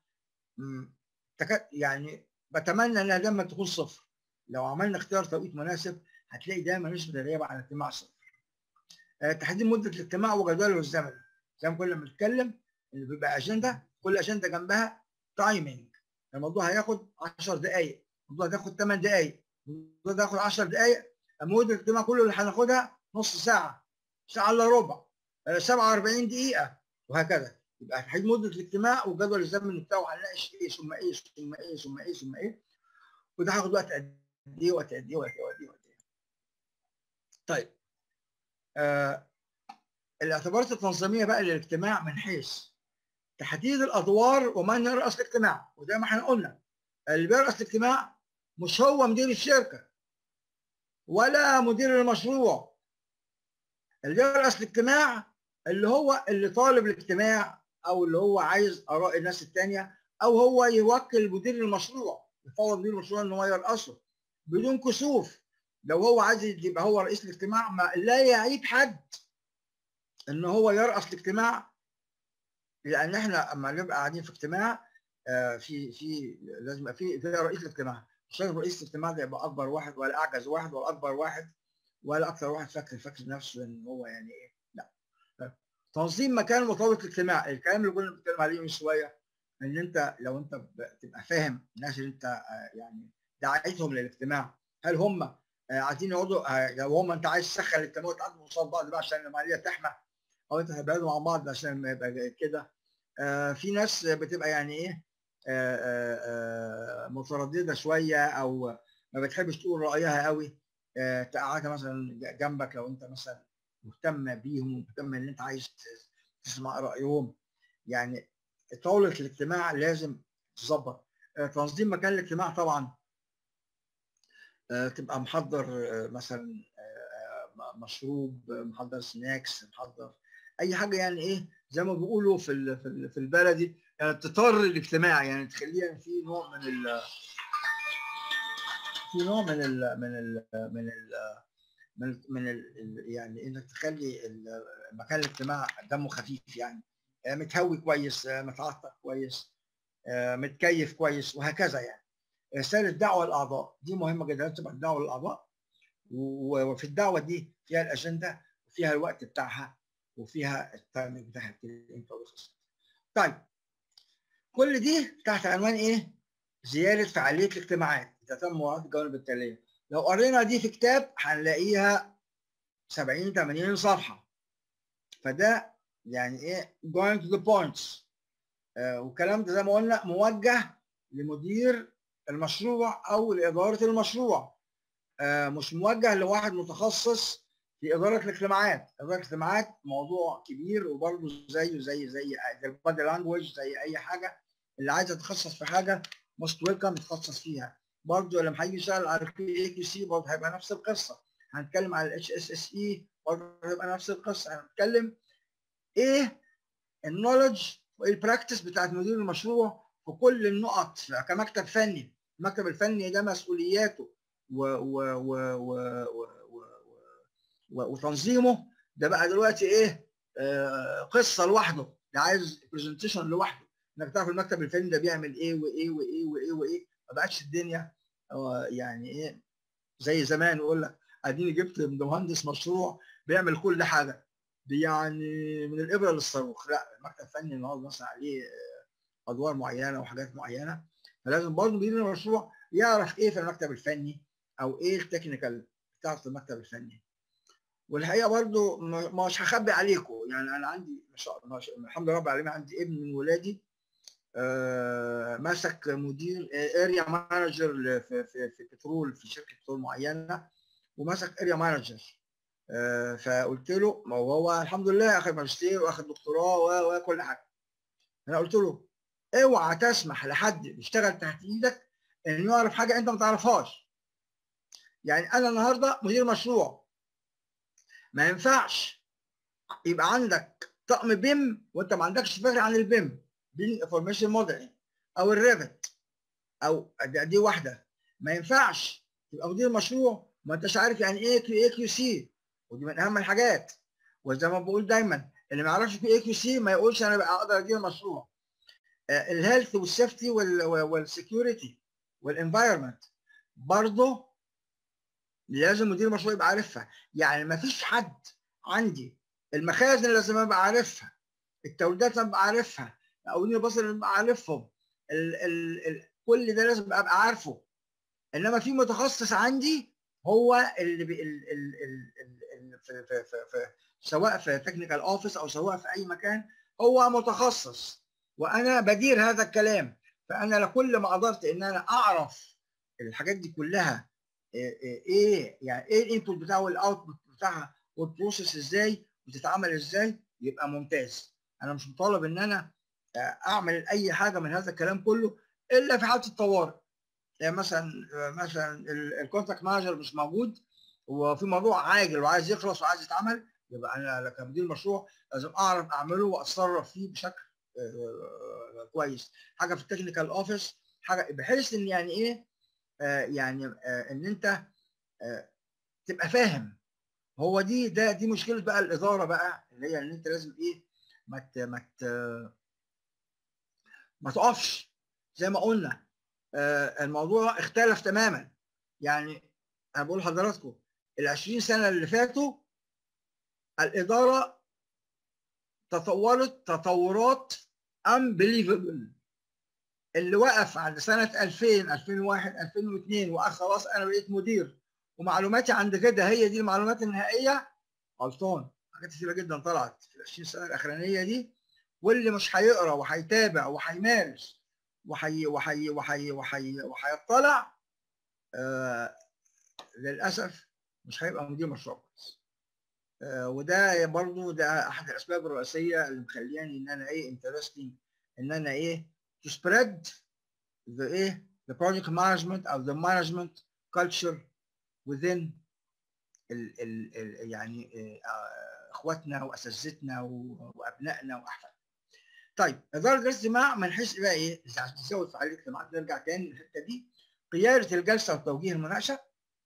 Speaker 1: يعني بتمنى انها دايما تكون صفر لو عملنا اختيار توقيت مناسب هتلاقي دايما نسبه الغياب عن الاجتماع صفر تحديد مده الاجتماع وجدوله الزمني زي ما كنا بنتكلم اللي بيبقى اجنده كل اجنده جنبها تايمنج الموضوع هياخد 10 دقائق الموضوع هياخد 8 دقائق الموضوع ده هياخد 10 دقائق مده الاجتماع كله اللي هناخدها نص ساعه ساعه الا ربع 47 دقيقه وهكذا يبقى تحديد مده الاجتماع والجدول الزمني بتاعه هنناقش ايه ثم ايه ثم ايه ثم ايه ثم ايه وده هياخد وقت قد ايه وقت قد ايه وقت قد ايه وقت ايه طيب آه الاعتبارات التنظيميه بقى للاجتماع من حيث تحديد الادوار ومن يرأس الاجتماع وزي ما احنا قلنا اللي بيرأس الاجتماع مش هو مدير الشركه ولا مدير المشروع اللي يرأس الاجتماع اللي هو اللي طالب الاجتماع او اللي هو عايز اراء الناس الثانيه او هو يوكل مدير المشروع يفوض مدير المشروع ان هو يرأسه بدون كسوف لو هو عايز يبقى هو رئيس الاجتماع ما لا يعيب حد ان هو يرأس الاجتماع لان احنا اما نبقى قاعدين في اجتماع في في لازم يبقى في في رئيس الاجتماع مش لازم رئيس الاجتماع ده يبقى اكبر واحد ولا اعجز واحد ولا اكبر واحد ولا اكثر واحد فاكر فاكر نفسه ان هو يعني ايه لا تنظيم مكان مطابق الاجتماع الكلام اللي كنا بنتكلم عليه من شويه ان انت لو انت بتبقى فاهم الناس اللي انت يعني دعيتهم للاجتماع هل هم عايزين يقعدوا لو هم انت عايز تسخن الاجتماع وتقعدوا قصاد بعض بقى عشان العمليه تحمى او انت هتبعدوا مع بعض عشان ما يبقى كده في ناس بتبقى يعني ايه متردده شويه او ما بتحبش تقول رايها قوي تقعدها مثلا جنبك لو انت مثلا مهتم بيهم ومهتم ان انت عايز تسمع رايهم يعني طاوله الاجتماع لازم تظبط تنظيم مكان الاجتماع طبعا تبقى محضر مثلا مشروب محضر سناكس محضر اي حاجه يعني ايه زي ما بيقولوا في في البلدي التطر الاجتماعي يعني تخليها في نوع من ال في نوع من ال من ال من ال من من ال يعني انك تخلي المكان الاجتماع دمه خفيف يعني متهوي كويس متعطر كويس متكيف كويس وهكذا يعني رساله دعوه للاعضاء دي مهمه جدا تبقى الدعوه للاعضاء وفي الدعوه دي فيها الاجنده وفيها الوقت بتاعها وفيها التايمنج بتاعها امتى ويخلص طيب كل دي تحت عنوان ايه؟ زياده فعاليه الاجتماعات تتم مراعاه الجوانب التاليه لو قرينا دي في كتاب هنلاقيها 70 80 صفحه فده يعني ايه going to the points آه والكلام ده زي ما قلنا موجه لمدير المشروع او لاداره المشروع آه مش موجه لواحد متخصص في اداره الاجتماعات اداره الاجتماعات موضوع كبير وبرضه زيه زي زي البادي لانجوج زي اي حاجه اللي عايز يتخصص في حاجه موست ويلكم يتخصص فيها برضه لما هيجي يشتغل على الكي كيو سي برضه هيبقى نفس القصه هنتكلم على الاتش اس اس اي برضه هيبقى نفس القصه هنتكلم ايه النولج وايه البراكتس بتاعت مدير المشروع في كل النقط كمكتب فني المكتب الفني ده مسؤولياته و و و و و و و وتنظيمه ده بقى دلوقتي ايه آه قصه لوحده ده عايز برزنتيشن لوحده انك تعرف المكتب الفني ده بيعمل ايه وايه وايه وايه وايه ما بقتش الدنيا آه يعني ايه زي زمان يقول لك اديني جبت مهندس مشروع بيعمل كل حاجه يعني من الابره للصاروخ لا المكتب الفني النهارده مثلا عليه ادوار معينه وحاجات معينه فلازم برضه مدير المشروع يعرف ايه في المكتب الفني او ايه التكنيكال بتاعت المكتب الفني والحقيقه برضه مش هخبي عليكم يعني انا عندي ما شاء الله الحمد لله رب العالمين عندي ابن من ولادي آه مسك مدير اريا مانجر في, في, في بترول في شركه بترول معينه ومسك اريا مانجر آه فقلت له ما هو الحمد لله اخذ ماجستير واخذ دكتوراه وكل حاجه انا قلت له اوعى تسمح لحد يشتغل تحت ايدك انه يعرف حاجه انت ما تعرفهاش يعني انا النهارده مدير مشروع ما ينفعش يبقى عندك طقم بيم وانت ما عندكش فكره عن البيم بين انفورميشن موديل او الريفت او دي واحده ما ينفعش تبقى مدير مشروع ما انتش عارف يعني ايه كيو اي كيو سي ودي من اهم الحاجات وزي ما بقول دايما اللي ما يعرفش كيو اي كيو سي ما يقولش انا بقى اقدر ادير مشروع الهيلث والسيفتي والسكيورتي والانفايرمنت برضه لازم مدير المشروع يبقى عارفها يعني ما فيش حد عندي المخازن لازم ابقى عارفها التوريدات ابقى عارفها مقاولين البصر ابقى عارفهم ال ال ال كل ده لازم ابقى عارفه انما في متخصص عندي هو اللي بي ال ال ال ال في, في, في, في سواء في تكنيكال اوفيس او سواء في اي مكان هو متخصص وانا بدير هذا الكلام فانا لكل ما قدرت ان انا اعرف الحاجات دي كلها ايه يعني ايه الانبوت بتاعه والاوتبوت بتاعها والبروسيس ازاي بتتعمل ازاي يبقى ممتاز انا مش مطالب ان انا اعمل اي حاجه من هذا الكلام كله الا في حاله الطوارئ يعني مثلا مثلا الكونتاكت مانجر مش موجود وفي موضوع عاجل وعايز يخلص وعايز يتعمل يبقى انا كمدير مشروع لازم اعرف اعمله واتصرف فيه بشكل كويس حاجه في التكنيكال اوفيس حاجه بحيث ان يعني ايه آه يعني آه ان انت آه تبقى فاهم هو دي ده دي مشكله بقى الاداره بقى اللي هي ان انت لازم ايه ما مت ما مت ما تقفش زي ما قلنا الموضوع اختلف تماما يعني انا بقول لحضراتكم ال 20 سنه اللي فاتوا الاداره تطورت تطورات unbelievable اللي وقف عند سنه 2000 2001 2002 وقال خلاص انا بقيت مدير ومعلوماتي عند كده هي دي المعلومات النهائيه غلطان حاجات كتيره جدا طلعت في ال 20 سنه الاخرانيه دي واللي مش هيقرا وهيتابع وهيمارس وحي وحي وحي وحي وهيطلع آه للاسف مش هيبقى مدير مشروع كويس آه وده برضو ده احد الاسباب الرئيسيه اللي مخلياني ان انا ايه انترستنج ان انا ايه to spread the ايه the project management او the management culture within ال ال ال يعني آه اخواتنا واساتذتنا وابنائنا واحفادنا طيب اداره الاجتماع من حيث بقى ايه عشان تزود فعاليه الاجتماع نرجع تاني للحته دي قياده الجلسه وتوجيه المناقشه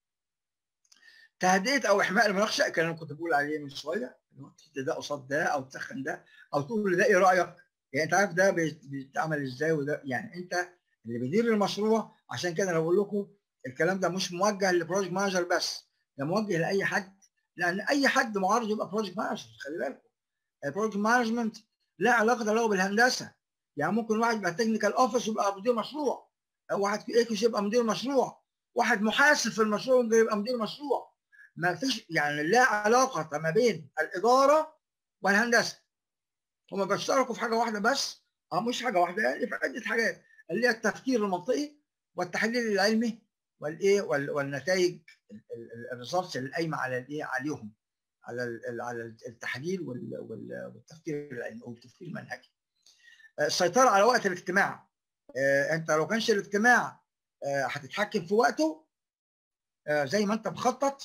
Speaker 1: تهدئه او احماء المناقشه الكلام اللي كنت بقول عليه من شويه ده قصاد ده او تسخن ده او تقول لده ايه رايك يعني انت عارف ده بيتعمل ازاي وده يعني انت اللي بيدير المشروع عشان كده انا بقول لكم الكلام ده مش موجه للبروجكت مانجر بس ده موجه لاي حد لان اي حد معارض يبقى بروجكت مانجر خلي بالكم البروجكت مانجمنت لا علاقه له بالهندسه يعني ممكن واحد يبقى تكنيكال اوفيس يبقى مدير مشروع واحد في ايكوس يبقى مدير مشروع واحد محاسب في المشروع ممكن يبقى مدير مشروع ما فيش يعني لا علاقه ما بين الاداره والهندسه هما بيشتركوا في حاجه واحده بس او مش حاجه واحده يعني في عده حاجات اللي هي التفكير المنطقي والتحليل العلمي والايه والنتائج الريسيرش اللي قايمه على الايه عليهم على على التحليل والتفكير العلمي او التفكير المنهجي السيطره على وقت الاجتماع انت لو كانش الاجتماع هتتحكم في وقته زي ما انت مخطط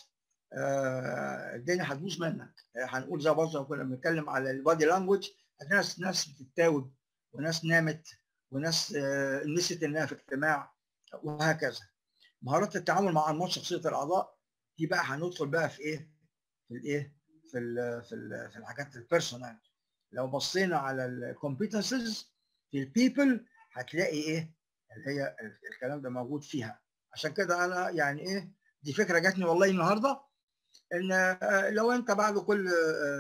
Speaker 1: الدنيا هتبوظ منك هنقول زي برضه كنا بنتكلم على البادي لانجوج ناس ناس بتتاوب وناس نامت وناس نسيت انها في اجتماع وهكذا مهارات التعامل مع انماط شخصيه الاعضاء دي بقى هندخل بقى في ايه في الايه في ال في ال في الحاجات البيرسونال لو بصينا على الكومبيتنسز في البيبل هتلاقي ايه اللي هي الكلام ده موجود فيها عشان كده انا يعني ايه دي فكره جاتني والله النهارده ان لو انت بعد كل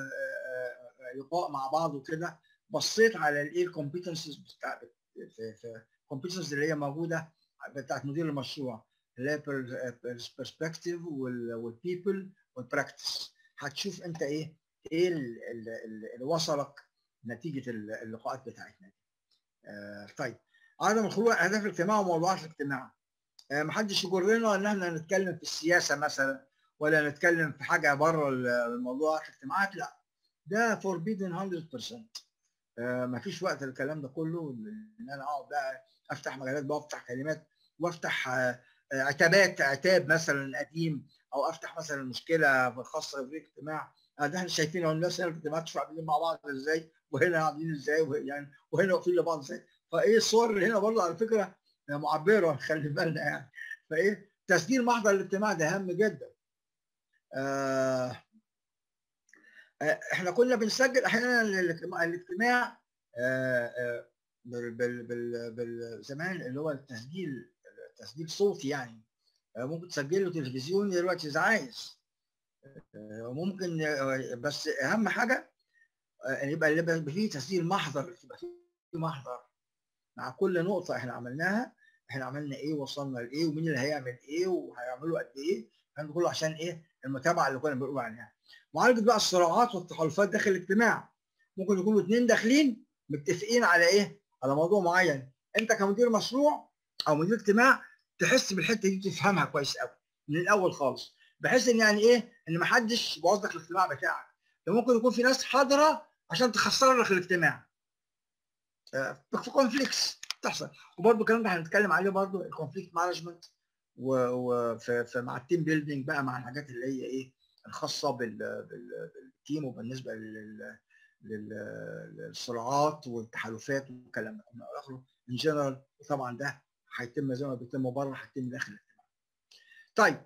Speaker 1: لقاء مع بعض وكده بصيت على الايه الكومبيتنسز بتاع في الكومبيتنسز اللي هي موجوده بتاعت مدير المشروع اللي هي البرسبكتيف والبيبل والبراكتس هتشوف انت ايه ايه اللي وصلك نتيجه اللقاءات بتاعتنا دي. آه طيب عدم الخروج عن اهداف الاجتماع وموضوعات الاجتماع. آه محدش يجرنا ان احنا نتكلم في السياسه مثلا ولا نتكلم في حاجه بره الموضوع الاجتماعات لا ده فوربيدن 100% آه مفيش وقت الكلام ده كله ان انا اقعد بقى افتح مجالات بقى وافتح كلمات وافتح آه عتابات عتاب مثلا قديم او افتح مثلا مشكله خاصه بالاجتماع ده احنا شايفين اهو الناس هنا في الاجتماعات شوفوا عاملين مع بعض ازاي وهنا عاملين ازاي يعني وهنا واقفين لبعض ازاي فايه الصور اللي هنا برضه على فكره معبره خلي بالنا يعني فايه تسجيل محضر الاجتماع ده هام جدا آه احنا كنا بنسجل احيانا الاجتماع آه آه بال بال بال بال زمان اللي هو التسجيل تسجيل صوتي يعني ممكن تسجله تلفزيون دلوقتي اذا عايز ممكن بس اهم حاجه يبقى يبقى فيه تسجيل محضر يبقى فيه محضر مع كل نقطه احنا عملناها احنا عملنا ايه وصلنا لايه ومين اللي هيعمل ايه وهيعملوا قد ايه الكلام كله عشان ايه المتابعه اللي كنا بنقول عليها معالجه بقى الصراعات والتحالفات داخل الاجتماع ممكن يكونوا اثنين داخلين متفقين على ايه على موضوع معين انت كمدير مشروع او مدير اجتماع تحس بالحته دي تفهمها كويس قوي من الاول خالص بحيث ان يعني ايه ان ما حدش يبوظ لك الاجتماع بتاعك ده ممكن يكون في ناس حاضره عشان تخسر لك الاجتماع في كونفليكس تحصل وبرده الكلام ده هنتكلم عليه برده الكونفليكت مانجمنت وفي مع التيم بيلدينج بقى مع الحاجات اللي هي ايه الخاصه بالتيم وبالنسبه لل للصراعات والتحالفات والكلام ده من اخره ان جنرال وطبعا ده هيتم زي ما بيتم بره هيتم داخل الاجتماع. طيب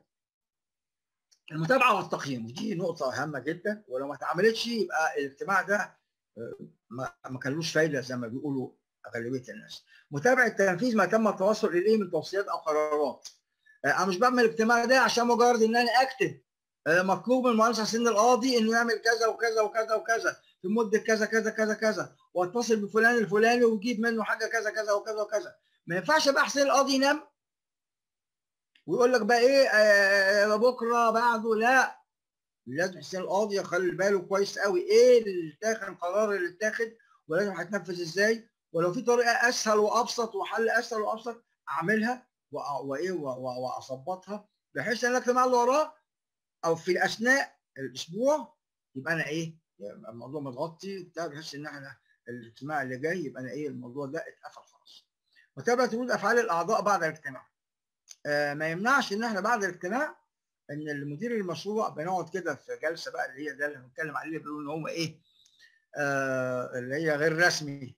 Speaker 1: المتابعه والتقييم ودي نقطه هامه جدا ولو ما اتعملتش يبقى الاجتماع ده ما كانلوش فايده زي ما بيقولوا اغلبيه الناس. متابعه تنفيذ ما تم التوصل اليه من توصيات او قرارات. انا مش بعمل الاجتماع ده عشان مجرد ان انا اكتب مطلوب من المهندس حسين القاضي انه يعمل كذا وكذا وكذا وكذا في مده كذا كذا كذا كذا واتصل بفلان الفلاني ويجيب منه حاجه كذا كذا وكذا وكذا ما ينفعش بقى حسين القاضي ينام ويقول لك بقى ايه آه بكره بعده لا لازم حسين القاضي يخلي باله كويس قوي ايه اللي اتاخد القرار اللي اتاخد ولازم هيتنفذ ازاي ولو في طريقه اسهل وابسط وحل اسهل وابسط اعملها وايه واظبطها بحيث ان الاجتماع اللي وراه او في اثناء الاسبوع يبقى انا ايه يبقى الموضوع متغطي بتاع بحيث ان احنا الاجتماع اللي جاي يبقى انا ايه الموضوع ده اتقفل خلاص. متابعه ردود افعال الاعضاء بعد الاجتماع. آه ما يمنعش ان احنا بعد الاجتماع ان المدير المشروع بنقعد كده في جلسه بقى اللي هي ده اللي هنتكلم عليه بيقولوا ان هو ايه آه اللي هي غير رسمي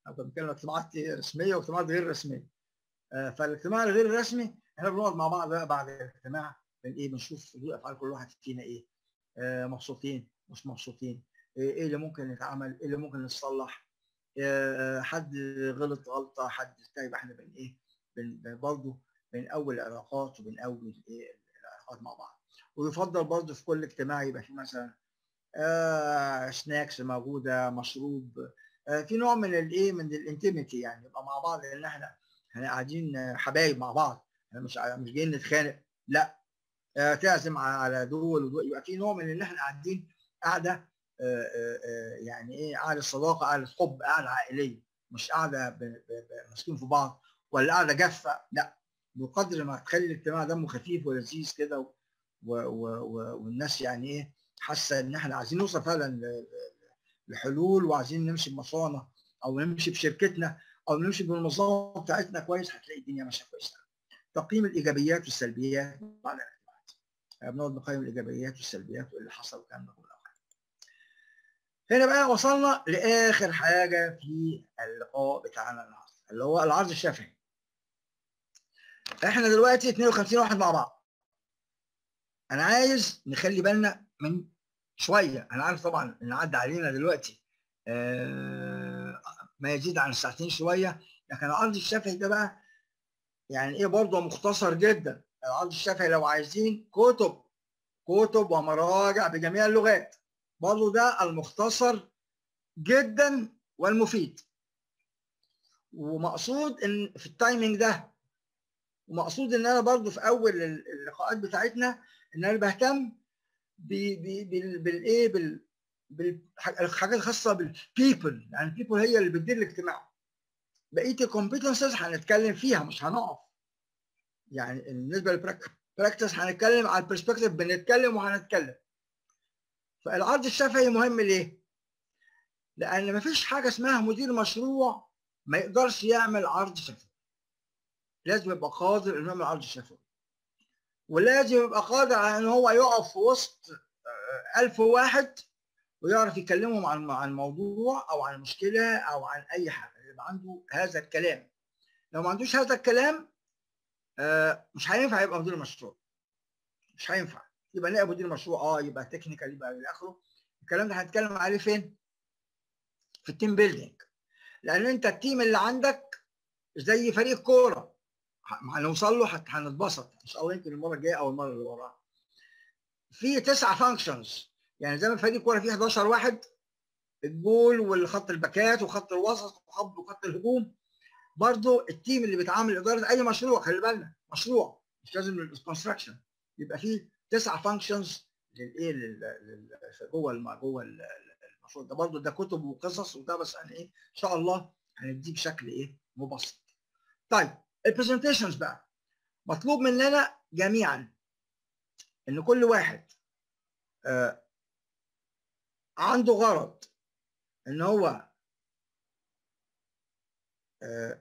Speaker 1: احنا بنتكلم اجتماعات رسميه واجتماعات غير رسميه آه، فالاجتماع الغير الرسمي احنا بنقعد مع بعض بقى بعد الاجتماع بن ايه بنشوف ردود افعال كل واحد فينا ايه آه، مبسوطين مش مبسوطين ايه اللي ممكن يتعمل ايه اللي ممكن يتصلح آه، حد غلط غلطه حد طيب احنا بن ايه بن برضه بنقوي العلاقات وبنقوي ايه العلاقات مع بعض ويفضل برضه في كل اجتماع يبقى في مثلا آه سناكس موجوده مشروب آه في نوع من الايه من الانتيميتي يعني يبقى مع بعض لان احنا احنا قاعدين حبايب مع بعض احنا مش مش جايين نتخانق لا آه تعزم على دول ودول يبقى في نوع من ان احنا قاعدين قاعده يعني ايه قاعده صداقه قاعده حب قاعده عائليه مش قاعده ماسكين في بعض ولا قاعده جافه لا بقدر ما تخلي الاجتماع دمه خفيف ولذيذ كده و... و... و... والناس يعني ايه حاسه ان احنا عايزين نوصل فعلا لحلول وعايزين نمشي بمشروعنا او نمشي بشركتنا او نمشي بالمنظمه بتاعتنا كويس هتلاقي الدنيا ماشيه كويس تقييم الايجابيات والسلبيات بعد الاجتماعات بنقعد نقيم الايجابيات والسلبيات وايه اللي حصل والكلام ده كله هنا بقى وصلنا لاخر حاجه في اللقاء بتاعنا النهارده اللي هو العرض الشفهي احنا دلوقتي 52 واحد مع بعض انا عايز نخلي بالنا من شويه انا عارف طبعا ان عدى علينا دلوقتي آه ما يزيد عن ساعتين شويه لكن العرض الشفهي ده بقى يعني ايه برضه مختصر جدا العرض الشفهي لو عايزين كتب كتب ومراجع بجميع اللغات برضه ده المختصر جدا والمفيد ومقصود ان في التايمنج ده ومقصود ان انا برضه في اول اللقاءات بتاعتنا ان انا بهتم بالايه بال بالحاجات الخاصه بالبيبل يعني البيبل هي اللي بتدير الاجتماع بقيه الكومبتنسز هنتكلم فيها مش هنقف يعني بالنسبه للبراكتس هنتكلم على البرسبكتيف بنتكلم وهنتكلم فالعرض الشفهي مهم ليه؟ لان مفيش حاجه اسمها مدير مشروع ما يقدرش يعمل عرض شفوي لازم يبقى قادر انه يعمل عرض شفوي ولازم يبقى قادر على ان هو يقف في وسط ألف واحد ويعرف يكلمهم عن عن موضوع او عن مشكله او عن اي حاجه يبقى عنده هذا الكلام لو ما عندوش هذا الكلام مش هينفع يبقى مدير مشروع مش هينفع يبقى نائب مدير مشروع اه يبقى تكنيكال يبقى الى اخره الكلام ده هنتكلم عليه فين؟ في التيم بيلدينج لان انت التيم اللي عندك زي فريق كوره هنوصل له هنتبسط ان شاء الله يمكن المره الجايه او المره اللي وراها في تسعه فانكشنز يعني زي ما فريق كوره فيه 11 واحد الجول والخط الباكات وخط الوسط وخط وخط الهجوم برضو التيم اللي بيتعامل اداره اي مشروع خلي بالنا مشروع مش لازم الكونستراكشن يبقى فيه تسعه فانكشنز للايه جوه جوه المشروع ده برضه ده كتب وقصص وده بس انا ايه ان شاء الله هنديه بشكل ايه مبسط. طيب البرزنتيشنز بقى مطلوب مننا جميعا ان كل واحد آه عنده غرض ان هو آه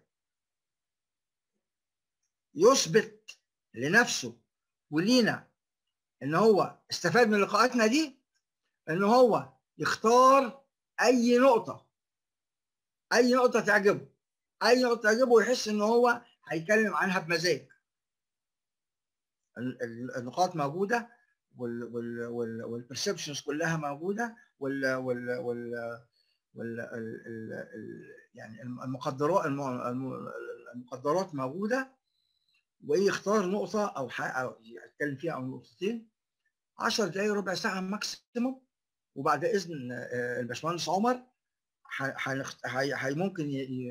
Speaker 1: يثبت لنفسه ولينا ان هو استفاد من لقاءاتنا دي ان هو يختار اي نقطه اي نقطه تعجبه اي نقطه تعجبه ويحس ان هو هيتكلم عنها بمزاج النقاط موجوده والبرسبشنز كلها موجوده وال وال وال وال يعني المقدرات المقدرات موجوده وايه يختار نقطه او او يتكلم فيها او نقطتين 10 دقائق ربع ساعه ماكسيموم وبعد اذن الباشمهندس عمر هي ممكن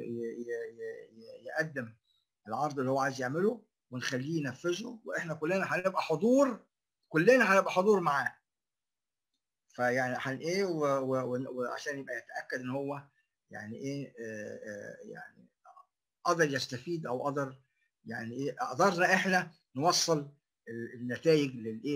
Speaker 1: يقدم العرض اللي هو عايز يعمله ونخليه ينفذه واحنا كلنا هنبقى حضور كلنا هنبقى حضور معاه فيعني هن ايه وعشان يبقى يتاكد ان هو يعني ايه يعني قدر يستفيد او قدر يعني ايه قدرنا احنا نوصل النتائج للايه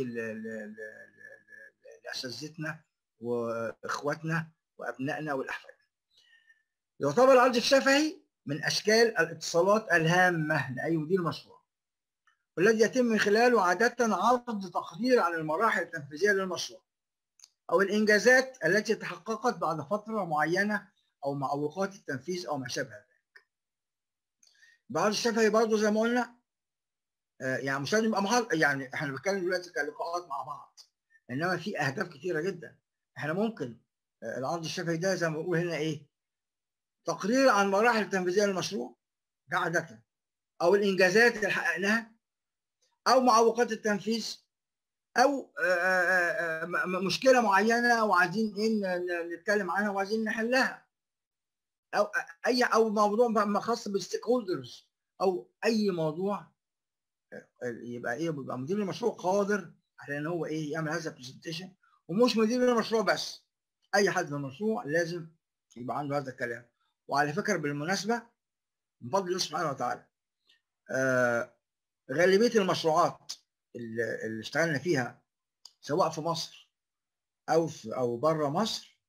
Speaker 1: لاساتذتنا واخواتنا وابنائنا والاحفاد. يعتبر العرض الشفهي من اشكال الاتصالات الهامه لاي مدير مشروع. والذي يتم من خلاله عاده عرض تقرير عن المراحل التنفيذيه للمشروع او الانجازات التي تحققت بعد فتره معينه او معوقات التنفيذ او ما شابه ذلك. بعض الشفهي برضه زي ما قلنا آه، يعني مش لازم يبقى محاضر يعني احنا بنتكلم دلوقتي كلقاءات مع بعض انما في اهداف كتيره جدا احنا ممكن آه، العرض الشفهي ده زي ما بقول هنا ايه تقرير عن مراحل التنفيذيه للمشروع ده عاده او الانجازات اللي حققناها او معوقات التنفيذ او آه، آه، آه، م- مشكله معينه وعايزين ايه ن- ن- نتكلم عنها وعايزين نحلها او اي او موضوع بقى خاص بالستيك هولدرز او اي موضوع يبقى ايه بيبقى مدير المشروع قادر على ان هو ايه يعمل هذا البرزنتيشن ومش مدير المشروع بس اي حد في المشروع لازم يبقى عنده هذا الكلام وعلى فكره بالمناسبه من فضل الله سبحانه وتعالى آه غالبيه المشروعات اللي اللي اشتغلنا فيها سواء في مصر او في او بره مصر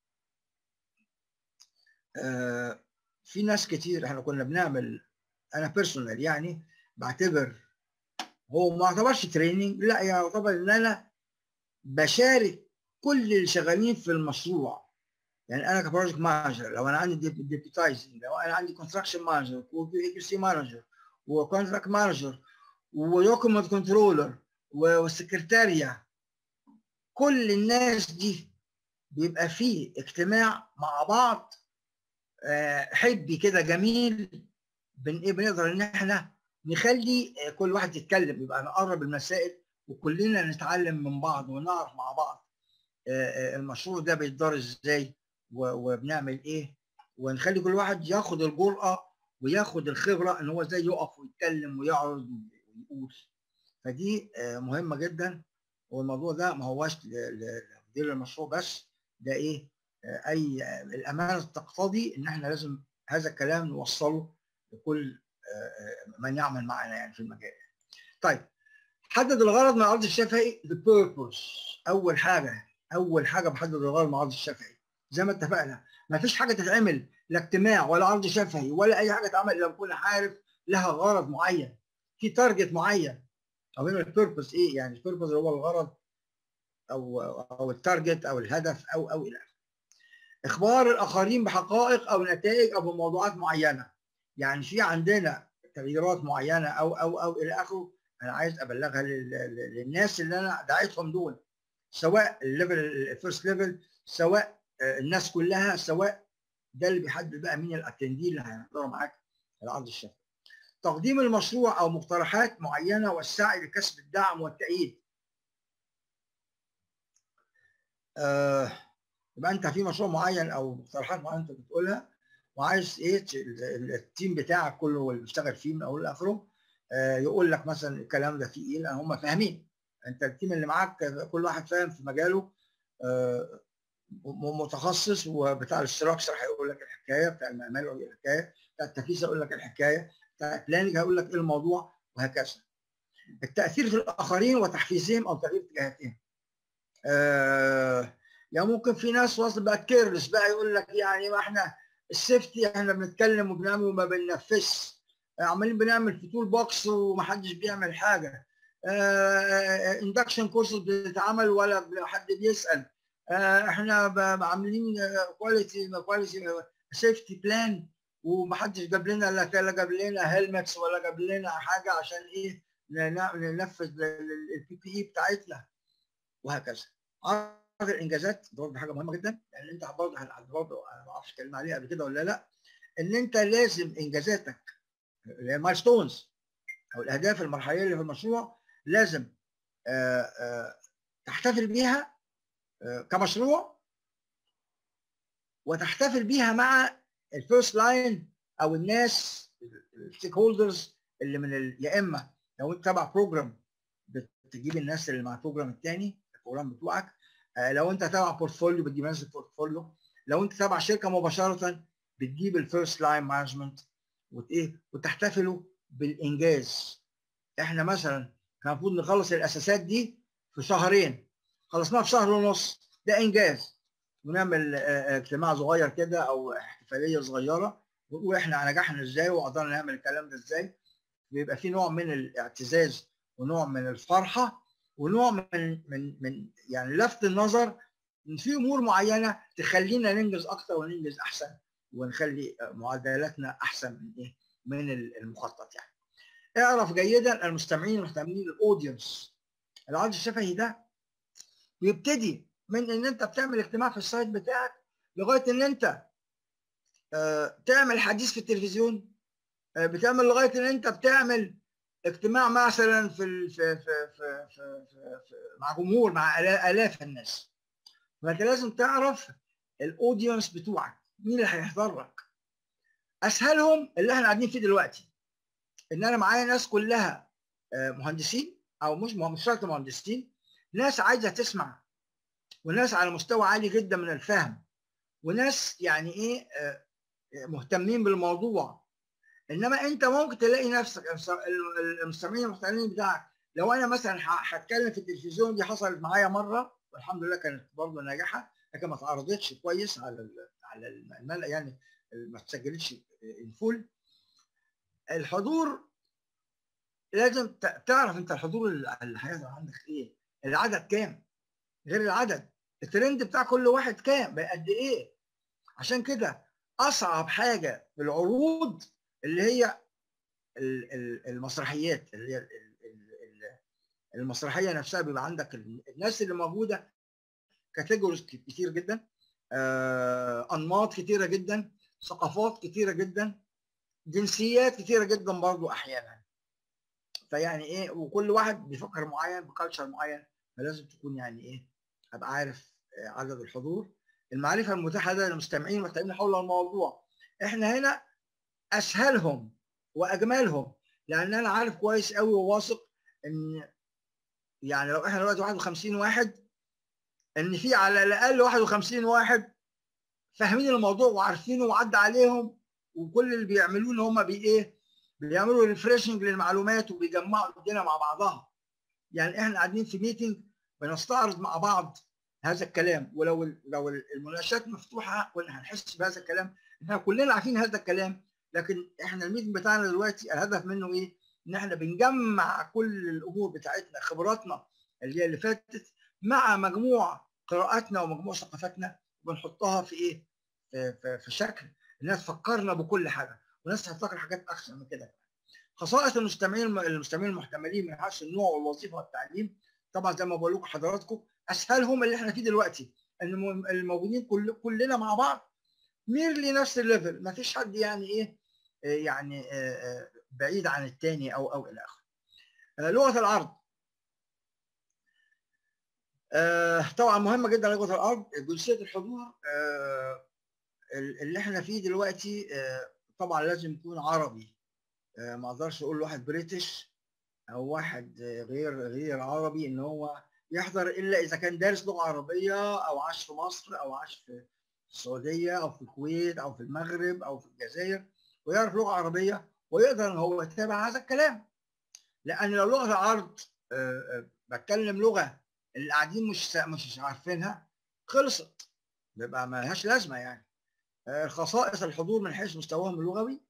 Speaker 1: آه في ناس كتير احنا كنا بنعمل انا بيرسونال يعني بعتبر هو ما يعتبرش تريننج لا يعتبر ان انا بشارك كل اللي شغالين في المشروع يعني انا كبروجكت مانجر لو انا عندي ديبيتايزنج لو انا عندي كونستراكشن مانجر وكيو سي مانجر وكونتراكت مانجر ودوكيمنت كنترولر والسكرتاريا كل الناس دي بيبقى فيه اجتماع مع بعض آه، حبي كده جميل بن ايه بنقدر ان احنا نخلي آه، كل واحد يتكلم يبقى نقرب المسائل وكلنا نتعلم من بعض ونعرف مع بعض آه، آه، المشروع ده بيتدار ازاي و- وبنعمل ايه ونخلي كل واحد ياخد الجرأة وياخد الخبرة ان هو ازاي يقف ويتكلم ويعرض ويقول فدي آه، مهمة جدا والموضوع ده ما هواش ل- ل- لمدير المشروع بس ده ايه آه، اي آه، الامانه تقتضي ان احنا لازم هذا الكلام نوصله لكل آه، آه، من يعمل معنا يعني في المجال طيب حدد الغرض من العرض الشفهي the purpose اول حاجه اول حاجه بحدد الغرض من العرض الشفهي زي ما اتفقنا ما فيش حاجه تتعمل لا اجتماع ولا عرض شفهي ولا اي حاجه تتعمل الا بكون عارف لها غرض معين في تارجت معين او هنا البيربز ايه يعني البيربز هو الغرض او او التارجت او الهدف او او الى اخره اخبار الاخرين بحقائق او نتائج او بموضوعات معينه يعني في عندنا تغييرات معينه او او او الى اخره انا عايز ابلغها لل- لل- للناس اللي انا دعيتهم دول سواء الليفل الفيرست ليفل سواء آه، الناس كلها سواء ده اللي بيحدد بقى مين الاتندي اللي هيحضروا معاك العرض الشفهي تقديم المشروع او مقترحات معينه والسعي لكسب الدعم والتأييد آه، يبقى انت في مشروع معين او مقترحات معينه انت بتقولها وعايز ايه ت- ال- ال- التيم بتاعك كله اللي بيشتغل فيه من اوله لاخره آه، يقول لك مثلا الكلام ده فيه ايه لان هم فاهمين انت التيم اللي معاك كل واحد فاهم في مجاله آه، م- متخصص وبتاع الاستراكشر هيقول لك الحكايه بتاع المعماري يقول لك الحكايه بتاع التنفيذ هيقول لك الحكايه بتاع البلاننج هيقول لك ايه الموضوع وهكذا التاثير في الاخرين وتحفيزهم او تغيير اتجاهاتهم آه يعني ممكن في ناس واصل بقى كيرلس بقى يقول لك يعني ما احنا السيفتي احنا بنتكلم وبنعمل وما بننفذش آه، عمالين بنعمل في تول بوكس ومحدش بيعمل حاجه اندكشن كورسز بتتعمل ولا حد بيسال آه، احنا ب- عاملين كواليتي كواليتي سيفتي بلان ومحدش جاب لنا لا لا جاب لنا هيلمتس ولا جاب لنا حاجه عشان ايه ن- ننفذ البي بي اي بتاعتنا وهكذا عرض الانجازات دي برضه حاجه مهمه جدا لان انت برضه برضه انا ما اعرفش اتكلم عليها قبل كده ولا لا ان انت لازم انجازاتك اللي هي ستونز او الاهداف المرحليه اللي في المشروع لازم آه، آه، تحتفل بيها آه، كمشروع وتحتفل بيها مع الفيرست لاين او الناس الستيك هولدرز اللي من ال- يا اما لو انت تبع بروجرام بتجيب الناس اللي مع البروجرام الثاني البروجرام بتوعك آه، لو انت تبع بورتفوليو بتجيب ناس البورتفوليو لو انت تبع شركه مباشره بتجيب الفيرست لاين مانجمنت وايه وتحتفلوا بالانجاز احنا مثلا كان المفروض نخلص الاساسات دي في شهرين خلصناها في شهر ونص ده انجاز ونعمل آه، آه، اجتماع صغير كده او احتفاليه صغيره ونقول احنا نجحنا ازاي وقدرنا نعمل الكلام ده ازاي بيبقى في نوع من الاعتزاز ونوع من الفرحه ونوع من من من يعني لفت النظر ان في امور معينه تخلينا ننجز اكتر وننجز احسن ونخلي معدلاتنا احسن من ايه من المخطط يعني اعرف جيدا المستمعين المهتمين الاودينس العرض الشفهي ده بيبتدي من ان انت بتعمل اجتماع في السايت بتاعك لغايه ان انت آه تعمل حديث في التلفزيون آه بتعمل لغايه ان انت بتعمل اجتماع مثلا في ال في في في, في, في, في مع جمهور مع الاف الناس فانت لازم تعرف الاودينس بتوعك مين اللي هيحضر لك اسهلهم اللي احنا قاعدين فيه دلوقتي ان انا معايا ناس كلها مهندسين او مش مش شرط مهندسين ناس عايزه تسمع وناس على مستوى عالي جدا من الفهم وناس يعني ايه مهتمين بالموضوع انما انت ممكن تلاقي نفسك المستمعين المحترمين بتاعك لو انا مثلا هتكلم في التلفزيون دي حصلت معايا مره والحمد لله كانت برضه ناجحه لكن ما اتعرضتش كويس على على الملأ يعني ما اتسجلتش الفول الحضور لازم تعرف انت الحضور اللي هيظهر عندك ايه العدد كام غير العدد الترند بتاع كل واحد كام قد ايه عشان كده اصعب حاجه في العروض اللي هي المسرحيات اللي هي المسرحيه نفسها بيبقى عندك الناس اللي موجوده كاتيجوريز كتير جدا انماط كتيره جدا ثقافات كتيره جدا جنسيات كتيره جدا برضو احيانا فيعني ايه وكل واحد بيفكر معين بكالتشر معين فلازم تكون يعني ايه ابقى عارف عدد الحضور المعرفه المتاحه ده للمستمعين المهتمين حول الموضوع احنا هنا اسهلهم واجملهم لان انا عارف كويس قوي وواثق ان يعني لو احنا دلوقتي 51 واحد ان في على الاقل 51 واحد فاهمين الموضوع وعارفينه وعدى عليهم وكل اللي بيعملوه ان هم بي ايه بيعملوا ريفريشنج للمعلومات وبيجمعوا الدنيا مع بعضها يعني احنا قاعدين في ميتنج بنستعرض مع بعض هذا الكلام ولو لو المناقشات مفتوحه كنا هنحس بهذا الكلام احنا كلنا عارفين هذا الكلام لكن احنا الميتنج بتاعنا دلوقتي الهدف منه ايه؟ ان احنا بنجمع كل الامور بتاعتنا خبراتنا اللي هي اللي فاتت مع مجموع قراءاتنا ومجموع ثقافتنا وبنحطها في ايه؟ في, في, في شكل الناس تفكرنا بكل حاجه والناس هتفكر حاجات احسن من كده خصائص المستمعين المستمعين المحتملين من حيث النوع والوظيفه والتعليم طبعا زي ما بقول لكم حضراتكم اسهلهم اللي احنا فيه دلوقتي ان الموجودين كل كلنا مع بعض ميرلي نفس الليفل ما فيش حد يعني ايه يعني بعيد عن الثاني او او الى اخره لغه العرض طبعا مهمه جدا لغه العرض جنسيه الحضور اللي احنا فيه دلوقتي طبعا لازم يكون عربي ما اقدرش اقول واحد بريتش او واحد غير غير عربي ان هو يحضر الا اذا كان دارس لغه عربيه او عاش في مصر او عاش في السعوديه او في الكويت او في المغرب او في الجزائر ويعرف لغه عربيه ويقدر ان هو يتابع هذا الكلام لان لو لغه العرض بتكلم لغه اللي قاعدين مش مش عارفينها خلصت بيبقى ما لهاش لازمه يعني خصائص الحضور من حيث مستواهم اللغوي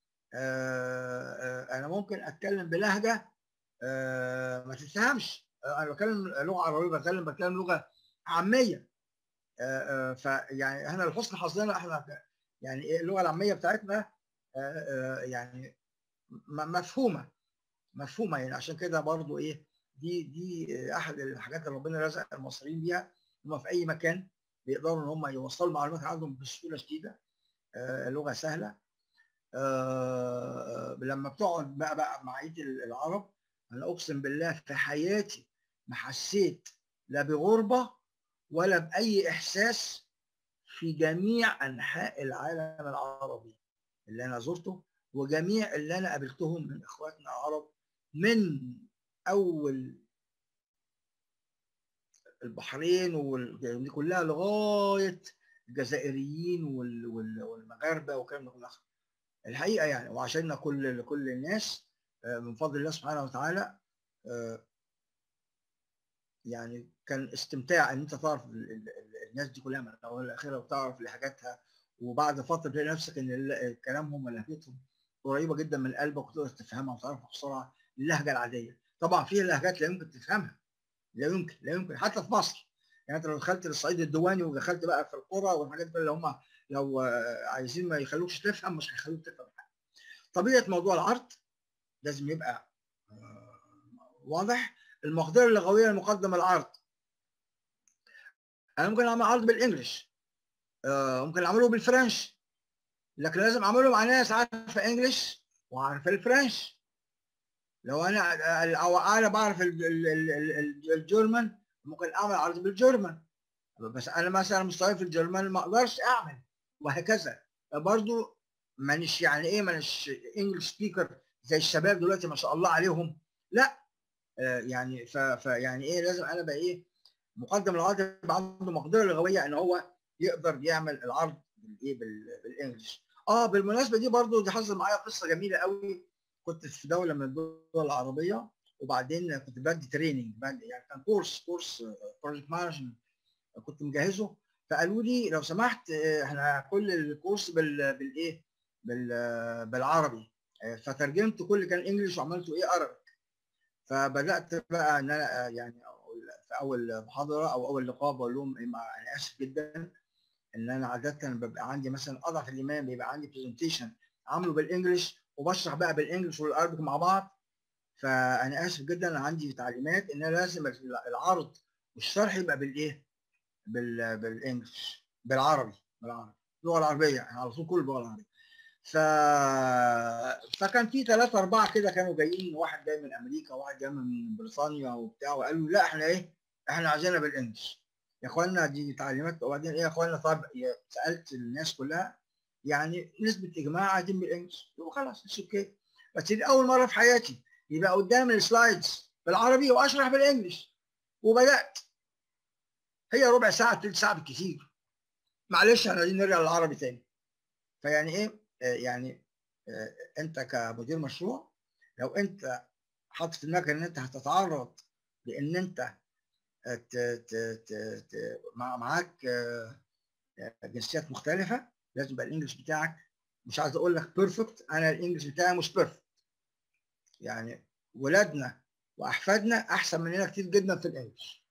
Speaker 1: انا ممكن اتكلم بلهجه ما تفهمش انا بتكلم لغه عربيه بتكلم بتكلم لغه عاميه فيعني احنا لحسن حظنا احنا يعني اللغه العاميه بتاعتنا يعني مفهومه مفهومه يعني عشان كده برضو ايه دي دي احد الحاجات اللي ربنا رزق المصريين بيها هم في اي مكان بيقدروا ان هم يوصلوا المعلومات عندهم بسهوله شديده لغه سهله لما بتقعد بقى بقى مع عيد العرب انا اقسم بالله في حياتي ما حسيت لا بغربه ولا باي احساس في جميع انحاء العالم العربي اللي انا زرته وجميع اللي انا قابلتهم من اخواتنا العرب من اول البحرين ودي كلها لغايه الجزائريين والمغاربه والكلام ده كله الحقيقه يعني وعشان كل كل الناس من فضل الله سبحانه وتعالى يعني كان استمتاع ان انت تعرف الناس دي كلها من الاول لاخرها وتعرف لهجاتها وبعد فتره تلاقي نفسك ان كلامهم ولهجتهم قريبه جدا من قلبك وتقدر تفهمها وتعرفها بسرعه اللهجه العاديه طبعا في لهجات لا يمكن تفهمها لا يمكن لا يمكن حتى في مصر يعني انت لو دخلت للصعيد الديواني ودخلت بقى في القرى والحاجات اللي هم لو عايزين ما يخلوكش تفهم مش هيخلوك تفهم حاجه طبيعه موضوع العرض لازم يبقى واضح المقدره اللغويه لمقدم العرض انا ممكن اعمل عرض بالانجلش ممكن اعمله بالفرنش لكن لازم اعمله مع ناس عارفه انجلش وعارفه الفرنش لو انا او انا بعرف الجرمن ممكن اعمل عرض بالجرمن بس انا مثلا مستواي في الجرمن ما اقدرش اعمل وهكذا برضو مانيش يعني ايه مانيش انجلش سبيكر زي الشباب دلوقتي ما شاء الله عليهم لا يعني فيعني ايه لازم انا بقى ايه مقدم العرض يبقى عنده مقدره لغويه ان هو يقدر يعمل العرض بالايه بالانجلش اه بالمناسبه دي برضو دي حصل معايا قصه جميله قوي كنت في دوله من الدول العربيه وبعدين كنت بدي تريننج يعني كان كورس كورس بروجكت مانجمنت كنت مجهزه فقالوا لي لو سمحت احنا كل الكورس بال بالايه بال بالعربي فترجمت كل اللي كان انجلش وعملته ايه عربي فبدات بقى ان انا يعني في اول محاضره او اول لقاء بقول لهم انا اسف جدا ان انا عاده ببقى عندي مثلا اضعف الايمان بيبقى عندي برزنتيشن عامله بالانجلش وبشرح بقى بالانجلش والعربي مع بعض فانا اسف جدا انا عندي تعليمات ان انا لازم العرض والشرح يبقى بالايه؟ بال بالانجلش بالعربي بالعربي اللغه العربيه يعني على طول كل اللغه العربيه ف... فكان في ثلاثة أربعة كده كانوا جايين واحد جاي من أمريكا وواحد جاي من بريطانيا وبتاع وقالوا لا إحنا إيه؟ إحنا عايزينها بالإنجلش يا إخوانا دي تعليمات وبعدين إيه يا إخوانا طب سألت الناس كلها يعني نسبة إجماع عايزين بالإنجلش يبقى خلاص اتس أوكي بس دي أول مرة في حياتي يبقى قدام السلايدز بالعربي وأشرح بالإنجلش وبدأت هي ربع ساعة تلت ساعة بالكثير معلش احنا عايزين نرجع للعربي تاني فيعني ايه يعني انت كمدير مشروع لو انت حاطط في دماغك ان انت هتتعرض لان انت ت ت ت ت معاك جنسيات مختلفه لازم يبقى الانجليش بتاعك مش عايز اقول لك بيرفكت انا الانجليش بتاعي مش بيرفكت يعني ولادنا واحفادنا احسن مننا كتير جدا في الانجليش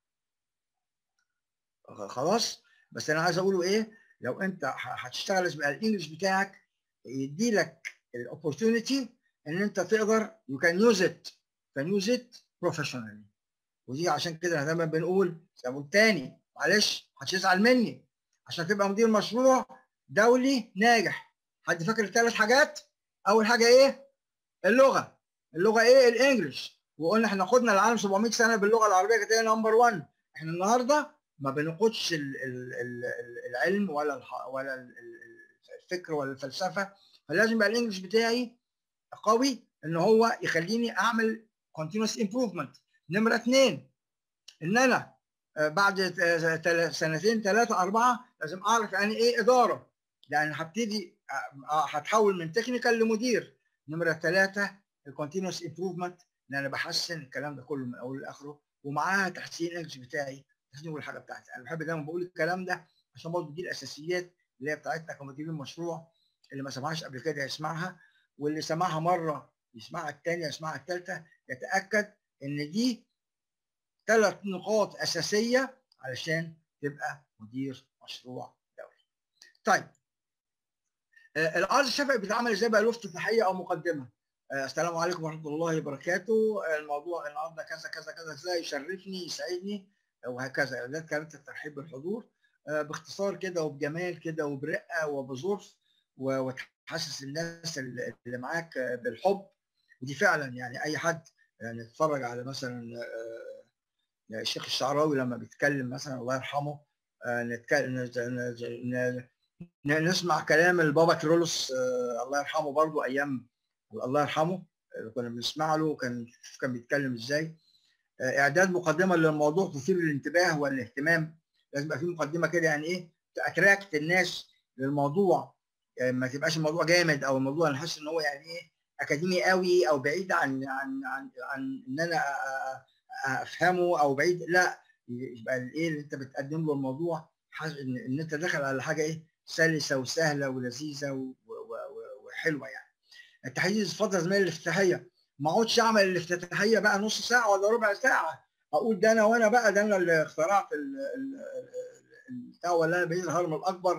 Speaker 1: خلاص بس انا عايز اقوله ايه لو انت هتشتغل يبقى الانجليش بتاعك يدي لك الاوبورتونيتي ان انت تقدر يو كان يوز ات كان يوز ات بروفيشنالي ودي عشان كده احنا دايما بنقول بقول تاني معلش هتزعل مني عشان تبقى مدير مشروع دولي ناجح حد فاكر الثلاث حاجات اول حاجه ايه اللغه اللغه ايه الانجليش وقلنا احنا خدنا العالم 700 سنه باللغه العربيه كانت هي نمبر 1 احنا النهارده ما بنقودش العلم ولا ولا الفكر ولا الفلسفه فلازم يبقى الانجليش بتاعي قوي ان هو يخليني اعمل continuous improvement نمره اثنين ان انا بعد سنتين ثلاثه اربعه لازم اعرف يعني ايه اداره لان هبتدي هتحول من تكنيكال لمدير نمره ثلاثه الكونتينوس امبروفمنت ان انا بحسن الكلام ده كله من اوله لاخره ومعاها تحسين الانجليش بتاعي تحسين الحاجه بتاعتي انا بحب دايما بقول الكلام ده عشان برضه دي الاساسيات اللي هي بتاعتنا كمديرين مشروع اللي ما سمعهاش قبل كده يسمعها واللي سمعها مره يسمعها الثانيه يسمعها الثالثه يتاكد ان دي ثلاث نقاط اساسيه علشان تبقى مدير مشروع دولي. طيب آه العرض الشفهي بيتعمل ازاي بقى له افتتاحيه او مقدمه؟ آه السلام عليكم ورحمه الله وبركاته آه الموضوع النهارده كذا كذا كذا ازاي يشرفني يسعدني وهكذا ده كانت الترحيب بالحضور باختصار كده وبجمال كده وبرقه وبظرف وتحسس الناس اللي معاك بالحب ودي فعلا يعني اي حد يعني اتفرج على مثلا الشيخ الشعراوي لما بيتكلم مثلا الله يرحمه نتكلم نسمع كلام البابا كيرلس الله يرحمه برضو ايام الله يرحمه كنا بنسمع له كان كان بيتكلم ازاي اعداد مقدمه للموضوع تثير الانتباه والاهتمام لازم يبقى في مقدمه كده يعني ايه تاتراكت الناس للموضوع يعني ما تبقاش الموضوع جامد او الموضوع نحس ان هو يعني ايه اكاديمي قوي او بعيد عن عن عن, عن ان انا افهمه او بعيد لا يبقى الايه اللي انت بتقدم له الموضوع ان, إن انت داخل على حاجه ايه سلسه وسهله ولذيذه وحلوه يعني التحديث فتره زمان الافتتاحيه ما اقعدش اعمل الافتتاحيه بقى نص ساعه ولا ربع ساعه اقول ده انا وانا بقى ده انا اللي اخترعت البتاع ولا انا بقيت الهرم الاكبر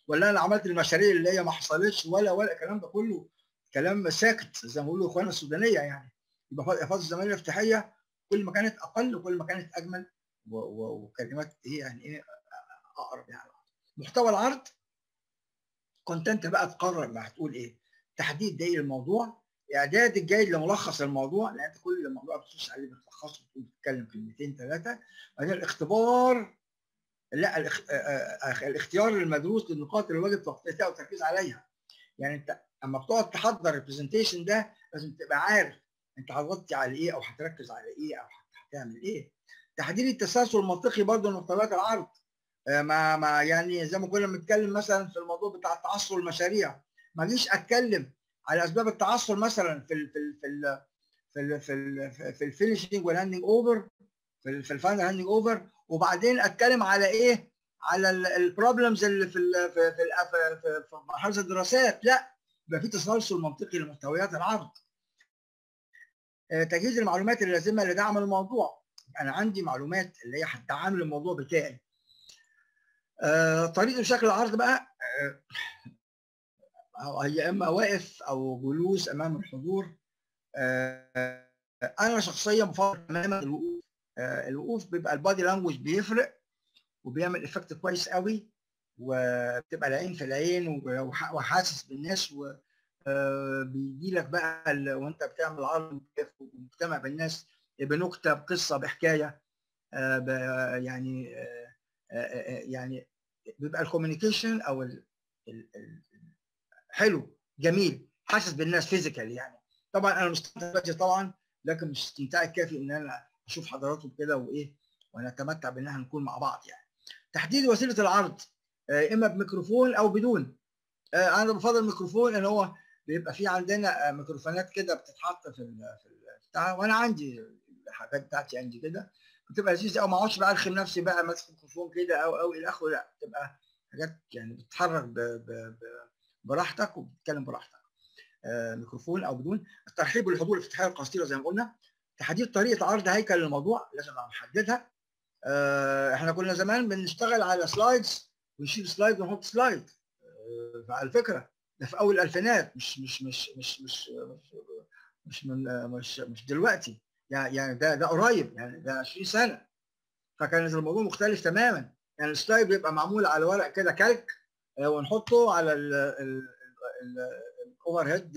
Speaker 1: ولا انا عملت المشاريع اللي هي ما حصلتش ولا ولا الكلام ده كله كلام ساكت زي ما بيقولوا اخواننا السودانيه يعني يبقى الفاظ الزمنيه الافتتاحيه كل ما كانت اقل وكل ما كانت اجمل وكلمات ايه يعني ايه اقرب يعني محتوى العرض كنت انت بقى تقرر ما هتقول ايه تحديد دقيق الموضوع اعداد الجيد لملخص الموضوع لان انت كل الموضوع بتخش عليه بتلخصه بتتكلم كلمتين ثلاثه بعدين الاختبار لا الاختيار المدروس للنقاط اللي واجب تغطيتها والتركيز عليها يعني انت اما بتقعد تحضر البرزنتيشن ده لازم تبقى عارف انت هتغطي على ايه او هتركز على ايه او هتعمل ايه تحديد التسلسل المنطقي برضه لمحتويات العرض ما ما يعني زي ما كنا بنتكلم مثلا في الموضوع بتاع تعثر المشاريع ما جيش اتكلم على اسباب التعثر مثلا في ال في ال في ال في ال في, ال في الفينشنج والهاندنج اوفر في في الفاينل هاندنج اوفر وبعدين اتكلم على ايه على البروبلمز اللي في ال في في, في, في مرحله الدراسات لا يبقى في تسلسل منطقي لمحتويات العرض تجهيز المعلومات اللازمه لدعم الموضوع انا عندي معلومات اللي هي هتدعم الموضوع بتاعي طريقه شكل العرض بقى هي اما واقف او جلوس امام الحضور انا شخصيا بفضل تماما الوقوف الوقوف بيبقى البادي لانجوج بيفرق وبيعمل افكت كويس قوي وبتبقى العين في العين وحاسس بالناس وبيجي لك بقى وانت بتعمل عرض ومجتمع بالناس بنكته بقصه بحكايه يعني يعني بيبقى الكوميونيكيشن او ال ال حلو جميل حاسس بالناس فيزيكال يعني طبعا انا مستمتع طبعا لكن مش استمتاع كافي ان انا اشوف حضراتكم كده وايه ونتمتع بان احنا نكون مع بعض يعني تحديد وسيله العرض اما بميكروفون او بدون انا بفضل الميكروفون ان هو بيبقى في عندنا ميكروفونات كده بتتحط في ال في بتاع وانا عندي الحاجات بتاعتي عندي كده بتبقى لذيذه او ما اقعدش بقى ارخم نفسي بقى ماسك الميكروفون كده او او الى اخره لا بتبقى حاجات يعني بتتحرك ب ب ب براحتك وبتتكلم براحتك آه ميكروفون او بدون الترحيب بالحضور الافتتاحيه القصيره زي ما قلنا تحديد طريقه عرض هيكل الموضوع لازم نحددها آه احنا كنا زمان بنشتغل على سلايدز ونشيل سلايد ونحط سلايد آه فعلى فكره ده في اول الالفينات مش مش مش مش مش مش مش من مش مش دلوقتي يعني يعني ده ده قريب يعني ده 20 سنه فكان الموضوع مختلف تماما يعني السلايد بيبقى معمول على ورق كده كالك ونحطه على الاوفر هيد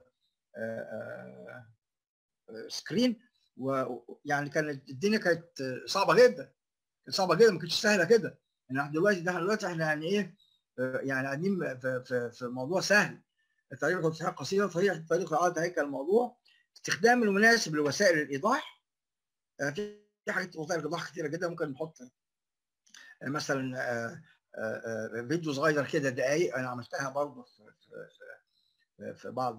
Speaker 1: سكرين ويعني كانت الدنيا كانت صعبه جدا كانت صعبه جدا ما كانتش سهله كده يعني دلوقتي ده دلوقتي احنا يعني ايه يعني قاعدين في, في, في موضوع سهل الطريقه التصحيح قصيره طريقه طريقه عرض هيكل الموضوع استخدام المناسب لوسائل الايضاح في حاجات وسائل الايضاح كتيره جدا ممكن نحط مثلا فيديو صغير كده دقايق انا عملتها برضه في في, في بعض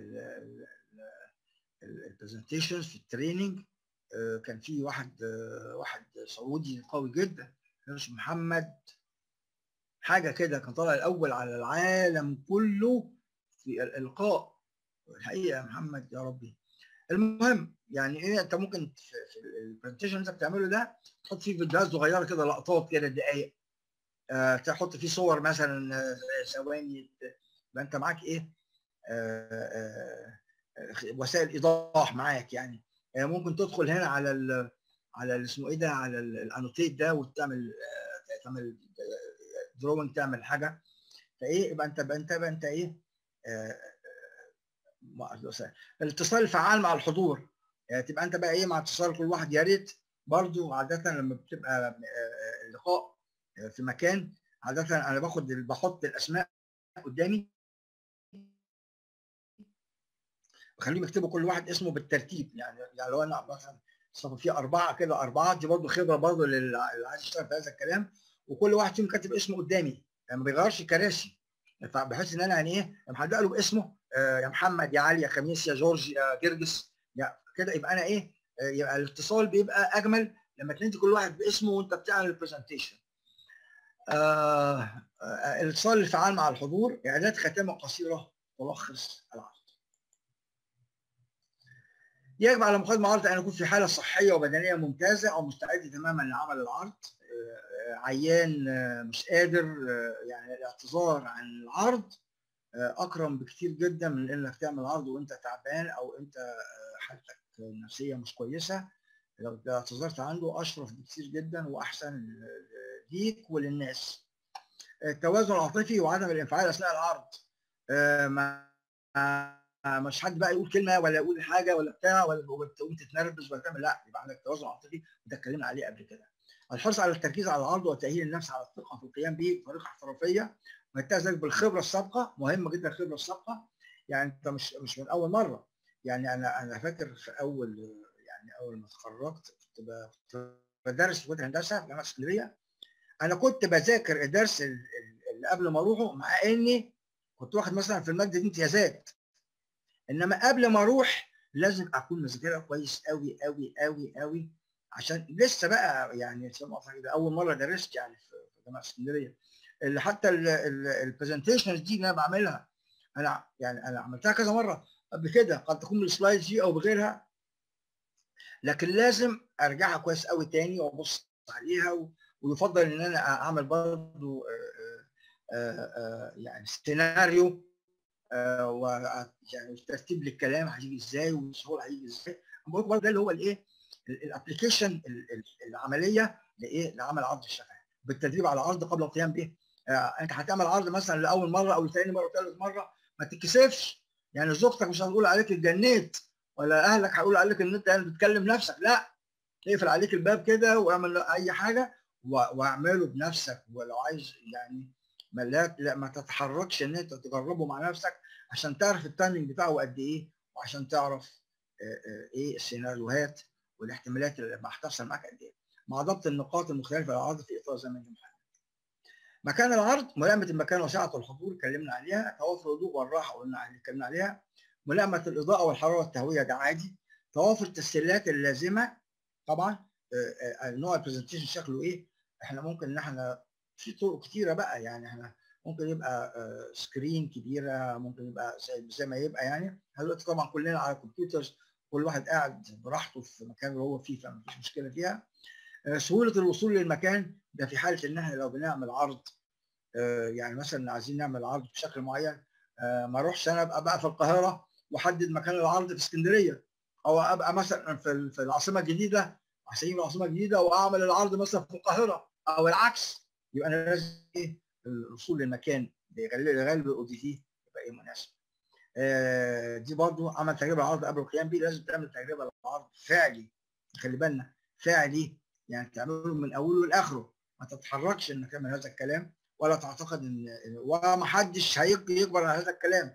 Speaker 1: البرزنتيشنز في التريننج كان في واحد واحد سعودي قوي جدا اسمه محمد حاجه كده كان طالع الاول على العالم كله في الالقاء الحقيقه يا محمد يا ربي المهم يعني ايه انت ممكن في, في البرزنتيشن اللي انت بتعمله ده تحط فيه فيديوهات صغيره كده لقطات كده دقائق آه تحط فيه صور مثلا ثواني يبقى انت معاك ايه آه آه وسائل ايضاح معاك يعني آه ممكن تدخل هنا على ال على اسمه ايه ده على الانوتيت ده وتعمل آه تعمل دروينج تعمل حاجه فايه يبقى انت يبقى انت يبقى انت ايه آه الاتصال الفعال مع الحضور يعني تبقى انت بقى ايه مع اتصال كل واحد يا ريت برضه عاده لما بتبقى لقاء في مكان عاده انا باخد بحط الاسماء قدامي بخليهم يكتبوا كل واحد اسمه بالترتيب يعني يعني لو انا مثلا صف فيه اربعه كده اربعه دي برضه خبره برضه اللي عايز يشتغل في هذا الكلام وكل واحد فيهم كاتب اسمه قدامي يعني ما بيغيرش كراسي بحيث ان انا يعني ايه لما حد له باسمه آه يا محمد يا علي يا خميس يا جورج يا جرجس يا كده يبقى انا ايه آه يبقى الاتصال بيبقى اجمل لما تلاقي كل واحد باسمه وانت بتعمل البرزنتيشن آه آه الاتصال الفعال مع الحضور اعداد خاتمه قصيره تلخص العرض يجب على مقدم العرض ان يكون في حاله صحيه وبدنيه ممتازه او مستعد تماما لعمل العرض عيان آه، مش قادر آه، يعني الاعتذار عن العرض آه، اكرم بكتير جدا من انك تعمل عرض وانت تعبان او انت آه، حالتك النفسيه مش كويسه لو اعتذرت عنده اشرف بكتير جدا واحسن ليك وللناس التوازن العاطفي وعدم الانفعال اثناء العرض آه، ما ما- مش حد بقى يقول كلمه ولا يقول حاجه ولا بتاع ولا وانت تتنرفز ولا تعمل لا يبقى عندك توازن عاطفي وده اتكلمنا عليه قبل كده الحرص على التركيز على العرض وتاهيل النفس على الثقه في القيام به بطريقه احترافيه وينتهز ذلك بالخبره السابقه مهمه جدا الخبره السابقه يعني انت مش مش من اول مره يعني انا انا فاكر في اول يعني اول ما اتخرجت كنت ب- كنت بدرس في كليه الهندسه في جامعه اسكندريه انا كنت بذاكر الدرس ال- ال- اللي قبل ما اروحه مع اني كنت واخد مثلا في الماده دي امتيازات انما قبل ما اروح لازم اكون مذاكرها كويس قوي قوي قوي قوي عشان لسه بقى يعني زي ما قلت لك ده اول مره درست يعني في في جامعه اسكندريه اللي حتى البرزنتيشنز دي اللي انا بعملها انا يعني انا عملتها كذا مره قبل كده قد تكون بالسلايدز دي او بغيرها لكن لازم ارجعها كويس قوي تاني وابص عليها و- ويفضل ان انا اعمل برضه يعني سيناريو آه، و يعني ترتيب للكلام هيجي ازاي والشغل هيجي ازاي بقول برضه ده اللي هو الايه الابلكيشن العمليه لايه لعمل عرض الشفهي بالتدريب على العرض قبل القيام به آه، انت هتعمل عرض مثلا لاول مره او لثاني مره وثالث مره ما تتكسفش يعني زوجتك مش هتقول عليك اتجنيت ولا اهلك هيقولوا عليك ان انت يعني بتكلم نفسك لا اقفل عليك الباب كده واعمل اي حاجه و- واعمله بنفسك ولو عايز يعني ما لا, لا ما تتحركش ان انت تجربه مع نفسك عشان تعرف التايمنج بتاعه قد ايه وعشان تعرف آه، آه، ايه السيناريوهات والاحتمالات اللي هتحصل معاك قد ايه مع ضبط النقاط المختلفه للعرض في اطار زمني محدد مكان العرض ملائمه المكان وسعه الحضور اتكلمنا عليها توافر الهدوء والراحه قلنا عليه اتكلمنا عليها ملائمه الاضاءه والحراره والتهويه ده عادي توافر التسهيلات اللازمه طبعا آه، آه، نوع البرزنتيشن شكله ايه احنا ممكن ان احنا في طرق كتيره بقى يعني احنا ممكن يبقى آه، سكرين كبيره ممكن يبقى زي, زي ما يبقى يعني دلوقتي طبعا كلنا على كمبيوترز كل واحد قاعد براحته في المكان اللي هو فيه فمفيش مشكله فيها آه، سهوله الوصول للمكان ده في حاله ان احنا لو بنعمل عرض آه، يعني مثلا عايزين نعمل عرض بشكل معين آه، ما اروحش انا ابقى بقى في القاهره واحدد مكان العرض في اسكندريه او ابقى مثلا في ال- في العاصمه الجديده عشان العاصمه الجديده واعمل العرض مثلا في القاهره او العكس يبقى انا لازم ايه الوصول للمكان بغالب غالب الاو دي تي يبقى ايه مناسب. آه، دي برضو عمل تجربه عرض قبل القيام بيه لازم تعمل تجربه عرض فعلي خلي بالنا فعلي يعني تعمله من اوله لاخره ما تتحركش انك تعمل هذا الكلام ولا تعتقد ان ومحدش هيجي يكبر على هذا الكلام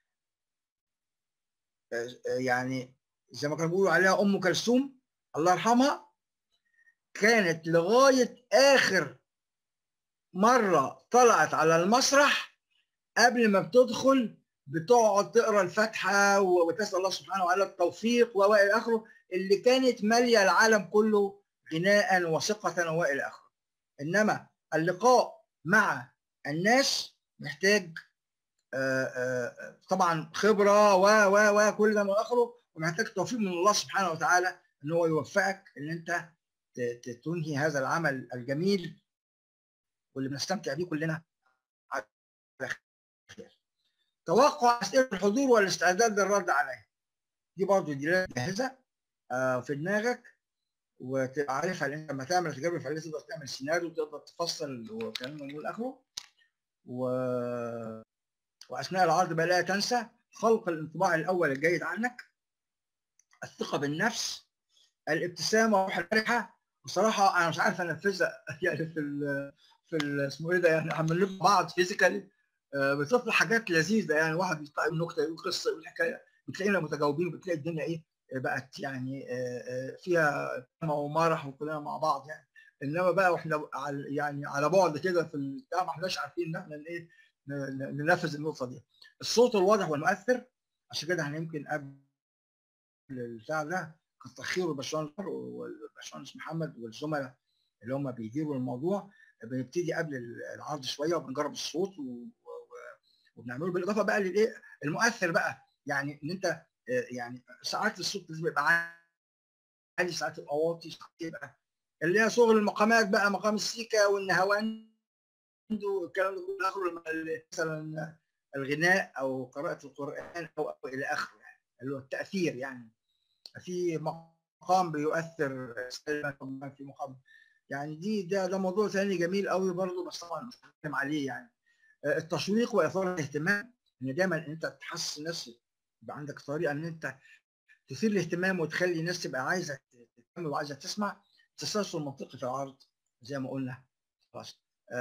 Speaker 1: آه، آه، يعني زي ما كانوا بيقولوا عليها ام كلثوم الله يرحمها كانت لغايه اخر مره طلعت على المسرح قبل ما بتدخل بتقعد تقرا الفاتحه و- وتسال الله سبحانه وتعالى التوفيق والى اخره اللي كانت ماليه العالم كله غناء وثقه والى اخره انما اللقاء مع الناس محتاج آه، آه، طبعا خبره و و و كل ده من اخره ومحتاج توفيق من الله سبحانه وتعالى ان هو يوفقك ان انت ت- ت- تنهي هذا العمل الجميل واللي بنستمتع بيه كلنا على خير. توقع اسئله الحضور والاستعداد للرد عليها. دي برضه دي جاهزه آه، في دماغك وتبقى عارفها لان لما تعمل تجربه فعليه تقدر تعمل سيناريو تقدر تفصل وكلام من اول لاخره و... واثناء العرض بقى لا تنسى خلق الانطباع الاول الجيد عنك الثقه بالنفس الابتسامه والروح المرحه بصراحه انا مش عارف انفذها يعني في ال في ال اسمه ايه ده يعني عمالين بعض فيزيكالي بتطلع حاجات لذيذه يعني واحد يقول نكته يقول قصه يقول حكايه بتلاقينا متجاوبين وبتلاقي الدنيا ايه آه، بقت يعني آه، آه، فيها ومرح وكلنا مع بعض يعني انما بقى واحنا على يعني على بعد كده في البتاع ما احناش عارفين ان احنا ايه ن- ن- ننفذ النقطه دي الصوت الواضح والمؤثر عشان كده احنا يمكن قبل البتاع ده كان تاخير الباشمهندس عمر والباشمهندس محمد والزملاء اللي هم بيديروا الموضوع بنبتدي قبل العرض شويه وبنجرب الصوت و... و... وبنعمله بالاضافه بقى للايه المؤثر بقى يعني ان انت آه، يعني ساعات الصوت لازم يبقى عالي ساعات يبقى واطي ساعات يبقى اللي هي شغل المقامات بقى مقام السيكا والنهاوند والكلام ده كله اخره مثلا الغناء او قراءه القران او, أو الى اخره يعني اللي هو التاثير يعني في مقام بيؤثر سلبا في مقام يعني دي ده ده موضوع ثاني جميل قوي برضه بس طبعا مش هنتكلم عليه يعني التشويق واثاره الاهتمام ان دايما انت تحسس الناس يبقى عندك طريقه ان انت تثير الاهتمام وتخلي الناس تبقى عايزه تكمل وعايزه تسمع التسلسل المنطقي في العرض زي ما قلنا خلاص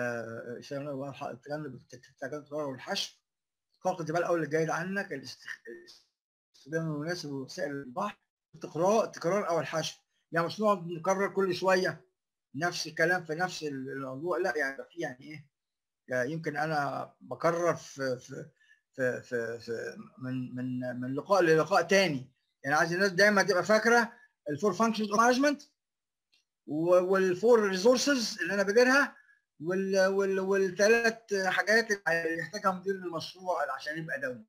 Speaker 1: تجنب التجنب والحشو خلق الجبال اول الجيد عنك الاستخدام المناسب لوسائل البحر التكرار التكرار او الحشو يعني مش نقعد نكرر كل شويه نفس الكلام في نفس الموضوع لا يعني في يعني ايه يعني يمكن انا بكرر في في في في, في من من من لقاء للقاء تاني يعني عايز الناس دايما تبقى فاكره الفور فانكشنز اوف مانجمنت والفور ريسورسز اللي انا بديرها وال وال والثلاث حاجات اللي يحتاجها مدير المشروع عشان يبقى دولي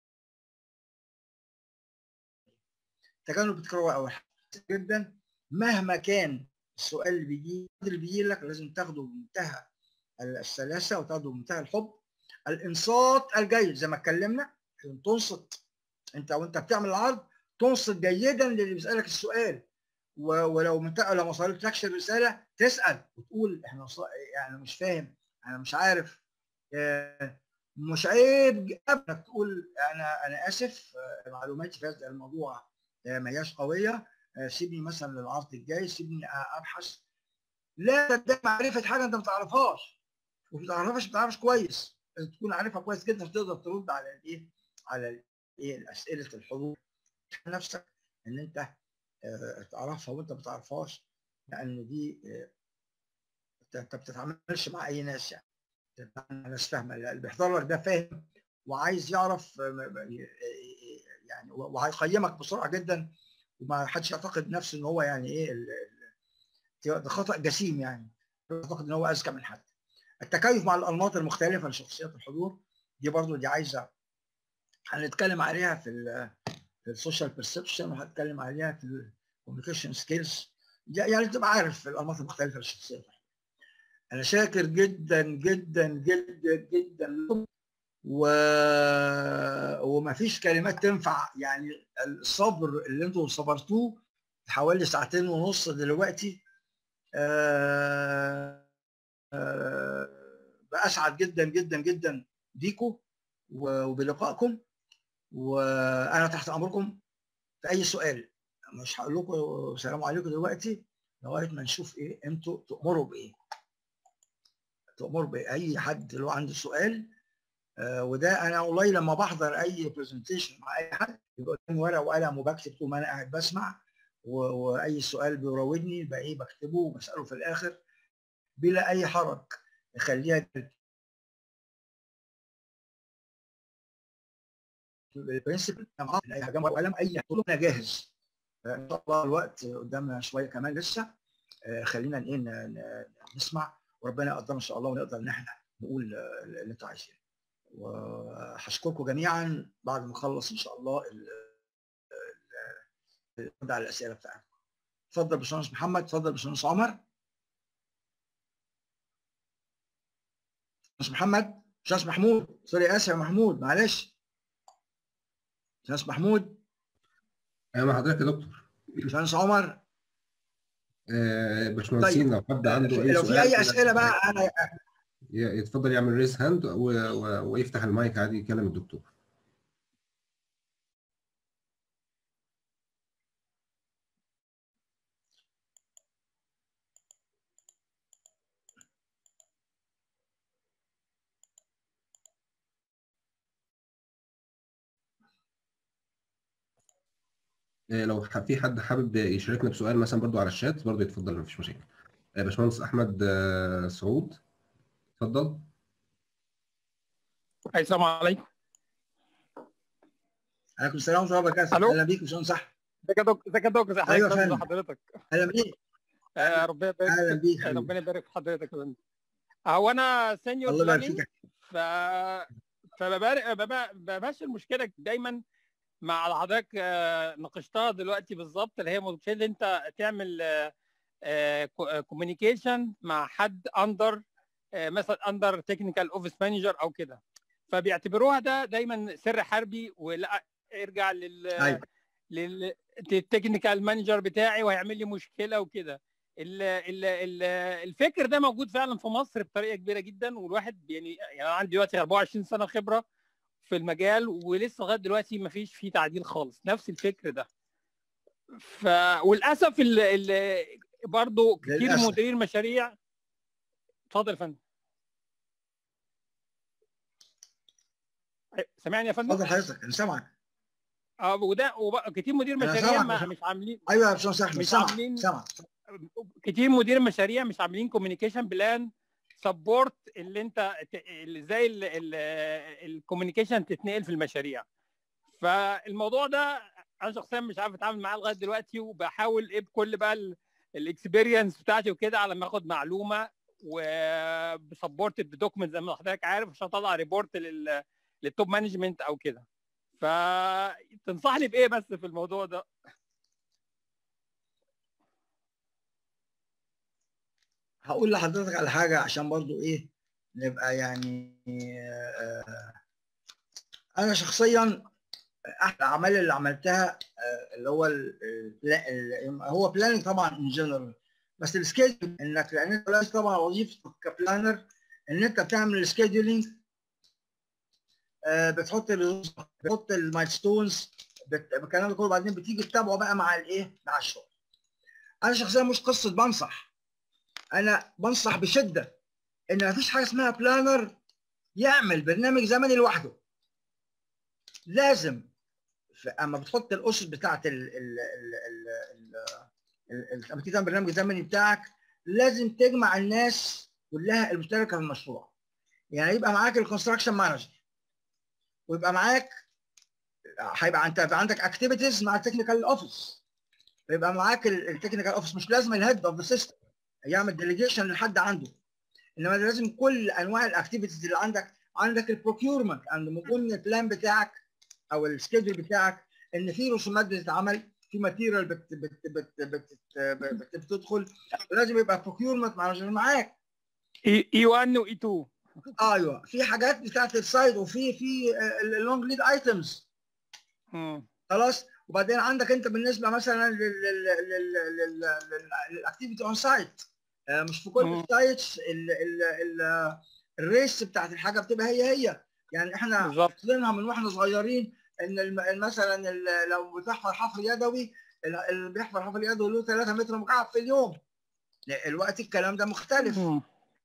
Speaker 1: تجنب التكرار اول حاجه جدا مهما كان السؤال اللي بيجي اللي بيجي لك لازم تاخده بمنتهى السلاسه وتاخده بمنتهى الحب الانصات الجيد زي ما اتكلمنا تنصت انت وانت بتعمل العرض تنصت جيدا للي بيسالك السؤال ولو منت... لو ما وصلتلكش الرساله تسال وتقول احنا يعني مش فاهم انا مش عارف مش عيب انك تقول انا انا اسف معلوماتي في هذا الموضوع ما هياش قويه سيبني مثلا للعرض الجاي سيبني ابحث لا ده معرفه حاجه انت ما تعرفهاش وما تعرفهاش ما تعرفش كويس لازم تكون عارفها كويس جدا تقدر ترد على الايه على الايه اسئله الحضور نفسك ان انت تعرفها وانت ما بتعرفهاش لان دي انت ما بتتعاملش مع اي ناس يعني ناس فاهمه اللي بيحضر لك ده فاهم وعايز يعرف يعني وهيقيمك بسرعه جدا وما حدش يعتقد نفسه ان هو يعني ايه ده خطا جسيم يعني يعتقد ان هو اذكى من حد التكيف مع الانماط المختلفه لشخصيات الحضور دي برضو دي عايزه هنتكلم عليها في ال في السوشيال بيرسبشن وهتكلم عليها في الكوميونيكيشن سكيلز يعني تبقى عارف الانماط المختلفه للشخصيات انا شاكر جدا جدا جدا جدا و... وما فيش كلمات تنفع يعني الصبر اللي انتم صبرتوه حوالي ساعتين ونص دلوقتي أه... أه... بأسعد جدا جدا جدا بيكم وبلقائكم وانا تحت امركم في اي سؤال مش هقول لكم السلام عليكم دلوقتي لغايه ما نشوف ايه انتوا تؤمروا بايه تؤمروا بايه اي حد لو عنده سؤال آه وده انا والله لما بحضر اي برزنتيشن مع اي حد يبقى قدامي ورقه وقلم وبكتب طول ما انا قاعد بسمع واي سؤال بيراودني بقى ايه بكتبه وبساله في الاخر بلا اي حرج يخليها البرنسبل اي حاجه وقلم اي انا جاهز ان شاء الله الوقت قدامنا شويه كمان لسه خلينا ايه نسمع وربنا يقدرنا ان شاء الله ونقدر ان احنا نقول اللي انتوا عايزينه وهشكركم جميعا بعد ما نخلص ان شاء الله الرد على الاسئله بتاعتكم اتفضل باشمهندس محمد اتفضل باشمهندس عمر باشمهندس محمد باشمهندس محمود سوري اسف يا محمود معلش باشمهندس محمود
Speaker 3: ايوه مع حضرتك يا دكتور
Speaker 1: باشمهندس عمر
Speaker 3: آه باشمهندسين لو حد عنده اي
Speaker 1: لو في اي اسئله بقى انا
Speaker 3: يتفضل يعمل ريس هاند ويفتح المايك عادي يكلم الدكتور لو في حد حابب يشاركنا بسؤال مثلا برضو على الشات برضو يتفضل مفيش مشاكل باشمهندس احمد سعود اتفضل
Speaker 4: السلام عليكم
Speaker 1: عليكم السلام ورحمه الله وبركاته
Speaker 4: الو
Speaker 1: اهلا بيك باشمهندس احمد
Speaker 4: ازيك يا دكتور ازيك يا دكتور ازي
Speaker 1: ايوه
Speaker 4: حضرتك
Speaker 1: فندم
Speaker 4: حضرتك
Speaker 1: اهلا بيك
Speaker 4: آه، ربنا يبارك
Speaker 1: اهلا بيك
Speaker 4: فيك
Speaker 1: حبيبي
Speaker 4: ربنا يبارك في حضرتك يا فندم هو انا سينيور
Speaker 1: الله يبارك
Speaker 4: بلاننج
Speaker 1: فيك
Speaker 4: ف فبمشي المشكله دايما مع اللي حضرتك آه، ناقشتها دلوقتي بالظبط اللي هي مشكله انت تعمل كوميونيكيشن مع حد اندر مثلا اندر تكنيكال اوفيس مانجر او كده فبيعتبروها ده دايما سر حربي ولا ارجع لل
Speaker 1: أيوة.
Speaker 4: للتكنيكال مانجر بتاعي وهيعمل لي مشكله وكده ال- ال- ال- الفكر ده موجود فعلا في مصر بطريقه كبيره جدا والواحد يعني يعني انا عندي دلوقتي 24 سنه خبره في المجال ولسه لغايه دلوقتي ما فيش فيه تعديل خالص نفس الفكر ده ف وللاسف ال... ال... برضه كتير
Speaker 1: للأسف.
Speaker 4: مديرين مشاريع اتفضل يا فندم سامعني يا فندم؟
Speaker 1: اتفضل حضرتك انا سامعك
Speaker 4: اه وده وب- كتير مدير
Speaker 1: أنا
Speaker 4: مشاريع
Speaker 1: سامعك،
Speaker 4: ما
Speaker 1: سامعك.
Speaker 4: مش عاملين
Speaker 1: ايوه يا باشمهندس احمد
Speaker 4: مش
Speaker 1: سامعك
Speaker 4: عاملين-
Speaker 1: سامعك
Speaker 4: كتير مدير مشاريع مش عاملين كوميونيكيشن بلان سبورت اللي انت ت- اللي زي الكوميونيكيشن تتنقل في المشاريع فالموضوع ده انا شخصيا مش عارف اتعامل معاه لغايه دلوقتي وبحاول ايه بكل بقى الاكسبيرينس بتاعتي وكده على ما اخد معلومه وبسبورتد بدوكيمنت زي ما حضرتك عارف عشان اطلع ريبورت لل للتوب مانجمنت او كده فتنصحني بايه بس في الموضوع ده
Speaker 1: هقول لحضرتك على حاجه عشان برضو ايه نبقى يعني آه، انا شخصيا احلى الاعمال اللي عملتها آه، اللي هو ال- ال- ال- هو بلاننج طبعا ان جنرال بس السكيدول انك لان انت لازم طبعا وظيفتك كبلانر ان انت بتعمل السكيدولينج بتحط ال- بتحط المايلستونز الكلام ده كله بعدين بتيجي تتابعه بقى مع الايه مع الشغل انا شخصيا مش قصه بنصح انا بنصح بشده ان مفيش حاجه اسمها بلانر يعمل برنامج زمني لوحده لازم ف- اما بتحط الاسس بتاعت ال ال ال ال ال ال- لما تيجي تعمل برنامج زمني بتاعك لازم تجمع الناس كلها المشتركه في المشروع يعني يبقى معاك الكونستراكشن مانجر ويبقى معاك هيبقى انت هيبقى عندك اكتيفيتيز مع التكنيكال اوفيس يبقى معاك التكنيكال اوفيس مش لازم الهيد اوف ذا سيستم يعمل ديليجيشن لحد عنده انما لازم كل انواع الاكتيفيتيز اللي عندك عندك البروكيورمنت عند من ضمن البلان بتاعك او السكيدول بتاعك ان في رسومات بتتعمل في ماتيريال بت بت بت بت بت بت بتدخل لازم يبقى بروكيورمنت مانجر معاك
Speaker 4: اي 1 واي 2
Speaker 1: ايوه في حاجات بتاعت السايد وفي في اللونج ليد ايتمز خلاص وبعدين عندك انت بالنسبه مثلا للاكتيفيتي اون سايت مش في كل
Speaker 4: مم.
Speaker 1: السايتس الريس بتاعت الحاجه بتبقى هي هي يعني احنا
Speaker 4: بالظبط
Speaker 1: حافظينها من واحنا صغيرين ان الم- مثلا ال- لو بتحفر حفر يدوي ال- اللي بيحفر حفر يدوي له 3 متر مكعب في اليوم لا، الوقت الكلام ده مختلف
Speaker 4: مم.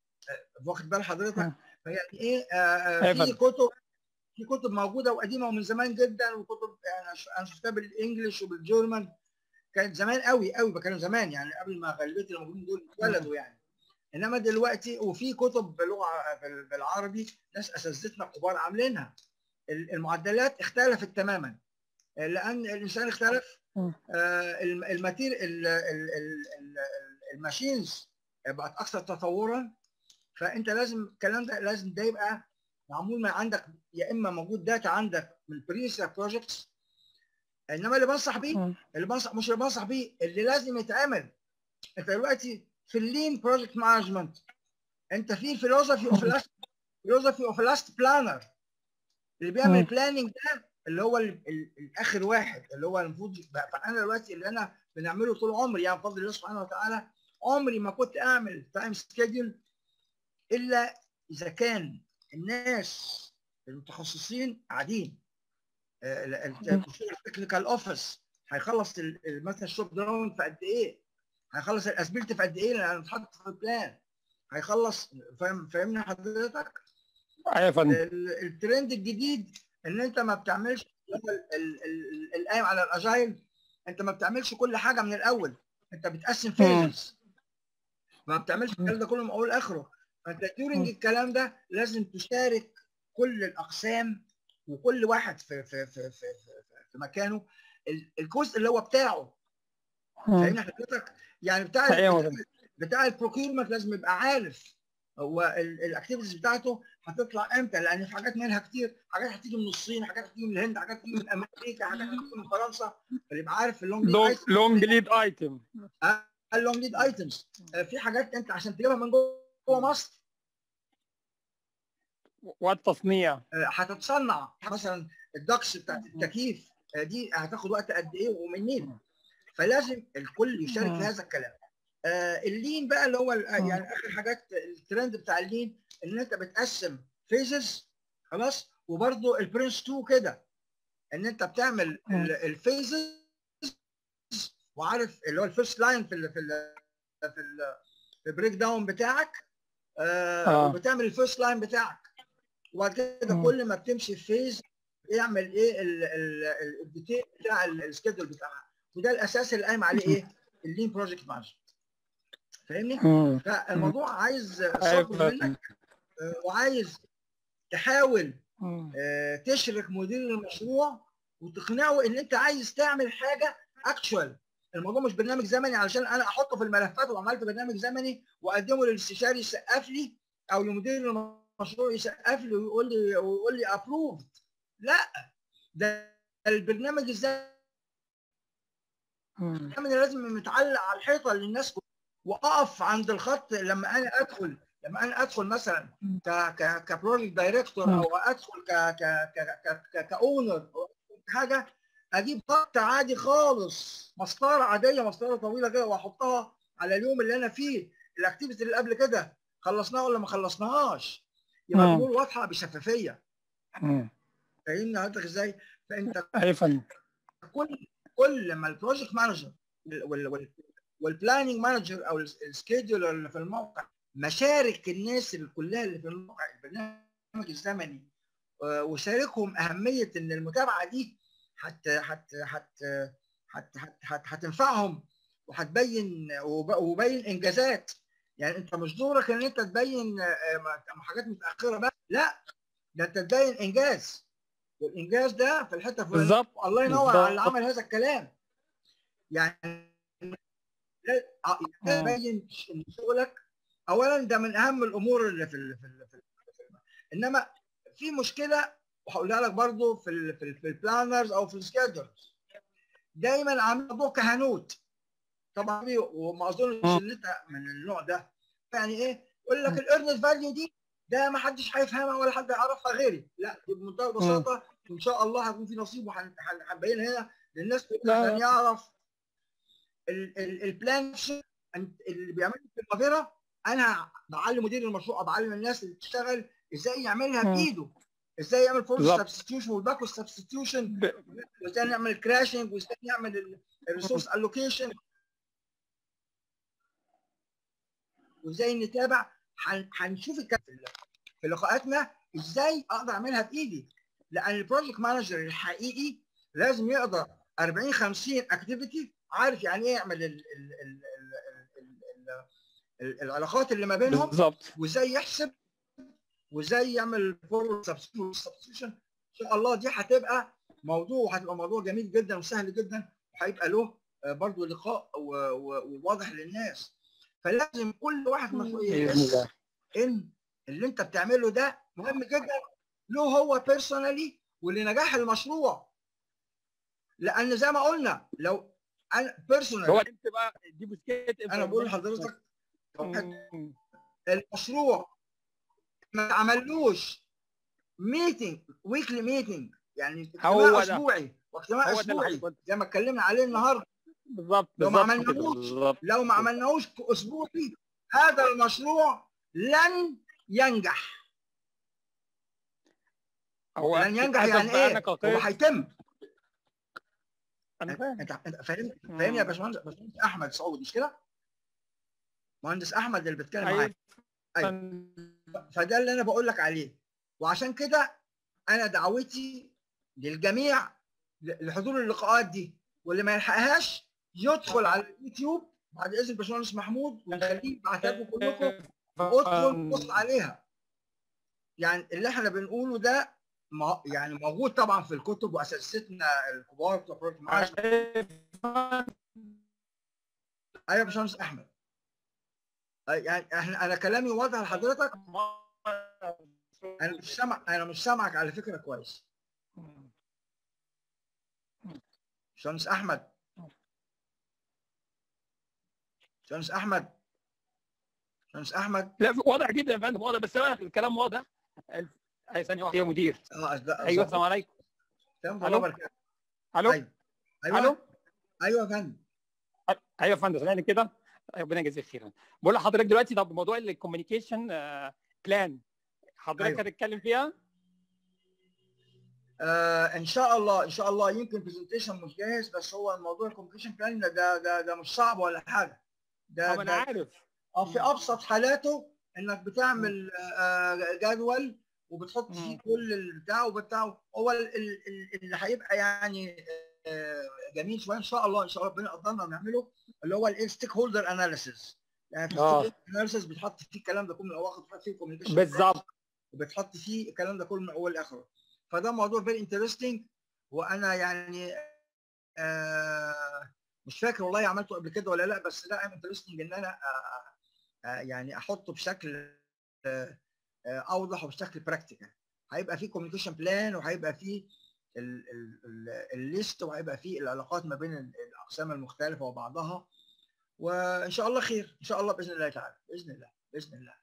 Speaker 1: واخد بال حضرتك
Speaker 4: مم.
Speaker 1: فيعني ايه آه، آه،
Speaker 4: أيوة
Speaker 1: في كتب في كتب موجوده وقديمه ومن زمان جدا وكتب يعني ش- انا شفتها بالانجلش وبالجرمن كانت زمان قوي قوي كانوا زمان يعني قبل ما غالبيه اللي موجودين دول اتولدوا يعني انما دلوقتي وفي كتب بلغه بال- بالعربي ناس اساتذتنا كبار عاملينها ال- المعدلات اختلفت تماما لان الانسان اختلف
Speaker 4: مم.
Speaker 1: آه، الم- الماتير ال- ال- ال- ال- ال- الماشينز بقت اكثر تطورا فانت لازم الكلام ده لازم ده يبقى معمول من عندك يا اما موجود داتا عندك من بريس بروجكتس انما اللي بنصح بيه
Speaker 4: مم.
Speaker 1: اللي بنصح مش اللي بنصح بيه اللي لازم يتعمل انت دلوقتي في اللين بروجكت مانجمنت انت في فيلوسفي اوف لاست فيلوسفي اوف لاست بلانر اللي بيعمل
Speaker 4: مم.
Speaker 1: بلاننج ده اللي هو ال- ال- الاخر واحد اللي هو المفروض يبقى- فانا دلوقتي اللي انا بنعمله طول عمري يعني بفضل الله سبحانه وتعالى عمري ما كنت اعمل تايم سكيدول الا اذا كان الناس المتخصصين قاعدين آه، ال- ال- الشغل التكنيكال اوفيس هيخلص ال- ال- مثلا الشوب دراون في قد ايه؟ هيخلص الاسبيلتي في قد ايه؟ لان هنتحط في البلان هيخلص فاهم فاهمني حضرتك؟
Speaker 4: ايوه يا فندم
Speaker 1: ال- الترند الجديد ان انت ما بتعملش ال- ال- ال- القايم على الاجايل انت ما بتعملش كل حاجه من الاول انت بتقسم فيزز ما بتعملش الكلام ده كله من اول لاخره فانت ديورنج
Speaker 4: مم.
Speaker 1: الكلام ده لازم تشارك كل الاقسام وكل واحد في في في في, في, في مكانه ال- الجزء اللي هو بتاعه
Speaker 4: مم.
Speaker 1: فاهمني حضرتك يعني بتاع
Speaker 4: ايوه يا
Speaker 1: بتاع,
Speaker 4: فندم
Speaker 1: بتاع البروكيورمنت لازم يبقى عارف هو الاكتيفيتيز بتاعته هتطلع امتى لان في حاجات منها كتير حاجات هتيجي من الصين حاجات هتيجي من الهند حاجات هتيجي من امريكا حاجات هتيجي من فرنسا فيبقى عارف اللونج
Speaker 4: لونج لونج ليد ايتم
Speaker 1: اللونج ليد ايتمز في حاجات انت عشان تجيبها من جوه مصر
Speaker 4: والتصنيع
Speaker 1: آه، هتتصنع مثلا الدكس بتاعت التكييف آه، دي هتاخد وقت قد ايه ومنين فلازم الكل يشارك في
Speaker 4: مم.
Speaker 1: هذا الكلام آه، اللين بقى اللي هو ال-
Speaker 4: مم.
Speaker 1: يعني اخر حاجات الترند بتاع اللين ان انت بتقسم فيزز خلاص وبرده البرنس 2 كده ان انت بتعمل
Speaker 4: مم.
Speaker 1: الفيزز وعارف اللي هو الفيرست لاين في ال في ال في ال في البريك داون بتاعك آه
Speaker 4: آه.
Speaker 1: وبتعمل الفيرست لاين بتاعك وبعد كده
Speaker 4: مم.
Speaker 1: كل ما بتمشي في فيز اعمل ايه ال- ال- ال- الديتيل بتاع ال- السكيدول بتاعها وده الاساس اللي قايم عليه ايه اللين بروجكت مانجمنت فاهمني
Speaker 4: مم.
Speaker 1: فالموضوع عايز
Speaker 4: أيوة
Speaker 1: صبر
Speaker 4: فاهم.
Speaker 1: منك آه، وعايز تحاول
Speaker 4: مم.
Speaker 1: آه، تشرك مدير المشروع وتقنعه ان انت عايز تعمل حاجه اكشوال الموضوع مش برنامج زمني علشان انا احطه في الملفات وعملت برنامج زمني واقدمه للاستشاري يسقف لي او لمدير المشروع يسقف لي ويقول لي ويقول لي ابروفد لا ده البرنامج الزمني
Speaker 4: مم.
Speaker 1: لازم متعلق على الحيطه للناس كلها. واقف عند الخط لما انا ادخل لما انا ادخل مثلا ك ك كبروجكت دايركتور
Speaker 4: مم.
Speaker 1: او ادخل ك ك ك ك ك كاونر أو حاجه اجيب خط عادي خالص مسطره عاديه مسطره طويله كده واحطها على اليوم اللي انا فيه الاكتيفيتي اللي قبل كده خلصناها ولا ما خلصناهاش يبقى
Speaker 4: مم.
Speaker 1: الامور واضحه بشفافيه
Speaker 4: مم.
Speaker 1: فاهمني حضرتك ازاي؟ فانت
Speaker 4: ايوه يا فندم
Speaker 1: كل كل ما البروجكت مانجر والبلاننج مانجر او السكيدولر اللي في الموقع مشارك الناس اللي كلها اللي في الموقع البرنامج الزمني آه، وشاركهم اهميه ان المتابعه دي هت هت هت هت هت هت هتنفعهم وهتبين وب- وبين انجازات يعني انت مش دورك ان انت تبين آه، م- حاجات متاخره بس لا ده انت تبين انجاز والانجاز ده في الحته الفلانيه
Speaker 4: بالظبط
Speaker 1: الله ينور على اللي
Speaker 4: بالظبط.
Speaker 1: عمل هذا الكلام يعني لا- آه،
Speaker 4: مم.
Speaker 1: تبين ان شغلك اولا ده من اهم الامور اللي في ال في, ال في, ال في ال انما في مشكله وهقولها لك برضو في ال في, ال في البلانرز او في السكيدولز دايما عامل موضوع كهنوت طبعا في- وما اظنش
Speaker 4: مم.
Speaker 1: ان انت من النوع ده يعني ايه يقول لك
Speaker 4: مم.
Speaker 1: الايرنز فاليو دي ده ما حدش هيفهمها ولا حد يعرفها غيري لا دي بمنتهى البساطه ان شاء الله هيكون في نصيب وهنبين هنا للناس كلها
Speaker 4: لا.
Speaker 1: عشان يعرف ال- ال- البلان أنت- اللي بيعمله في المقابره انا بعلم مدير المشروع بعلم الناس اللي بتشتغل ازاي يعملها
Speaker 4: مم.
Speaker 1: بايده ازاي يعمل فورس
Speaker 4: بالظبط.
Speaker 1: سبستيوشن والباك سبستيوشن
Speaker 4: ب-
Speaker 1: وازاي نعمل كراشنج وازاي نعمل الريسورس الوكيشن وازاي نتابع هن- هنشوف الكلام في ال- في لقاءاتنا ازاي اقدر اعملها بايدي لان البروجكت مانجر الحقيقي لازم يقدر 40 50 اكتيفيتي عارف يعني ايه يعمل ال ال ال ال ال ال ال العلاقات اللي ما بينهم
Speaker 4: بالظبط
Speaker 1: وازاي يحسب وازاي يعمل فورورد سبستيوشن ان شاء الله دي هتبقى موضوع هتبقى موضوع جميل جدا وسهل جدا وهيبقى له آه، برضو لقاء و- و- وواضح للناس فلازم كل واحد مسؤول
Speaker 4: باذن
Speaker 1: يحس
Speaker 4: الله
Speaker 1: ان اللي انت بتعمله ده مهم جدا له هو بيرسونالي ولنجاح المشروع لان زي ما قلنا لو انا
Speaker 4: هو
Speaker 1: بيرسونال
Speaker 4: انت بقى دي مشكله
Speaker 1: انا بقول لحضرتك لو واحد
Speaker 4: مم.
Speaker 1: المشروع ما عملوش ميتنج ويكلي ميتنج يعني
Speaker 4: هو
Speaker 1: اجتماع
Speaker 4: ده.
Speaker 1: اسبوعي واجتماع
Speaker 4: هو ده اللي
Speaker 1: اسبوعي
Speaker 4: حضرتك-
Speaker 1: زي ما اتكلمنا عليه النهارده
Speaker 4: بالظبط
Speaker 1: لو ما
Speaker 4: بالظبط كده،
Speaker 1: عملناهوش
Speaker 4: بالظبط
Speaker 1: لو ما عملناهوش اسبوعي هذا المشروع لن ينجح
Speaker 4: هو
Speaker 1: لن ينجح
Speaker 4: للأسف
Speaker 1: يعني
Speaker 4: بقى
Speaker 1: ايه
Speaker 4: أنا
Speaker 1: هو
Speaker 4: كقيد-
Speaker 1: هيتم
Speaker 4: انا فاهم
Speaker 1: انت انت فاهم فاهمني يا باشمهندس باشمهندس احمد سعود مش كده؟ مهندس احمد اللي بيتكلم معاك
Speaker 4: ايوه
Speaker 1: أيوة. فده اللي انا بقول لك عليه وعشان كده انا دعوتي للجميع ل- لحضور اللقاءات دي واللي ما يلحقهاش يدخل على اليوتيوب بعد اذن باشمهندس محمود ونخليه يبعتها لكم كلكم وادخل بص عليها يعني اللي احنا بنقوله ده ما- يعني موجود طبعا في الكتب واساتذتنا الكبار بتوع بروجكت مانجمنت ايوه يا باشمهندس احمد أي- يعني احنا انا كلامي واضح لحضرتك انا مش سامع انا مش سامعك على فكره كويس باشمهندس احمد باشمهندس احمد باشمهندس احمد
Speaker 4: لا واضح جدا يا فندم واضح بس أنا الكلام واضح ال- اي ثانيه واحده يا مدير
Speaker 1: اه لا،
Speaker 4: ايوه السلام عليكم
Speaker 1: تمام
Speaker 4: ألو؟
Speaker 1: الله يبارك
Speaker 4: الو
Speaker 1: ايوه ايوه
Speaker 4: الو
Speaker 1: ايوه يا فندم
Speaker 4: ايوه يا فندم سامعني كده ربنا يجزيك خيرا بقول لحضرتك دلوقتي طب موضوع الكوميونيكيشن بلان حضرتك
Speaker 1: أيوة.
Speaker 4: هتتكلم فيها
Speaker 1: آه ان شاء الله ان شاء الله يمكن برزنتيشن مش جاهز بس هو الموضوع الكوميونيكيشن بلان ده ده ده مش صعب ولا حاجه ده,
Speaker 4: طب انا
Speaker 1: ده
Speaker 4: عارف
Speaker 1: اه في ابسط حالاته انك بتعمل آه جدول وبتحط فيه
Speaker 4: مم.
Speaker 1: كل البتاع وبتاع هو ال- ال- ال- اللي هيبقى يعني آه، جميل شويه ان شاء الله ان شاء الله ربنا يقدرنا نعمله اللي هو الستيك هولدر اناليسيس يعني في
Speaker 4: آه.
Speaker 1: الاناليسيس بتحط فيه الكلام ده كله من الاول بتحط فيه كوميونيكيشن
Speaker 4: بالظبط
Speaker 1: وبتحط فيه الكلام ده كله من اول لاخره فده موضوع فيري انترستنج وانا يعني آه مش فاكر والله عملته قبل كده ولا لا بس لا ام انترستنج ان انا آه آه يعني احطه بشكل آه آه اوضح وبشكل براكتيكال هيبقى فيه كوميونيكيشن بلان وهيبقى فيه الليست وهيبقى فيه العلاقات ما بين ال- الاقسام المختلفه وبعضها وان شاء الله خير ان شاء الله باذن الله تعالى باذن الله باذن الله